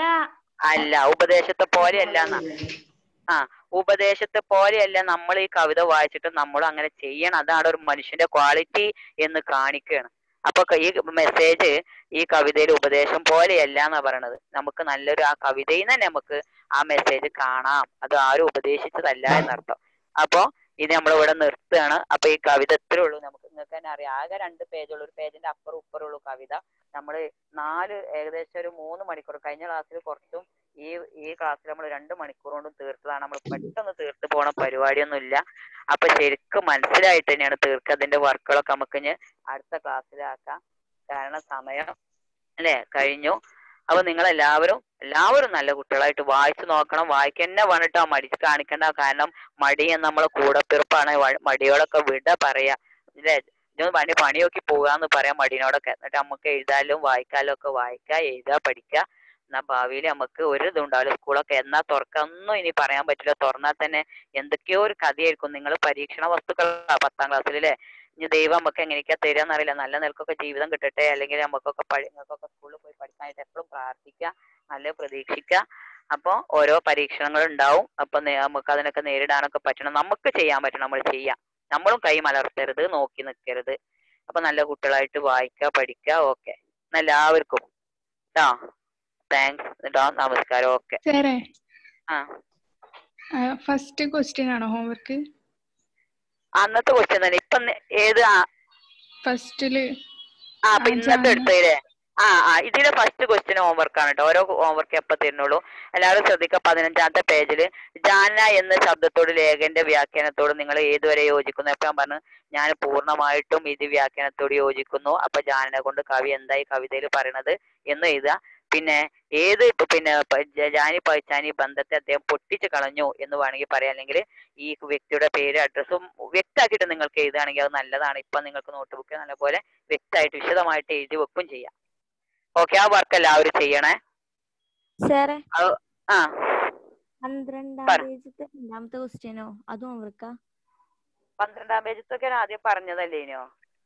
അല്ല ഉപദേശത്തെ പോലെയല്ല എന്നാ ആ ഉപദേശത്തെ പോലെയല്ല നമ്മൾ ഈ കവിത വായിച്ചിട്ട് നമ്മൾ അങ്ങനെ ചെയ്യണം അതാണ് ഒരു മനുഷ്യന്റെ ക്വാളിറ്റി എന്ന് കാണിക്കുകയാണ് അപ്പൊ ക- ഈ മെസ്സേജ് ഈ കവിതയിൽ ഉപദേശം പോലെയല്ല എന്നാ പറയണത് നമുക്ക് നല്ലൊരു ആ കവിതയിൽ നിന്ന് തന്നെ നമുക്ക് ആ മെസ്സേജ് കാണാം അത് ആരും ഉപദേശിച്ചതല്ല എന്നർത്ഥം അപ്പൊ ഇത് നമ്മൾ ഇവിടെ നിർത്തുകയാണ് അപ്പൊ ഈ കവിത ഇത്രേ ഉള്ളൂ നമുക്ക് നിങ്ങൾക്ക് തന്നെ അറിയാം ആകെ രണ്ട് പേജുള്ളൂ ഒരു പേജിന്റെ അപ്പുറം ഇപ്പുറം ഉള്ളൂ കവിത നമ്മൾ നാല് ഏകദേശം ഒരു മൂന്ന് മണിക്കൂർ കഴിഞ്ഞ ക്ലാസ്സിൽ കുറച്ചും ഈ ഈ ക്ലാസ്സിൽ നമ്മൾ രണ്ട് മണിക്കൂർ കൊണ്ട് തീർത്തതാണ് നമ്മൾ പെട്ടെന്ന് തീർത്ത് പോണ പരിപാടിയൊന്നും ഇല്ല അപ്പൊ ശരിക്കും മനസ്സിലായിട്ട് തന്നെയാണ് തീർക്കുക അതിന്റെ വർക്കുകളൊക്കെ നമുക്ക് ഇനി അടുത്ത ക്ലാസ്സിലാക്കാം കാരണം സമയം അല്ലെ കഴിഞ്ഞു അപ്പൊ നിങ്ങൾ എല്ലാവരും എല്ലാവരും നല്ല കുട്ടികളായിട്ട് വായിച്ചു നോക്കണം വായിക്കന്നെ വേണിട്ടോ മടി കാണിക്കണ്ട കാരണം മടി എന്ന് നമ്മളെ കൂടപ്പിറപ്പാണ് വ- മടിയോടൊക്കെ വിട പറയാ ഇല്ലേ ഇതൊന്ന് പണി പണി നോക്കി പോകാന്ന് പറയാം മടിനോടൊക്കെ എന്നിട്ട് നമുക്ക് എഴുതാലും വായിക്കാലും ഒക്കെ വായിക്കുക എഴുതുക പഠിക്കുക എന്നാ ഭാവിയിൽ നമുക്ക് ഒരു ഇതും ഉണ്ടാവില്ല സ്കൂളൊക്കെ എന്നാ തുറക്കൊന്നും ഇനി പറയാൻ പറ്റില്ല തുറന്നാൽ തന്നെ എന്തൊക്കെയോ ഒരു കഥയായിരിക്കും നിങ്ങൾ പരീക്ഷണ വസ്തുക്കളാ പത്താം ക്ലാസ്സിൽ അല്ലേ ഇനി ദൈവം നമുക്ക് എങ്ങനെയൊക്കെയാ തരാന്ന് അറിയില്ല നല്ല നിലക്കൊക്കെ ജീവിതം കിട്ടട്ടെ അല്ലെങ്കിൽ നമുക്കൊക്കെ പഠി നിങ്ങൾക്കൊക്കെ സ്കൂളിൽ പോയി പഠിക്കാനായിട്ട് എപ്പോഴും പ്രാർത്ഥിക്കുക നല്ല പ്രതീക്ഷിക്കുക അപ്പൊ ഓരോ പരീക്ഷണങ്ങൾ ഉണ്ടാവും അപ്പൊ നേ- നമുക്ക് അതിനൊക്കെ നേരിടാനൊക്കെ പറ്റണം നമുക്ക് ചെയ്യാൻ പറ്റണം നമ്മൾ ചെയ്യാം നമ്മളും കൈ മലർത്തരുത് നോക്കി നിൽക്കരുത് അപ്പൊ നല്ല കുട്ടികളായിട്ട് വായിക്കുക പഠിക്കുക ഓക്കെ എല്ലാവർക്കും കേട്ടോ താങ്ക്സ് കേട്ടോ നമസ്കാരം ഓക്കെ സാറേ ആ ഫസ്റ്റ് ക്വസ്റ്റ്യൻ ആണോ ഹോംവർക്ക് അന്നത്തെ ക്വസ്റ്റ്യൻ തന്നെ ഇപ്പൊ നെ- ഏത് ആ ഫസ്റ്റില് ആ അപ്പൊ ഇന്നത്തെ എടുത്തല്ലേ ആ ആ ഇതിലെ ഫസ്റ്റ് ക്വസ്റ്റ്യൻ ഹോംവർക്ക് ആണ് കേട്ടോ ഓരോ ഹോംവർക്ക് എപ്പോ തരുന്നുള്ളൂ എല്ലാവരും ശ്രദ്ധിക്കുക പതിനഞ്ചാമത്തെ പേജിൽ ജാന എന്ന ശബ്ദത്തോട് ലേഖന്റെ വ്യാഖ്യാനത്തോട് നിങ്ങൾ ഏതുവരെ യോജിക്കുന്നു എപ്പോ ഞാൻ പറഞ്ഞു ഞാൻ പൂർണ്ണമായിട്ടും ഇത് വ്യാഖ്യാനത്തോട് യോജിക്കുന്നു അപ്പൊ ജാനനെ കൊണ്ട് കവി എന്തായി കവിതയിൽ പറയണത് എന്ന് എഴുതുക പിന്നെ ഏത് ഇപ്പൊ പിന്നെ പ- ജ- ജാനി പൈച്ചാനി ബന്ധത്തെ അദ്ദേഹം പൊട്ടിച്ചു കളഞ്ഞു എന്ന് വേണമെങ്കിൽ പറയാം അല്ലെങ്കിൽ ഈ വ്യക്തിയുടെ പേര് അഡ്രസ്സും വ്യക്തമാക്കിയിട്ട് നിങ്ങൾക്ക് എഴുതുകയാണെങ്കിൽ അത് നല്ലതാണ് ഇപ്പൊ നിങ്ങൾക്ക് നോട്ട് ബുക്ക് നല്ലപോലെ വ്യക്തമായിട്ട് വിശദമായിട്ട് എഴുതി വെക്കും ചെയ്യാം ഓക്കെ ആ വർക്ക് എല്ലാവരും ചെയ്യണേ സാറേ അത് ആ പന്ത്രണ്ടാം പറ. പേജത്തെ രണ്ടാമത്തെ ക്വസ്റ്റ്യനോ അതും അവർക്കാ പന്ത്രണ്ടാം പേജത്തൊക്കെ ആദ്യം പറഞ്ഞതല്ലേ ഇനിയോ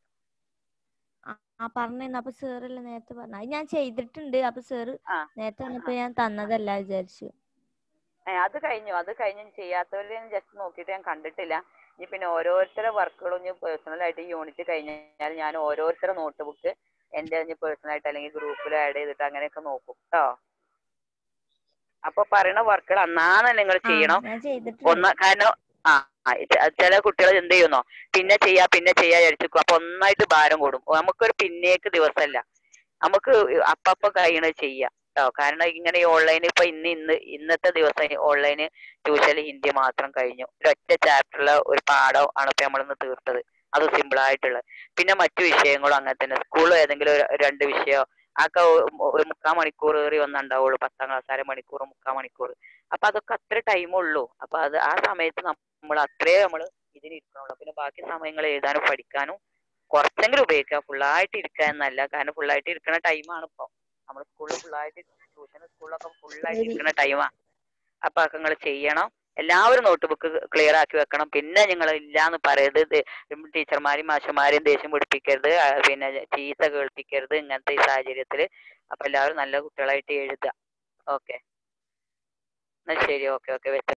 ആ പറഞ്ഞു അപ്പൊ സാറല്ലേ നേരത്തെ പറഞ്ഞു അത് ഞാൻ ചെയ്തിട്ടുണ്ട് അപ്പൊ സാറ് ആ നേരത്തെ വന്നപ്പോ ഞാൻ തന്നതല്ല വിചാരിച്ചു ഏ, അത് കഴിഞ്ഞു അത് കഴിഞ്ഞ് ചെയ്യാത്തവരെ ഞാൻ ജസ്റ്റ് നോക്കിയിട്ട് ഞാൻ കണ്ടിട്ടില്ല ഇനി പിന്നെ ഓരോരുത്തരുടെ വർക്കുകളും ഇനി പേഴ്സണൽ ആയിട്ട് യൂണിറ്റ് കഴിഞ്ഞാൽ ഞാൻ ഓരോരുത്തരുടെ നോട്ട് ബുക്ക് എന്റെ ഇനി പേഴ്സണൽ ആയിട്ട് അല്ലെങ്കിൽ ഗ്രൂപ്പിൽ ആഡ് ചെയ്തിട്ട് അങ്ങനെയൊക്കെ നോക്കും കേട്ടോ അപ്പൊ പറയണ വർക്കുകൾ അന്നാന്ന് നിങ്ങൾ ആ ചെയ്യണം ഞാൻ ചെയ്തിട്ടുണ്ട് ഒന്ന് കാരണം ആ ആ, ചെ- ചില കുട്ടികൾ എന്ത് ചെയ്യുന്നോ പിന്നെ ചെയ്യാ പിന്നെ ചെയ്യാ വിചാരിച്ചു അപ്പൊ ഒന്നായിട്ട് ഭാരം കൂടും നമുക്കൊരു പിന്നേക്ക് ദിവസമല്ല നമുക്ക് അപ്പപ്പൊ കഴിയണത് ചെയ്യാം കേട്ടോ കാരണം ഇങ്ങനെ ഈ ഓൺലൈൻ ഇപ്പൊ ഇന്ന് ഇന്ന് ഇന്നത്തെ ദിവസം ഓൺലൈന് ട്യൂഷൻ ഹിന്ദി മാത്രം കഴിഞ്ഞു ഒരൊറ്റ ചാപ്റ്ററിലെ ഒരു പാഠം ആണ് ഇപ്പൊ നമ്മളിന്ന് തീർത്തത് അത് സിമ്പിൾ ആയിട്ടുള്ളത് പിന്നെ മറ്റു വിഷയങ്ങളും അങ്ങനെ തന്നെ സ്കൂളിൽ ഏതെങ്കിലും ഒരു രണ്ട് വിഷയമോ അതൊക്കെ ഒ- ഒരു മുക്കാൽ മണിക്കൂർ ഏറി ഒന്നുണ്ടാവുള്ളൂ പത്താം ക്ലാസ് അര മണിക്കൂർ മുക്കാൽ മണിക്കൂർ അപ്പൊ അതൊക്കെ അത്ര ടൈം ഉള്ളൂ അപ്പൊ അത് ആ സമയത്ത് നമ്മൾ അത്രേ നമ്മൾ ഇതിന് ഇരിക്കണുള്ളൂ പിന്നെ ബാക്കി സമയങ്ങൾ എഴുതാനും പഠിക്കാനും കുറച്ചെങ്കിലും ഉപയോഗിക്കുക ഫുള്ളായിട്ട് ഇരിക്കുക എന്നല്ല കാരണം ഫുള്ളായിട്ട് ഇരിക്കുന്ന ടൈമാണ് ഇപ്പൊ നമ്മൾ സ്കൂളിൽ ഫുള്ളായിട്ട് ട്യൂഷൻ സ്കൂളിലൊക്കെ ഫുള്ളായിട്ട് ഇരിക്കുന്ന ടൈമാണ് അപ്പൊ അതൊക്കെ നിങ്ങൾ ചെയ്യണം എല്ലാവരും നോട്ട് ബുക്ക് ക്ലിയർ ആക്കി വെക്കണം പിന്നെ നിങ്ങൾ ഇല്ലാന്ന് പറയരുത് ടീച്ചർമാരെയും മാഷന്മാരെയും ദേഷ്യം പിടിപ്പിക്കരുത് ആ, പിന്നെ ചീത്ത കേൾപ്പിക്കരുത് ഇങ്ങനത്തെ ഈ സാഹചര്യത്തിൽ അപ്പൊ എല്ലാവരും നല്ല കുട്ടികളായിട്ട് എഴുതുക ഓക്കെ എന്നാ ശരി ഓക്കെ ഓക്കെ വെച്ച